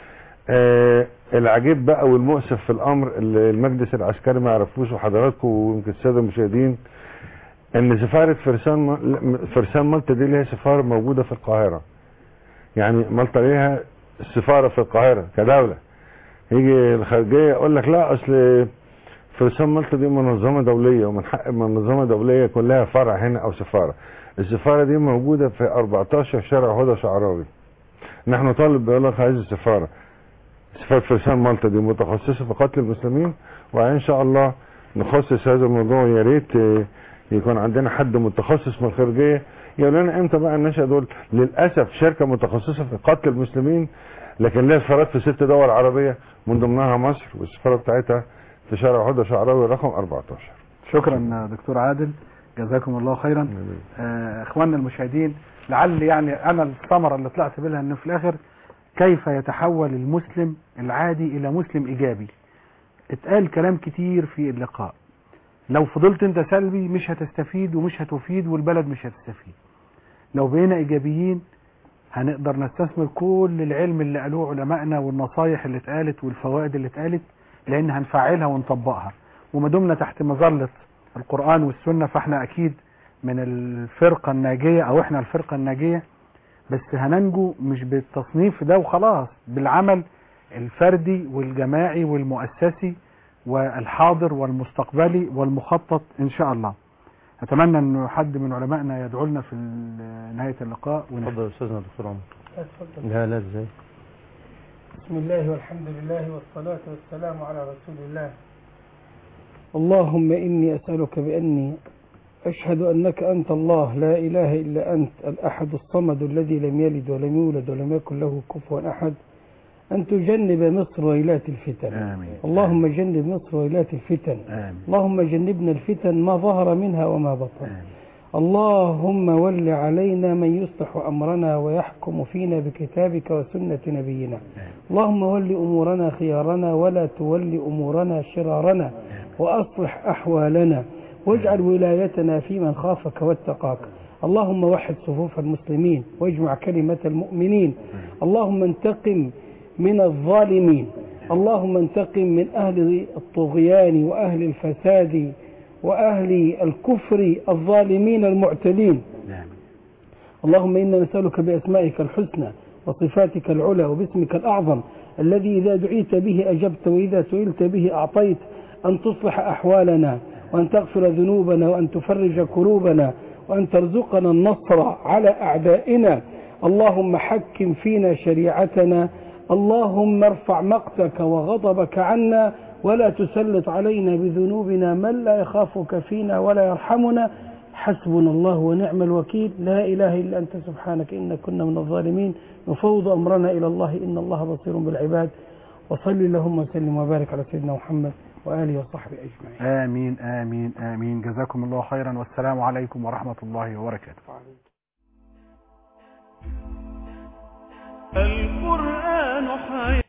آه العجيب بقى والمؤسف في الامر اللي المجلس العسكري ما يعرفوش وحضراتكم ويمكن الساده المشاهدين ان سفاره فرسان م- فرسان مالطا دي ليها سفاره موجوده في القاهره يعني مالطا ليها سفاره في القاهره كدوله يجي الخارجيه يقول لك لا اصل فرسان مالطا دي منظمه دوليه ومن حق منظمه دوليه يكون لها فرع هنا او سفاره السفاره دي موجوده في 14 شارع هدى شعراوي نحن طالب بيقول لك عايز السفاره سفاره فرسان مالطا دي متخصصه في قتل المسلمين وان شاء الله نخصص هذا الموضوع يا ريت آه، يكون عندنا حد متخصص من الخارجيه يقول لنا امتى بقى النشأ دول للاسف شركه متخصصه في قتل المسلمين لكن لها سفارات في ست دول عربيه من ضمنها مصر والسفاره بتاعتها في شارع هدى شعراوي رقم 14 شكرا دكتور عادل جزاكم الله خيرا آه، اخواننا المشاهدين لعل يعني انا الثمره اللي طلعت بيها انه في الاخر كيف يتحول المسلم العادي الى مسلم ايجابي اتقال كلام كتير في اللقاء لو فضلت انت سلبي مش هتستفيد ومش هتفيد والبلد مش هتستفيد لو بقينا ايجابيين هنقدر نستثمر كل العلم اللي قالوه علمائنا والنصايح اللي اتقالت والفوائد اللي اتقالت لان هنفعلها ونطبقها وما دمنا تحت مظله القران والسنه فاحنا اكيد من الفرقه الناجيه او احنا الفرقه الناجيه بس هننجو مش بالتصنيف ده وخلاص بالعمل الفردي والجماعي والمؤسسي والحاضر والمستقبلي والمخطط ان شاء الله اتمنى انه حد من علمائنا يدعو لنا في ال- نهايه اللقاء ونختم. اتفضل يا استاذنا دكتور عمر اتفضل. لا لا ازاي بسم الله والحمد لله والصلاة والسلام على رسول الله اللهم إني أسألك بأني أشهد أنك أنت الله لا إله إلا أنت الأحد الصمد الذي لم يلد ولم يولد ولم يكن له كفوا أحد أن تجنب مصر ويلات الفتن آمين. اللهم جنب مصر ويلات الفتن آمين. اللهم جنبنا الفتن ما ظهر منها وما بطن اللهم ول علينا من يصلح أمرنا ويحكم فينا بكتابك وسنة نبينا اللهم ول أمورنا خيارنا ولا تول أمورنا شرارنا وأصلح أحوالنا واجعل ولايتنا في من خافك واتقاك اللهم وحد صفوف المسلمين واجمع كلمة المؤمنين اللهم انتقم من الظالمين اللهم انتقم من أهل الطغيان وأهل الفساد وأهل الكفر الظالمين المعتدين اللهم إنا نسألك بأسمائك الحسنى وصفاتك العلى وباسمك الأعظم الذي إذا دعيت به أجبت وإذا سئلت به أعطيت أن تصلح أحوالنا وأن تغفر ذنوبنا وأن تفرج كروبنا وأن ترزقنا النصر على أعدائنا اللهم حكم فينا شريعتنا اللهم ارفع مقتك وغضبك عنا ولا تسلط علينا بذنوبنا من لا يخافك فينا ولا يرحمنا حسبنا الله ونعم الوكيل لا إله إلا أنت سبحانك إنا كنا من الظالمين نفوض أمرنا إلى الله إن الله بصير بالعباد وصل اللهم وسلم وبارك على سيدنا محمد وآله وصحبه أجمعين آمين آمين آمين جزاكم الله خيرا والسلام عليكم ورحمة الله وبركاته القرآن حياة